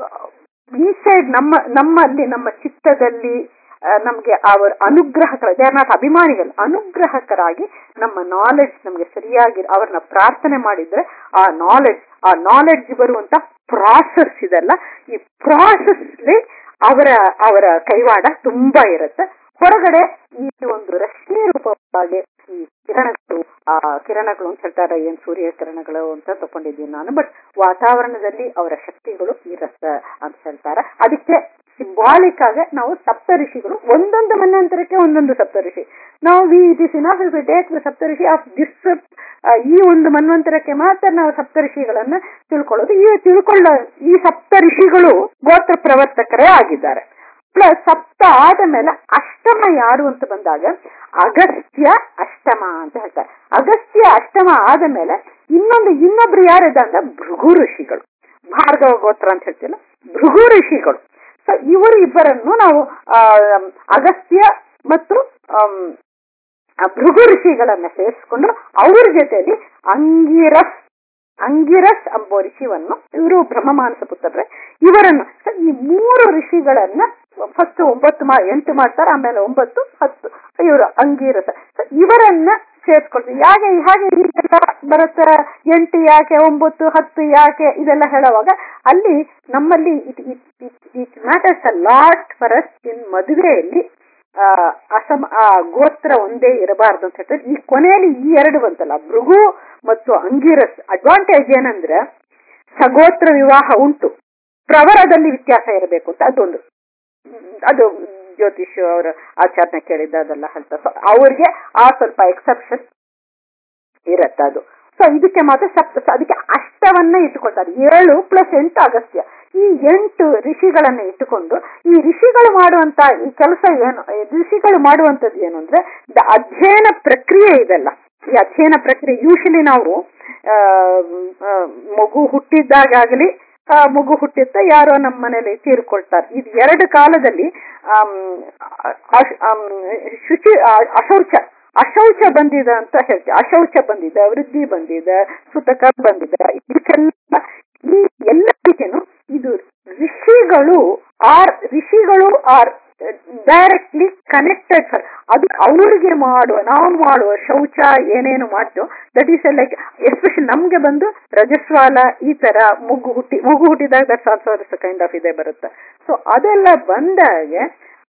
ಇನ್ಸೈಡ್ ನಮ್ಮ ನಮ್ಮಲ್ಲಿ ನಮ್ಮ ಚಿತ್ತದಲ್ಲಿ ಆ, ನಮ್ಗೆ ಅವರ ಅನುಗ್ರಹಕರ ದೇ ಆರ್ ನಾಟ್ ಅಭಿಮಾನಿಗಳು ಅನುಗ್ರಹಕರಾಗಿ ನಮ್ಮ ನಾಲೆಡ್ಜ್ ನಮ್ಗೆ ಸರಿಯಾಗಿ ಅವ್ರನ್ನ ಪ್ರಾರ್ಥನೆ ಮಾಡಿದ್ರೆ ಆ ನಾಲೆಡ್ಜ್ ಆ ನಾಲೆಡ್ಜ್ ಬರುವಂತ ಪ್ರಾಸೆಸ್ ಇದೆಲ್ಲ ಈ ಪ್ರಾಸೆಸ್ ಅವರ ಅವರ ಕೈವಾಡ ತುಂಬಾ ಇರುತ್ತೆ ಹೊರಗಡೆ ಈ ಒಂದು ರಶ್ಮಿ ರೂಪವಾಗಿ ಈ ಕಿರಣಗಳು ಆ ಕಿರಣಗಳು ಅಂತ ಹೇಳ್ತಾರೆ ಏನ್ ಸೂರ್ಯ ಕಿರಣಗಳು ಅಂತ ತಕೊಂಡಿದ್ದೀನಿ ನಾನು ಬಟ್ ವಾತಾವರಣದಲ್ಲಿ ಅವರ ಶಕ್ತಿಗಳು ಇರುತ್ತೆ ಅಂತ ಹೇಳ್ತಾರೆ ಅದಕ್ಕೆ ಸಿಂಬಾಲಿಕ್ ಆಗಿ ನಾವು ಸಪ್ತ ಋಷಿಗಳು ಒಂದೊಂದು ಮನ್ವಂತರಕ್ಕೆ ಒಂದೊಂದು ಸಪ್ತ ಋಷಿ ನಾವು we it is enough if take the sapta rishi of this ಈ ಒಂದು ಮನ್ವಂತರಕ್ಕೆ ಮಾತ್ರ ನಾವು ಸಪ್ತ ಋಷಿಗಳನ್ನ ತಿಳ್ಕೊಳ್ಳೋದು ಈ ತಿಳ್ಕೊಳ್ಳೋ ಈ ಸಪ್ತ ಋಷಿಗಳು ಗೋತ್ರ ಪ್ರವರ್ತಕರೇ ಆಗಿದ್ದಾರೆ ಪ್ಲಸ್ ಸಪ್ತ ಆದ ಮೇಲೆ ಅಷ್ಟಮ ಯಾರು ಅಂತ ಬಂದಾಗ ಅಗಸ್ತ್ಯ ಅಷ್ಟಮ ಅಂತ ಹೇಳ್ತಾರೆ ಅಗಸ್ತ್ಯ ಅಷ್ಟಮ ಆದ ಮೇಲೆ ಇನ್ನೊಂದು ಇನ್ನೊಬ್ರು ಯಾರಿದೆ ಅಂದ್ರೆ ಭೃಗು ಋಷಿಗಳು ಭಾರ್ಗವ ಗೋತ್ರ ಅಂತ ಹೇಳ್ತೀವಲ್ಲ ಭೃಗು ಋಷಿಗಳು ಸೊ ಇವರು ಇಬ್ಬರನ್ನು ನಾವು ಆ, ಅಗಸ್ತ್ಯ ಮತ್ತು ಆಮ್, ಆ ಭೃಗು ಋಷಿಗಳನ್ನ ಸೇರಿಸ್ಕೊಂಡು ಅವ್ರ ಜೊತೆಯಲ್ಲಿ ಅಂಗಿರಸ್ ಅಂಗಿರಸ್ ಎಂಬ ಋಷಿವನ್ನು ಇವರು ಬ್ರಹ್ಮಮಾನಸ ಪುತ್ರರೇ ಇವರನ್ನು so ಈ ಮೂರು ಋಷಿಗಳನ್ನ ಫಸ್ಟ್ ಒಂಬತ್ತು ಮಾ ಎಂಟು ಮಾಡ್ತಾರೆ ಆಮೇಲೆ ಒಂಬತ್ತು ಹತ್ತು ಇವರು ಅಂಗಿರಸ So ಇವರನ್ನ ಸೇರ್ಸ್ಕೊಳ್ತೀವಿ ಯಾಕೆ ಹಾಗೆ ಹೀಗೆಲ್ಲ ಬರುತ್ತೆ ಎಂಟು ಯಾಕೆ ಒಂಬತ್ತು ಹತ್ತು ಯಾಕೆ ಇದೆಲ್ಲ ಹೇಳುವಾಗ ಅಲ್ಲಿ ನಮ್ಮಲ್ಲಿ it it matters a lot for us in ಮದುವೆಯಲ್ಲಿ ಆ, ಅಸಮ ಆ ಗೋತ್ರ ಒಂದೇ ಇರಬಾರ್ದು ಅಂತ ಹೇಳ್ತಾರೆ ಈ ಕೊನೆಯಲ್ಲಿ ಈ ಎರಡು ಬಂತಲ್ಲ ಭೃಗು ಮತ್ತು ಅಂಗಿರಸ್ ಅಡ್ವಾಂಟೇಜ್ ಏನಂದ್ರೆ ಸಗೋತ್ರ ವಿವಾಹ ಉಂಟು ಪ್ರವರದಲ್ಲಿ ವ್ಯತ್ಯಾಸ ಇರಬೇಕು ಅಂತ ಅದೊಂದು ಹ್ಮ್, ಅದು ಜ್ಯೋತಿಷ್ ಅವರ ಆಚಾರ್ಯ ಕೇಳಿದ್ದ ಅದೆಲ್ಲ ಹೇಳ್ತಾರೆ ಸೊ ಅವ್ರಿಗೆ ಆ ಸ್ವಲ್ಪ ಎಕ್ಸೆಪ್ಷನ್ ಇರತ್ತೆ ಅದು ಸೊ ಇದಕ್ಕೆ ಮಾತ್ರ ಸಪ್ತ so ಅದಕ್ಕೆ ಅಷ್ಟವನ್ನ ಇಟ್ಟುಕೊಳ್ತಾರೆ ಏಳು ಪ್ಲಸ್ ಎಂಟು ಅಗಸ್ತ್ಯ ಈ ಎಂಟು ಋಷಿಗಳನ್ನ ಇಟ್ಟುಕೊಂಡು ಈ ಋಷಿಗಳು ಮಾಡುವಂತ ಈ ಕೆಲಸ ಏನು ಈ ಋಷಿಗಳು ಮಾಡುವಂತದ್ದು ಏನು ಅಂದ್ರೆ ದ ಅಧ್ಯಯನ ಪ್ರಕ್ರಿಯೆ ಇದೆಲ್ಲ ಈ ಅಧ್ಯಯನ ಪ್ರಕ್ರಿಯೆ ಯೂಶಲಿ ನಾವು ಆ, ಆ, ಮಗು ಹುಟ್ಟಿದ್ದಾಗಲಿ ಆ, ಮಗು ಹುಟ್ಟಿತ್ತ ಯಾರೋ ನಮ್ಮ ಮನೇಲಿ ತೀರ್ಕೊಳ್ತಾರೆ ಇದು ಎರಡು ಕಾಲದಲ್ಲಿ ಆಮ್, ಅಶ್- ಆಮ್, ಶುಚಿ ಆ- ಅಶೌಚ ಅಶೌಚ ಬಂದಿದೆ ಅಂತ ಹೇಳ್ತೀವಿ ಅಶೌಚ ಬಂದಿದೆ ವೃದ್ಧಿ ಬಂದಿದೆ ಸುತಕ ಬಂದಿದೆ ಇದಕ್ಕೆಲ್ಲ ಈ ಎಲ್ಲದಕ್ಕೇನು ಇದು ಋಷಿಗಳು ಆರ್ ಋಷಿಗಳು ಆರ್ ಡೈರೆಕ್ಟ್ಲಿ ಕನೆಕ್ಟೆಡ್ ಫರ್ ಅದು ಅವ್ರಿಗೆ ಮಾಡುವ ನಾವು ಮಾಡುವ ಶೌಚ ಏನೇನು ಮಾಡ್ತೇವೆ ದಟ್ ಈಸ್ ಲೈಕ್ ಎಸ್ಪೆಷಲಿ ನಮ್ಗೆ ಬಂದು ರಜಸ್ವಾಲ ಈ ತರ ಮಗು ಹುಟ್ಟಿ ಮಗು ಹುಟ್ಟಿದಾಗ ದಟ್ಸ್ ಆಲ್ಸೋ ಕೈಂಡ್ ಆಫ್ ಇದೆ ಬರುತ್ತೆ ಸೊ ಅದೆಲ್ಲ ಬಂದಾಗೆ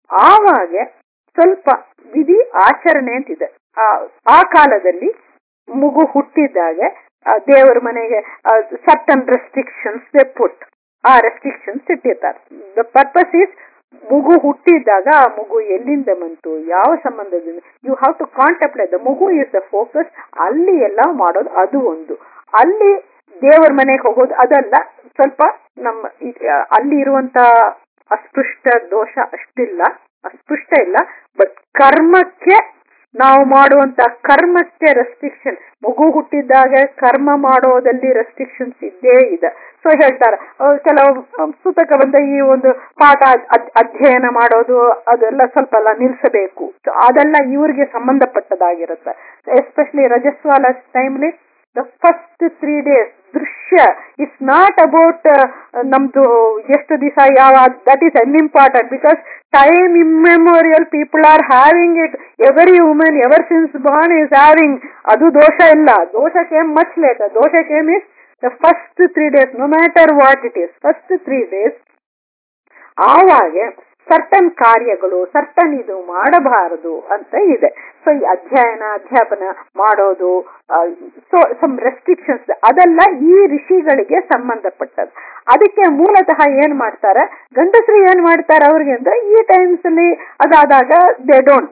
ಆವಾಗ ಸ್ವಲ್ಪ ವಿಧಿ ಆಚರಣೆ ಅಂತಿದೆ ಆ ಆ ಕಾಲದಲ್ಲಿ ಮಗು ಹುಟ್ಟಿದಾಗ ಆ ದೇವರ ಮನೆಗೆ ಸರ್ಟನ್ ರೆಸ್ಟ್ರಿಕ್ಷನ್ಸ್ ದೆ ಪುಟ್ ಆ ರೆಸ್ಟ್ರಿಕ್ಷನ್ಸ್ ಇಟ್ಟಿರ್ತಾರೆ ದ ಪರ್ಪಸ್ ಈಸ್ ಮಗು ಹುಟ್ಟಿದಾಗ ಆ ಮಗು ಎಲ್ಲಿಂದ ಬಂತು ಯಾವ ಸಂಬಂಧದಿಂದ you have to contemplate the magu is the focus ಅಲ್ಲಿ ಎಲ್ಲ ಮಾಡೋದು ಅದು ಒಂದು ಅಲ್ಲಿ ದೇವರ ಮನೆಗೆ ಹೋಗೋದು ಅದಲ್ಲ ಸ್ವಲ್ಪ ನಮ್ಮ ಈ- ಅಲ್ಲಿ ಇರುವಂತ ಅಸ್ಪೃಷ್ಟ ದೋಷ ಅಷ್ಟಿಲ್ಲ ಅಸ್ಪೃಷ್ಟ ಇಲ್ಲ ಬಟ್ ಕರ್ಮಕ್ಕೆ ನಾವು ಮಾಡುವಂತ ಕರ್ಮಕ್ಕೆ ರೆಸ್ಟ್ರಿಕ್ಷನ್ ಮಗು ಹುಟ್ಟಿದಾಗ ಕರ್ಮ ಮಾಡೋದಲ್ಲಿ ರೆಸ್ಟ್ರಿಕ್ಷನ್ಸ್ ಇದ್ದೇ ಇದೆ ಸೊ ಹೇಳ್ತಾರೆ ಅಹ್ ಕೆಲವು ಅಹ್ ಸೂತಕ ಬಂದ ಈ ಒಂದು ಪಾಠ ಅದ್- ಅಧ್ಯಯನ ಮಾಡೋದು ಅದೆಲ್ಲ ಸ್ವಲ್ಪ ಎಲ್ಲ ನಿಲ್ಸಬೇಕು So ಅದೆಲ್ಲ ಇವ್ರಿಗೆ ಸಂಬಂಧಪಟ್ಟದಾಗಿರುತ್ತೆ ಎಸ್ಪೆಷಲಿ ರಜಸ್ವಾಲ ಟೈಮ್ಲಿ ದ ಫಸ್ಟ್ ತ್ರೀ ಡೇಸ್ ದೃಶ್ಯ ಇಟ್ಸ್ ನಾಟ್ ಅಬೌಟ್ ನಮ್ದು ಎಷ್ಟು ದಿವಸ ಯಾವ that is an important because time immemorial people are having it every women ever since born is having ಅದು ದೋಷ ಇಲ್ಲ ದೋಷ ಕೇಮ್ ಮಚ್ ಲೇಟರ್ ದೋಷ came is the first three days no matter what it is first three days ಆವಾಗ certain ಕಾರ್ಯಗಳು certain ಇದು ಮಾಡಬಾರದು ಅಂತ ಇದೆ ಸೊ ಈ ಅಧ್ಯಯನ ಅಧ್ಯಾಪನ ಮಾಡೋದು ಸೊ ಸಮ್ ರೆಸ್ಟ್ರಿಕ್ಷನ್ಸ್ ಅದೆಲ್ಲ ಈ ಋಷಿಗಳಿಗೆ ಸಂಬಂಧಪಟ್ಟದ್ದು ಅದಕ್ಕೆ ಮೂಲತಃ ಏನ್ ಮಾಡ್ತಾರೆ ಗಂಡಸರು ಏನ್ ಮಾಡ್ತಾರೆ ಅವ್ರಿಗೆ ಅಂದ್ರೆ ಈ ಟೈಮ್ಸ್ ಅಲ್ಲಿ ಅದಾದಾಗ ದೇ ಡೋಂಟ್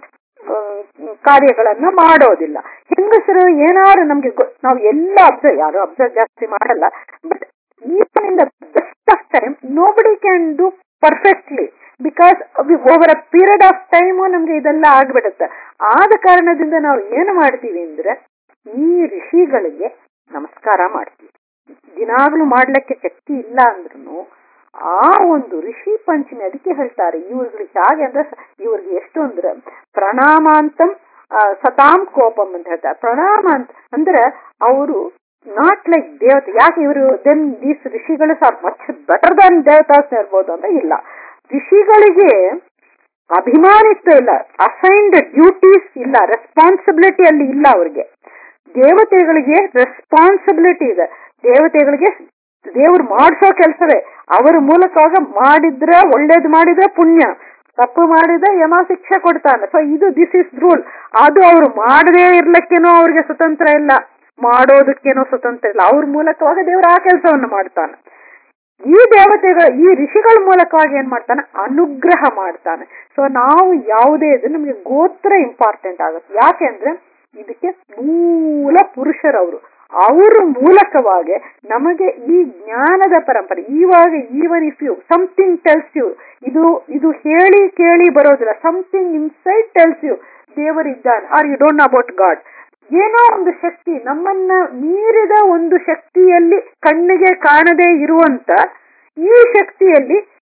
ಕಾರ್ಯಗಳನ್ನ ಮಾಡೋದಿಲ್ಲ ಹೆಂಗಸರು ಏನಾದ್ರು ನಮ್ಗೆ ಗೊ- ನಾವು ಎಲ್ಲ ಅಬ್ಸರ್ವ್ ಯಾರು ಅಬ್ಸರ್ವ್ ಜಾಸ್ತಿ ಮಾಡಲ್ಲ but even in the best of time nobody can do perfectly because over a period of time ನಮ್ಗೆ ಇದೆಲ್ಲ ಆಗ್ಬಿಡುತ್ತೆ ಆದ ಕಾರಣದಿಂದ ನಾವು ಏನು ಮಾಡ್ತೀವಿ ಅಂದ್ರೆ ಈ ಋಷಿಗಳಿಗೆ ನಮಸ್ಕಾರ ಮಾಡ್ತೀವಿ ದಿನಾಗ್ಲೂ ಮಾಡ್ಲಿಕ್ಕೆ ಶಕ್ತಿ ಇಲ್ಲ ಅಂದ್ರೂ ಆ ಒಂದು ಋಷಿ ಪಂಚಮಿ ಅದಕ್ಕೆ ಹೇಳ್ತಾರೆ ಇವ್ರಿಗೆ ಹಾಗೆ ಅಂದ್ರೆ ಇವ್ರಿಗೆ ಎಷ್ಟು ಅಂದ್ರೆ ಪ್ರಣಾಮಾಂತಂ ಆ, ಸತಾಂ ಕೋಪಂ ಅಂತ ಹೇಳ್ತಾರೆ ಪ್ರಣಾಮ ಅಂತ ಅಂದ್ರೆ ಅವರು ನಾಟ್ ಲೈಕ್ ದೇವತೆ ಯಾಕೆ ಇವರು ದೆನ್ ದೀಸ್ ಋಷಿಗಳು ಸಹ ಮಚ್ ಬೆಟರ್ ದನ್ ದೇವತಾಸ್ ಇರ್ಬೋದು ಅಂತ ಇಲ್ಲ ಋಷಿಗಳಿಗೆ ಅಭಿಮಾನಿತ್ವ ಇಲ್ಲ ಅಸೈನ್ಡ್ ಡ್ಯೂಟೀಸ್ ಇಲ್ಲ ರೆಸ್ಪಾನ್ಸಿಬಿಲಿಟಿ ಅಲ್ಲಿ ಇಲ್ಲ ಅವ್ರಿಗೆ ದೇವತೆಗಳಿಗೆ ರೆಸ್ಪಾನ್ಸಿಬಿಲಿಟಿ ಇದೆ ದೇವತೆಗಳಿಗೆ ದೇವ್ರು ಮಾಡಿಸೋ ಕೆಲಸವೇ ಅವರ ಮೂಲಕವಾಗ ಮಾಡಿದ್ರೆ ಒಳ್ಳೇದು ಮಾಡಿದ್ರೆ ಪುಣ್ಯ ತಪ್ಪು ಮಾಡಿದ್ರೆ ಯಮ ಶಿಕ್ಷೆ ಕೊಡ್ತಾನೆ ಸೊ ಇದು ದಿಸ್ ಇಸ್ ರೂಲ್ ಅದು ಅವ್ರು ಮಾಡದೇ ಇರ್ಲಿಕ್ಕೇನೋ ಅವ್ರಿಗೆ ಸ್ವತಂತ್ರ ಇಲ್ಲ ಮಾಡೋದಕ್ಕೇನೋ ಸ್ವತಂತ್ರ ಇಲ್ಲ ಅವ್ರ ಮೂಲಕವಾಗ ದೇವ್ರು ಆ ಕೆಲಸವನ್ನು ಮಾಡ್ತಾನೆ ಈ ದೇವತೆಗಳ ಈ ಋಷಿಗಳ ಮೂಲಕವಾಗಿ ಏನ್ ಮಾಡ್ತಾನೆ ಅನುಗ್ರಹ ಮಾಡ್ತಾನೆ ಸೊ ನಾವು ಯಾವುದೇ ಇದು ನಮಗೆ ಗೋತ್ರ ಇಂಪಾರ್ಟೆಂಟ್ ಆಗುತ್ತೆ ಯಾಕೆಂದ್ರೆ ಇದಕ್ಕೆ ಮೂಲ ಪುರುಷರವರು ಅವರ ಮೂಲಕವಾಗಿ ನಮಗೆ ಈ ಜ್ಞಾನದ ಪರಂಪರೆ ಇವಾಗ even if you something tells you ಇದು ಇದು ಹೇಳಿ ಕೇಳಿ ಬರೋದಿಲ್ಲ ಸಮಥಿಂಗ್ ಇನ್ಸೈಡ್ ಟೆಲ್ಸ್ ಯು ದೇವರಿದ್ದಾನೆ or you don't about God ಏನೋ ಒಂದು ಶಕ್ತಿ ನಮ್ಮನ್ನ ಮೀರಿದ ಒಂದು ಶಕ್ತಿಯಲ್ಲಿ ಕಣ್ಣಿಗೆ ಕಾಣದೇ ಇರುವಂತ ಈ ಶಕ್ತಿಯಲ್ಲಿ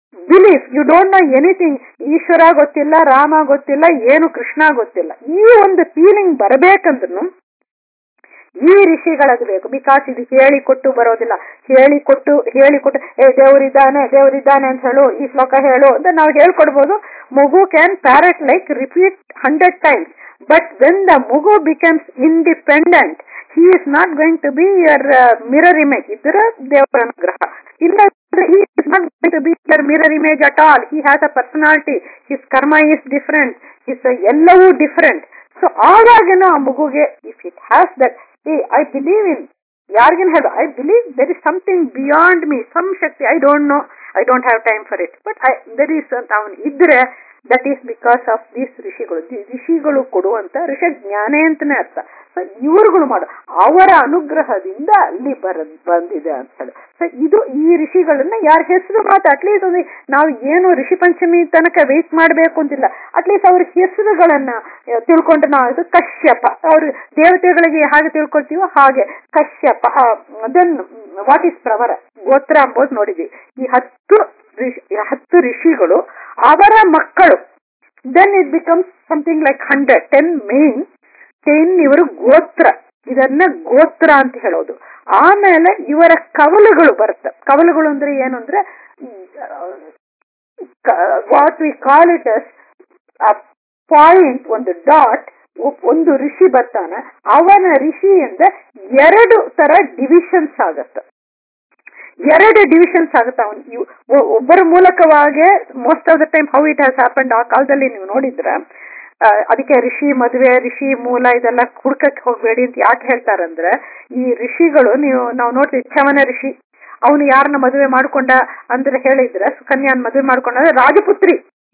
belief you don't know anything ಈಶ್ವರ ಗೊತ್ತಿಲ್ಲ ರಾಮ ಗೊತ್ತಿಲ್ಲ ಏನು ಕೃಷ್ಣ ಗೊತ್ತಿಲ್ಲ ಈ ಒಂದು ಫೀಲಿಂಗ್ ಬರಬೇಕಂದ್ರೂ ಈ ಋಷಿಗಳದು ಬೇಕು ಬಿಕಾಸ್ ಇದು ಹೇಳಿಕೊಟ್ಟು ಬರೋದಿಲ್ಲ ಹೇಳಿಕೊಟ್ಟು ಹೇಳಿಕೊಟ್ಟು ಏ ದೇವರಿದ್ದಾನೆ ದೇವರಿದ್ದಾನೆ ಅಂತ ಹೇಳು ಈ ಶ್ಲೋಕ ಹೇಳು ಅಂತ ನಾವು ಹೇಳ್ಕೊಡ್ಬೋದು ಮಗು can parrot like repeat hundred times but when the magu becomes independent he is not going to be your mirror image ಇದರ ದೇವರ ಅನುಗ್ರಹ ಇಲ್ಲ he is not going to be your mirror image at all. He has a personality. His karma is different. His ಎಲ್ಲವೂ different so ಆವಾಗೇನೋ ಆ ಮಗುಗೆ if it has that a I believe in ಯಾರಿಗೇನು ಹೇಳು I believe there is something beyond me some ಶಕ್ತಿ I don't know I don't have time for it but I there is ಅಂತ ಅವನು ಇದ್ರೆ that is because of these ಋಷಿಗಳು the- ಋಷಿಗಳು ಕೊಡುವಂತ ಋಷ ಜ್ಞಾನೇ ಅಂತಾನೆ ಅರ್ಥ ಸೊ ಇವ್ರುಗಳು ಮಾಡು ಅವರ ಅನುಗ್ರಹದಿಂದ ಅಲ್ಲಿ ಬರ ಬಂದಿದೆ ಅಂತ ಹೇಳಿ ಸೊ ಇದು ಈ ಋಷಿಗಳನ್ನ ಯಾರ ಹೆಸರು ಮಾತ್ರ ಅಟ್ಲೀಸ್ಟ್ ಒಂದು ನಾವು ಏನು ಋಷಿ ಪಂಚಮಿ ತನಕ ವೇಟ್ ಮಾಡಬೇಕು ಅಂತಿಲ್ಲ ಅಟ್ಲೀಸ್ಟ್ ಅವ್ರ ಹೆಸರುಗಳನ್ನ ಆ, ತಿಳ್ಕೊಂಡ್ರೆ ನಾವು ಇದು ಕಶ್ಯಪ ಅವ್ರ ದೇವತೆಗಳಿಗೆ ಹಾಗೆ ತಿಳ್ಕೊಳ್ತೀವೋ ಹಾಗೆ Kashyapa then what is pravara gotra ಅಂಬೋದು ನೋಡಿದ್ವಿ ಈ ಹತ್ತು ಋಷಿ ಈ ಹತ್ತು ಋಷಿಗಳು ಅವರ ಮಕ್ಕಳು then it becomes something like hundred ten main ten ಇವರು ಗೋತ್ರ ಇದನ್ನ ಗೋತ್ರ ಅಂತ ಹೇಳೋದು ಆಮೇಲೆ ಇವರ ಕವಲುಗಳು ಬರುತ್ತೆ ಕವಲುಗಳು ಅಂದ್ರೆ ಏನು ಅಂದ್ರೆ what we call it as point ಒಂದು ಡಾಟ್ ಒಂದು ಋಷಿ ಬರ್ತಾನೆ ಅವನ ಋಷಿಯಿಂದ ಎರಡು ತರ ಡಿವಿಷನ್ಸ್ ಆಗತ್ತೆ ಎರಡು ಡಿವಿಷನ್ಸ್ ಆಗುತ್ತೆ ಅವನು ಒಬ್ಬರ ಮೂಲಕವಾಗಿ most of the time how it has happened ಆ ಕಾಲದಲ್ಲಿ ನೀವು ನೋಡಿದ್ರ ಆ, ಅದಕ್ಕೆ ಋಷಿ ಮದುವೆ ಋಷಿ ಮೂಲ ಇದೆಲ್ಲ ಹುಡ್ಕಕ್ಕೆ ಹೋಗ್ಬೇಡಿ ಅಂತ ಯಾಕೆ ಹೇಳ್ತಾರಂದ್ರೆ ಈ ಋಷಿಗಳು ನೀವು ನಾವು ನೋಡ್ತೀವಿ ಚವನ ಋಷಿ ಅವನು ಯಾರನ್ನ ಮದುವೆ ಮಾಡ್ಕೊಂಡ ಅಂದ್ರೆ ಹೇಳಿದ್ರೆ ಸುಕನ್ಯಾನ್ ಮದುವೆ ಮಾಡ್ಕೊಂಡ ರಾಜಪುತ್ರಿ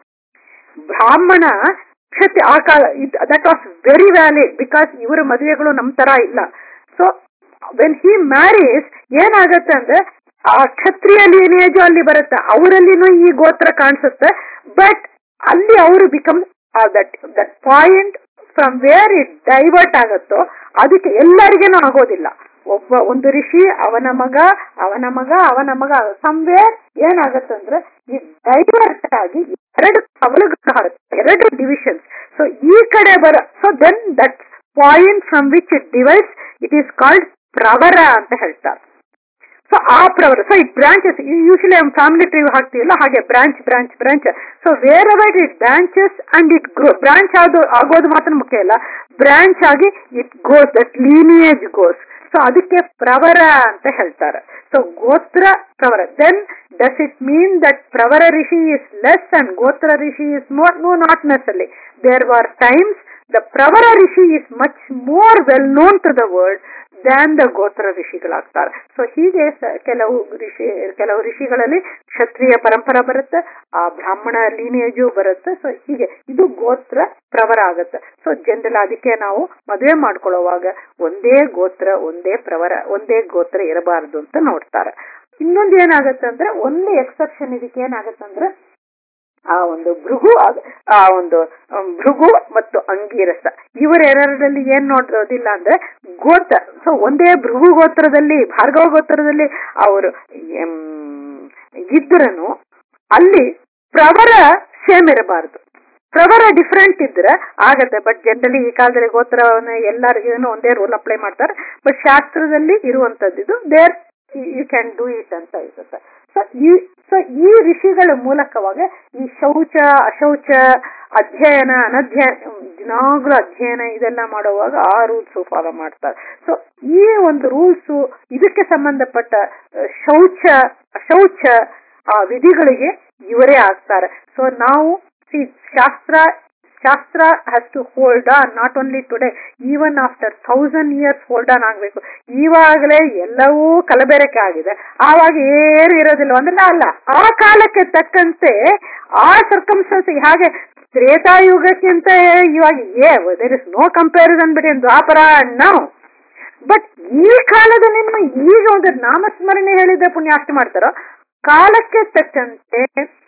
ಬ್ರಾಹ್ಮಣ ಕ್ಷತಿ ಆ ಕಾಲ that was very valid because ಇವರ ಮದುವೆಗಳು ನಮ್ ತರ ಇಲ್ಲ ಸೊ ವೆನ್ ಹಿ ಮ್ಯಾರೀಸ್ ಏನಾಗತ್ತೆ ಅಂದ್ರೆ ಆ ಕ್ಷತ್ರಿಯ ಲೀನೇಜು ಅಲ್ಲಿ ಬರುತ್ತೆ ಅವರಲ್ಲಿನೂ ಈ ಗೋತ್ರ ಕಾಣಿಸುತ್ತೆ ಬಟ್ ಅಲ್ಲಿ ಅವರು become that that point from where it divert ಆಗುತ್ತೋ ಅದಕ್ಕೆ ಎಲ್ಲರಿಗೇನು ಆಗೋದಿಲ್ಲ ಒಬ್ಬ ಒಂದು ಋಷಿ ಅವನ ಮಗ ಅವನ ಮಗ ಅವನ ಮಗ ಸಮ್ವೇರ್ ಏನಾಗತ್ತಂದ್ರೆ ಈ ಡೈವರ್ಟ್ ಆಗಿ ಎರಡು ಕವಲುಗಳು ಆಗುತ್ತೆ ಎರಡು ಡಿವಿಷನ್ಸ್ ಸೊ ಈ ಕಡೆ ಬರ so then that point from which it divides it is called ಪ್ರವರ ಅಂತ ಹೇಳ್ತಾರೆ ಸೊ ಆ ಪ್ರವರ so it branches usually family tree ಹಾಕ್ತಿವಲ್ಲ ಹಾಗೆ branch branch branch so wherever it branches and it grow branch ಆಗೋದು ಆಗೋದು ಮಾತ್ರ ಮುಖ್ಯ ಇಲ್ಲ ಬ್ರಾಂಚ್ ಆಗಿ it goes that lineage goes so ಅದಕ್ಕೆ ಪ್ರವರ ಅಂತ ಹೇಳ್ತಾರೆ ಸೊ ಗೋತ್ರ ಪ್ರವರ then does it mean that ಪ್ರವರ ಋಷಿ is less and gotra rishi is more no not necessarily there are times the pravara Rishi is much more well known to the world than the gotra ಋಷಿಗಳಾಗ್ತಾರೆ so ಹೀಗೆ ಸ- ಕೆಲವು ಋಷಿ ಕೆಲವು ಋಷಿಗಳಲ್ಲಿ ಕ್ಷತ್ರಿಯ ಪರಂಪರ ಬರುತ್ತೆ ಆ ಬ್ರಾಹ್ಮಣ ಲೀನಿಯೇಜು ಬರುತ್ತೆ ಸೊ ಹೀಗೆ ಇದು ಗೋತ್ರ ಪ್ರವರ ಆಗುತ್ತೆ ಸೊ ಜನರಲ್ ಅದಕ್ಕೆ ನಾವು ಮದುವೆ ಮಾಡ್ಕೊಳ್ಳುವಾಗ ಒಂದೇ ಗೋತ್ರ ಒಂದೇ ಪ್ರವರ ಒಂದೇ ಗೋತ್ರ ಇರಬಾರದು ಅಂತ ನೋಡ್ತಾರೆ ಇನ್ನೊಂದು ಏನಾಗತ್ತೆ ಅಂದ್ರೆ ಒಂದು ಎಕ್ಸೆಪ್ಷನ್ ಇದಕ್ಕೆ ಏನಾಗತ್ತಂದ್ರೆ ಆ ಒಂದು ಭೃಗು ಆಗ- ಆ ಒಂದು ಅಮ್, ಭೃಗು ಮತ್ತು ಅಂಗೀರಸ ಇವರೆರಡರಲ್ಲಿ ಏನ್ ನೋಡೋದಿಲ್ಲ ಅಂದ್ರೆ ಗೋತ್ರ ಸೊ ಒಂದೇ ಭೃಗು ಗೋತ್ರದಲ್ಲಿ ಭಾರ್ಗವ ಗೋತ್ರದಲ್ಲಿ ಅವರು ಇದ್ರನು ಅಲ್ಲಿ ಪ್ರವರ ಸೇಮ್ ಇರಬಾರದು ಪ್ರವರ ಡಿಫರೆಂಟ್ ಇದ್ರೆ ಆಗತ್ತೆ ಬಟ್ ಜನರಲಿ ಈ ಕಾಲದಲ್ಲಿ ಗೋತ್ರವನ್ನ ಎಲ್ಲರಿಗೂ ಒಂದೇ ರೂಲ್ ಅಪ್ಲೈ ಮಾಡ್ತಾರೆ ಬಟ್ ಶಾಸ್ತ್ರದಲ್ಲಿ ಇರುವಂತದ್ದು there you can do it ಅಂತ ಇರುತ್ತೆ ಸೊ ಈ ಸೊ ಈ ಋಷಿಗಳ ಮೂಲಕವಾಗಿ ಈ ಶೌಚ ಅಶೌಚ ಅಧ್ಯಯನ ಅನಧ್ಯಯನ ದಿನಾಗ್ಲೂ ಅಧ್ಯಯನ ಇದೆಲ್ಲ ಮಾಡುವಾಗ ಆ ರೂಲ್ಸ್ ಫಾಲೋ ಮಾಡ್ತಾರೆ ಸೊ ಈ ಒಂದು ರೂಲ್ಸ್ ಇದಕ್ಕೆ ಸಂಬಂಧಪಟ್ಟ ಆ, ಶೌಚ ಅಶೌಚ ಆ ವಿಧಿಗಳಿಗೆ ಇವರೇ ಆಗ್ತಾರೆ ಸೊ ನಾವು see shastra shastra has to hold on not only today even after thousand years hold on ಆಗ್ಬೇಕು ಇವಾಗಲೇ ಎಲ್ಲವೂ ಕಲಬೆರಕೆ ಆಗಿದೆ ಆವಾಗ ಏನು ಇರೋದಿಲ್ಲ ಅಂದ್ರೆ ಅಲ್ಲ ಆ ಕಾಲಕ್ಕೆ ತಕ್ಕಂತೆ ಆ ಸರ್ಕಮ್ಸ್ಟೆನ್ಸ್ ಹಾಗೆ ತ್ರೇತಾಯುಗಕ್ಕಿಂತ ಇವಾಗ ಏ there is no comparison between Dwapara and now but ಈ ಕಾಲದಲ್ಲಿ ನಿಮ್ಮ ಈಗ ಒಂದು ನಾಮಸ್ಮರಣೆ ಹೇಳಿದ್ರೆ ಪುಣ್ಯಾಸ್ತಿ ಮಾಡ್ತಾರೋ ಕಾಲಕ್ಕೆ ತಕ್ಕಂತೆ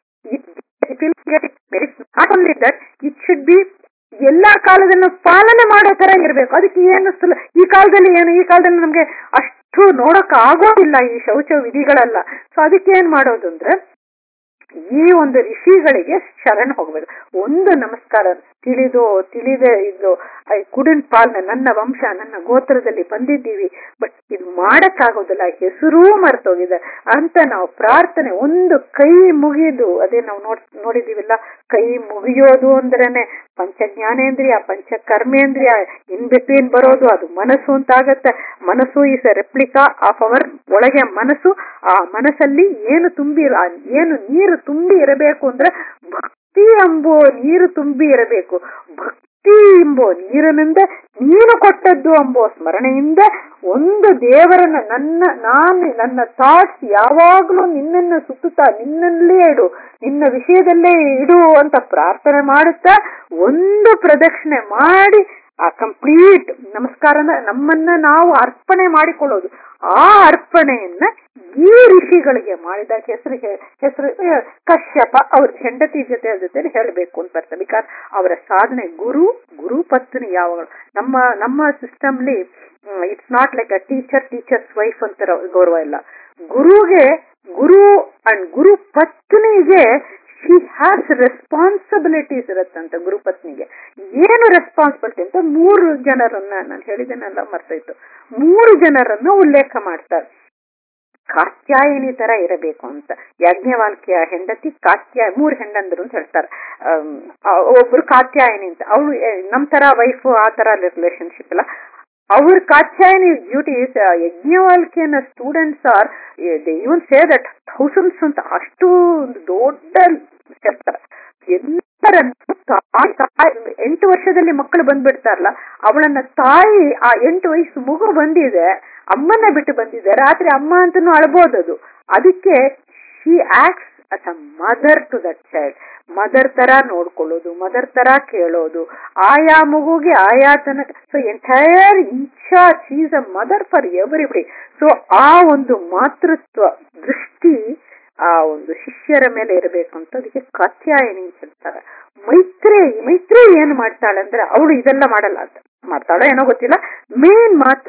not only that it should be ಎಲ್ಲಾ ಕಾಲದನ್ನು ಪಾಲನೆ ಮಾಡೋ ತರ ಇರಬೇಕು ಅದಕ್ಕೆ ಏನು ಸುಲ- ಈ ಕಾಲದಲ್ಲಿ ಏನು ಈ ಕಾಲದಲ್ಲಿ ನಮ್ಗೆ ಅಷ್ಟು ನೋಡಕ್ ಆಗೋದಿಲ್ಲ ಈ ಶೌಚ ವಿಧಿಗಳೆಲ್ಲ ಸೊ ಅದಕ್ಕೆ ಏನ್ ಮಾಡೋದು ಅಂದ್ರೆ ಈ ಒಂದು ಋಷಿಗಳಿಗೆ ಶರಣ ಹೋಗ್ಬೇಕು ಒಂದು ನಮಸ್ಕಾರ ತಿಳಿದು ತಿಳಿದೇ ಇದ್ದು ಐ ಕುಡನ್ ಪಾಲ್ನ ನನ್ನ ವಂಶ ನನ್ನ ಗೋತ್ರದಲ್ಲಿ ಬಂದಿದ್ದೀವಿ ಬಟ್ ಇದು ಮಾಡಕ್ಕಾಗೋದಿಲ್ಲ ಹೆಸರೂ ಮರ್ತೋಗಿದೆ ಅಂತ ನಾವು ಪ್ರಾರ್ಥನೆ ಒಂದು ಕೈ ಮುಗಿದು ಅದೇ ನಾವು ನೋಡ್ ನೋಡಿದೀವಿಲ್ಲ ಕೈ ಮುಗಿಯೋದು ಅಂದ್ರೇನೆ ಪಂಚ ಜ್ಞಾನೇಂದ್ರಿಯ ಪಂಚ ಕರ್ಮೇಂದ್ರಿಯ ಇನ್ ಬಿಟ್ವೀನ್ ಬರೋದು ಅದು ಮನಸ್ಸು ಅಂತ ಆಗತ್ತೆ ಮನಸ್ಸು is a replica of our ಒಳಗೆ ಮನಸ್ಸು ಆ ಮನಸ್ಸಲ್ಲಿ ಏನು ತುಂಬಿ ಏನು ನೀರು ತುಂಬಿ ಇರಬೇಕು ಅಂದ್ರೆ ಭಕ್ತಿ ಎಂಬೋ ನೀರು ತುಂಬಿ ಇರಬೇಕು ಭಕ್ತಿ ಎಂಬೋ ನೀರಿನಿಂದ ನೀನು ಕೊಟ್ಟದ್ದು ಎಂಬೋ ಸ್ಮರಣೆಯಿಂದ ಒಂದು ದೇವರನ್ನ ನನ್ನ ನಾನು ನನ್ನ ಥಾಟ್ಸ್ ಯಾವಾಗ್ಲೂ ನಿನ್ನನ್ನು ಸುತ್ತುತ್ತಾ ನಿನ್ನಲ್ಲೇ ಇಡು ನಿನ್ನ ವಿಷಯದಲ್ಲೇ ಇಡು ಅಂತ ಪ್ರಾರ್ಥನೆ ಮಾಡುತ್ತಾ ಒಂದು ಪ್ರದಕ್ಷಿಣೆ ಮಾಡಿ ಆ ಕಂಪ್ಲೀಟ್ ನಮಸ್ಕಾರನ ನಮ್ಮನ್ನ ನಾವು ಅರ್ಪಣೆ ಮಾಡಿಕೊಳ್ಳೋದು ಆ ಅರ್ಪಣೆಯನ್ನ ಈ ಋಷಿಗಳಿಗೆ ಮಾಡಿದ ಹೆಸರು ಹೆಸರು ಕಶ್ಯಪ ಅವ್ರ ಹೆಂಡತಿ ಜೊತೆ ಜೊತೆ ಹೇಳಬೇಕು ಅಂತ ಬರ್ತದೆ ಬಿಕಾಸ್ ಅವರ ಸಾಧನೆ ಗುರು ಗುರು ಪತ್ನಿ ಯಾವಾಗ ನಮ್ಮ ನಮ್ಮ ಸಿಸ್ಟಮ್ಲಿ it's not like a teacher teacher's wife ಅಂತ ಗೌರವ ಇಲ್ಲ ಗುರುಗೆ ಗುರು ಅಂಡ್ ಗುರು ಪತ್ನಿಗೆ ಶಿ ಹ್ಯಾಸ್ ರೆಸ್ಪಾನ್ಸಿಬಿಲಿಟೀಸ್ ಇರುತ್ತಂತ ಗುರುಪತ್ನಿಗೆ ಏನು ರೆಸ್ಪಾನ್ಸಿಬಿಲಿಟಿ ಅಂತ ಮೂರು ಜನರನ್ನ ನಾನು ಹೇಳಿದೆನೆಲ್ಲ ಮರ್ತೋಯ್ತು ಮೂರು ಜನರನ್ನ ಉಲ್ಲೇಖ ಮಾಡ್ತಾರೆ ಕಾತ್ಯಾಯಿನಿ ತರ ಇರಬೇಕು ಅಂತ ಯಜ್ಞವಾಲ್ಕಿಯ ಹೆಂಡತಿ ಕಾತ್ಯಾಯ ಮೂರು ಹೆಂಡಂದ್ರು ಅಂತ ಹೇಳ್ತಾರೆ ಒಬ್ರು ಕಾತ್ಯಾಯಿನಿ ಅಂತ ಅವಳು ನಮ್ ತರ ವೈಫ್ ಆ ತರ ರಿಲೇಶನ್ಶಿಪ್ ಇಲ್ಲ ಅವ್ರ ಕಾತ್ಯಾಯನಿ ಡ್ಯೂಟೀಸ್ ಯಜ್ಞವಾಲ್ಕಿಯನ್ನ students are they even say that thousands ಅಂತ ಅಷ್ಟು ಒಂದು ದೊಡ್ಡ ಹೇಳ್ತಾರೆ ಎಲ್ಲರನ್ನು ಎಂಟು ವರ್ಷದಲ್ಲಿ ಮಕ್ಕಳು ಬಂದ್ಬಿಡ್ತಾರಲ್ಲ ಅವಳನ್ನ ತಾಯಿ ಆ ಎಂಟು ವಯಸ್ಸು ಮಗು ಬಂದಿದೆ ಅಮ್ಮನ್ನ ಬಿಟ್ಟು ಬಂದಿದೆ ರಾತ್ರಿ ಅಮ್ಮ ಅಂತನೂ ಅಳ್ಬೋದದು ಅದಕ್ಕೆ she acts as a mother to that child mother ತರ ನೋಡ್ಕೊಳ್ಳೋದು ಮದರ್ ತರ ಕೇಳೋದು ಆಯಾ ಮಗುಗೆ ಆಯಾ ತನಕ ಸೊ ಎಂಟೈರ್ ಇಚ್ಛಾ she's a mother for everybody so ಆ ಒಂದು ಮಾತೃತ್ವ ದೃಷ್ಟಿ ಆ ಒಂದು ಶಿಷ್ಯರ ಮೇಲೆ ಇರಬೇಕು ಅಂತ ಅದಕ್ಕೆ ಕಾತ್ಯಾಯನಿ ಅಂತ ಹೇಳ್ತಾರೆ ಮೈತ್ರಿ ಮೈತ್ರಿ ಏನ್ ಮಾಡ್ತಾಳೆ ಅಂದ್ರೆ ಅವಳು ಇದೆಲ್ಲ ಮಾಡಲ್ಲ ಅಂತ ಮಾಡ್ತಾಳೆ ಏನೋ ಗೊತ್ತಿಲ್ಲ ಮೇನ್ ಮಾತ್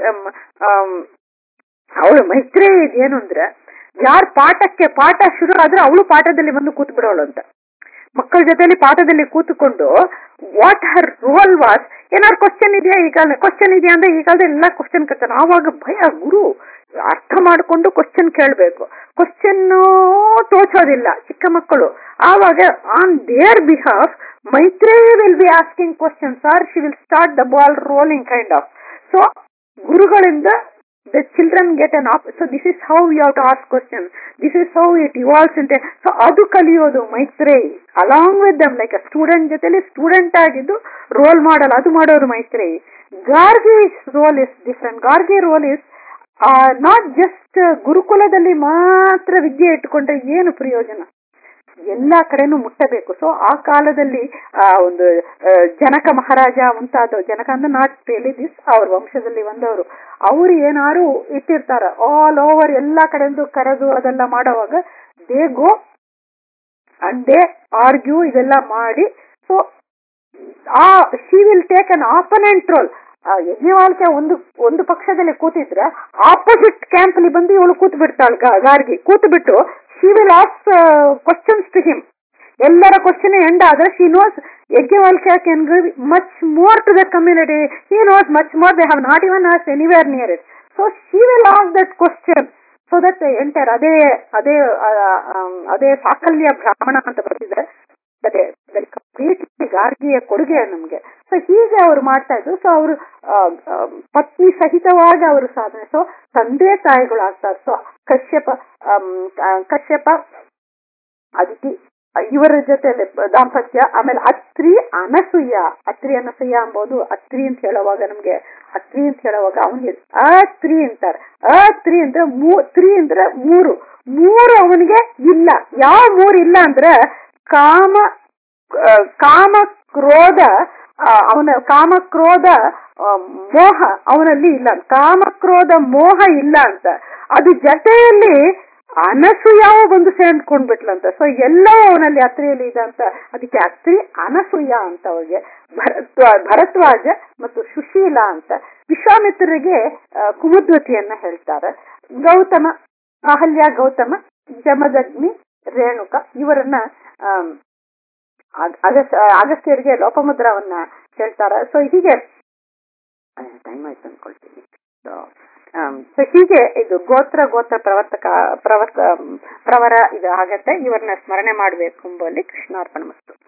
ಅವಳು ಮೈತ್ರಿ ಇದೇನು ಅಂದ್ರೆ ಯಾರ್ ಪಾಠಕ್ಕೆ ಪಾಠ ಶುರು ಆದ್ರೆ ಅವಳು ಪಾಠದಲ್ಲಿ ಬಂದು ಕೂತ್ ಬಿಡೋಳು ಅಂತ ಮಕ್ಕಳ ಜೊತೆಲಿ ಪಾಠದಲ್ಲಿ ಕೂತ್ಕೊಂಡು ವಾಟ್ ಹರ್ ರೋಲ್ ವಾಸ್ ಏನಾದ್ರು ಕ್ವಶನ್ ಇದೆಯಾ ಈ ಕಾಲ ಕ್ವಶನ್ ಇದೆಯಾ ಅಂದ್ರೆ ಈ ಕಾಲದಲ್ಲಿ ಎಲ್ಲ ಕ್ವಶನ್ ಕೇಳ್ತಾನೆ ಆವಾಗ ಭಯ ಗುರು ಅರ್ಥ ಮಾಡಿಕೊಂಡು ಕ್ವಶನ್ ಕೇಳಬೇಕು ಕ್ವಶನ್ ತೋಚೋದಿಲ್ಲ ಚಿಕ್ಕ ಮಕ್ಕಳು ಆವಾಗ on their behalf Maitri will be asking questions or she will start the ball rolling kind of so ಗುರುಗಳಿಂದ the children get an op so this is how you have to ask questions this is how it evolves into so ಅದು ಕಲಿಯೋದು Maitri along with them like student ಜೊತೆಲಿ student ಆಗಿದ್ದು role ಮಾಡಲ್ಲ ಅದು ಮಾಡೋರು Maitri Gargi role is different Gargi role is not just ಗುರುಕುಲದಲ್ಲಿ ಮಾತ್ರ ವಿದ್ಯೆ ಇಟ್ಕೊಂಡ್ರೆ ಏನು ಪ್ರಯೋಜನ ಎಲ್ಲಾ ಕಡೆನೂ ಮುಟ್ಟಬೇಕು ಸೊ ಆ ಕಾಲದಲ್ಲಿ ಆ ಒಂದು ಜನಕ ಮಹಾರಾಜ ಮುಂತಾದ ಜನಕ ಅಂದ್ರೆ ನಾಟ್ ರಿಯಲಿ ದಿಸ್ ಅವ್ರ ವಂಶದಲ್ಲಿ ಬಂದವರು ಅವ್ರು ಏನಾರು ಇಟ್ಟಿರ್ತಾರ ಆಲ್ ಓವರ್ ಎಲ್ಲಾ ಕಡೆಂದು ಕರೆದು ಅದೆಲ್ಲ ಮಾಡೋವಾಗ they go and they argue ಇದೆಲ್ಲ ಮಾಡಿ so uh she will take an opponent role Yajnavalkya ಒಂದು ಒಂದು ಪಕ್ಷದಲ್ಲಿ ಕೂತಿದ್ರೆ ಆಪೋಸಿಟ್ ಕ್ಯಾಂಪ್ ಅಲ್ಲಿ ಬಂದು ಇವಳು ಕೂತ್ ಬಿಡ್ತಾಳ ಗಾರ್ಗಿ ಕೂತ್ ಬಿಟ್ಟು she will ask questions to him ಎಲ್ಲರ ಕ್ವಶನ್ ಎಂಡ್ ಆದ್ರೆ she knows Yajnavalkya can give much more to the community he knows much more they have not even as anywhere near it so she will ask that question so that enter ಅದೇ ಅದೇ ಅದೇ ಸಾಕಲ್ಯ ಬ್ರಾಹ್ಮಣ ಅಂತ ಬರ್ತಿದೆ ಅದೇ completely ಗಾರ್ಗಿಯ ಕೊಡುಗೆ ನಮ್ಗೆ so ಹೀಗೆ ಅವ್ರು ಮಾಡ್ತಾ ಇದ್ರು ಸೊ ಅವರು ಪತ್ನಿ ಸಹಿತವಾಗಿ ಅವರು ಸಾಧನೆ ಸೊ ತಂದೆ ತಾಯಿಗಳು ಆಗ್ತಾರೆ ಸೊ ಕಶ್ಯಪ ಕಶ್ಯಪ ಅದಿತಿ ಇವರ ಜೊತೆ ದಾಂಪತ್ಯ ಆಮೇಲೆ ಅತ್ರಿ ಅನಸೂಯ ಅತ್ರಿ ಅನಸೂಯ ಅಂಬೋದು ಅತ್ರಿ ಅಂತ ಹೇಳುವಾಗ ನಮ್ಗೆ ಅತ್ರಿ ಅಂತ ಹೇಳುವಾಗ ಅವನಿಗೆ ಅತ್ರಿ ಅಂತಾರೆ ಅತ್ರಿ ಅಂದ್ರೆ ಮೂ ತ್ರಿ ಅಂದ್ರೆ ಮೂರು ಮೂರು ಅವನಿಗೆ ಇಲ್ಲ ಯಾವ ಮೂರು ಇಲ್ಲ ಅಂದ್ರೆ ಕಾಮ ಕಾಮ ಕ್ರೋಧ ಅವನ ಕಾಮ ಕ್ರೋಧ ಮೋಹ ಅವನಲ್ಲಿ ಇಲ್ಲ ಕಾಮ ಕ್ರೋಧ ಮೋಹ ಇಲ್ಲ ಅಂತ ಅದು ಜೊತೆಯಲ್ಲಿ ಅನಸೂಯಾವ ಬಂದು ಸೇರ್ಕೊಂಡ್ಬಿಟ್ಲಂತ ಸೊ ಎಲ್ಲವೂ ಅವನಲ್ಲಿ ಅತ್ರಿಯಲ್ಲಿ ಇದೆ ಅಂತ ಅದಕ್ಕೆ ಅತ್ರಿ ಅನಸೂಯ ಅಂತ ಅವರಿಗೆ ಭರತ್ವ ಭರದ್ವಾಜ ಮತ್ತು ಸುಶೀಲ ಅಂತ ವಿಶ್ವಾಮಿತ್ರರಿಗೆ ಕುಮುದ್ವತಿಯನ್ನ ಹೇಳ್ತಾರೆ ಗೌತಮ ಅಹಲ್ಯ ಗೌತಮ ಜಮದಗ್ನಿ ರೇಣುಕ ಇವರನ್ನ ಆಮ್, ಅಗ್- ಅಗಸ್ ಅಗಸ್ತ್ಯರಿಗೆ ಲೋಪಮುದ್ರವನ್ನ ಹೇಳ್ತಾರ ಸೊ ಹೀಗೆ ಟೈಮ್ ಆಯ್ತು ಅನ್ಕೊಳ್ತೀನಿ ಸೊ ಹೀಗೆ ಇದು ಗೋತ್ರ ಗೋತ್ರ ಪ್ರವರ್ತಕ ಪ್ರವರ್ತ ಪ್ರವರ ಇದು ಆಗತ್ತೆ ಇವರನ್ನ ಸ್ಮರಣೆ ಮಾಡಬೇಕು ಎಂಬಲ್ಲಿ ಕೃಷ್ಣಾರ್ಪಣ ಮಸ್ತು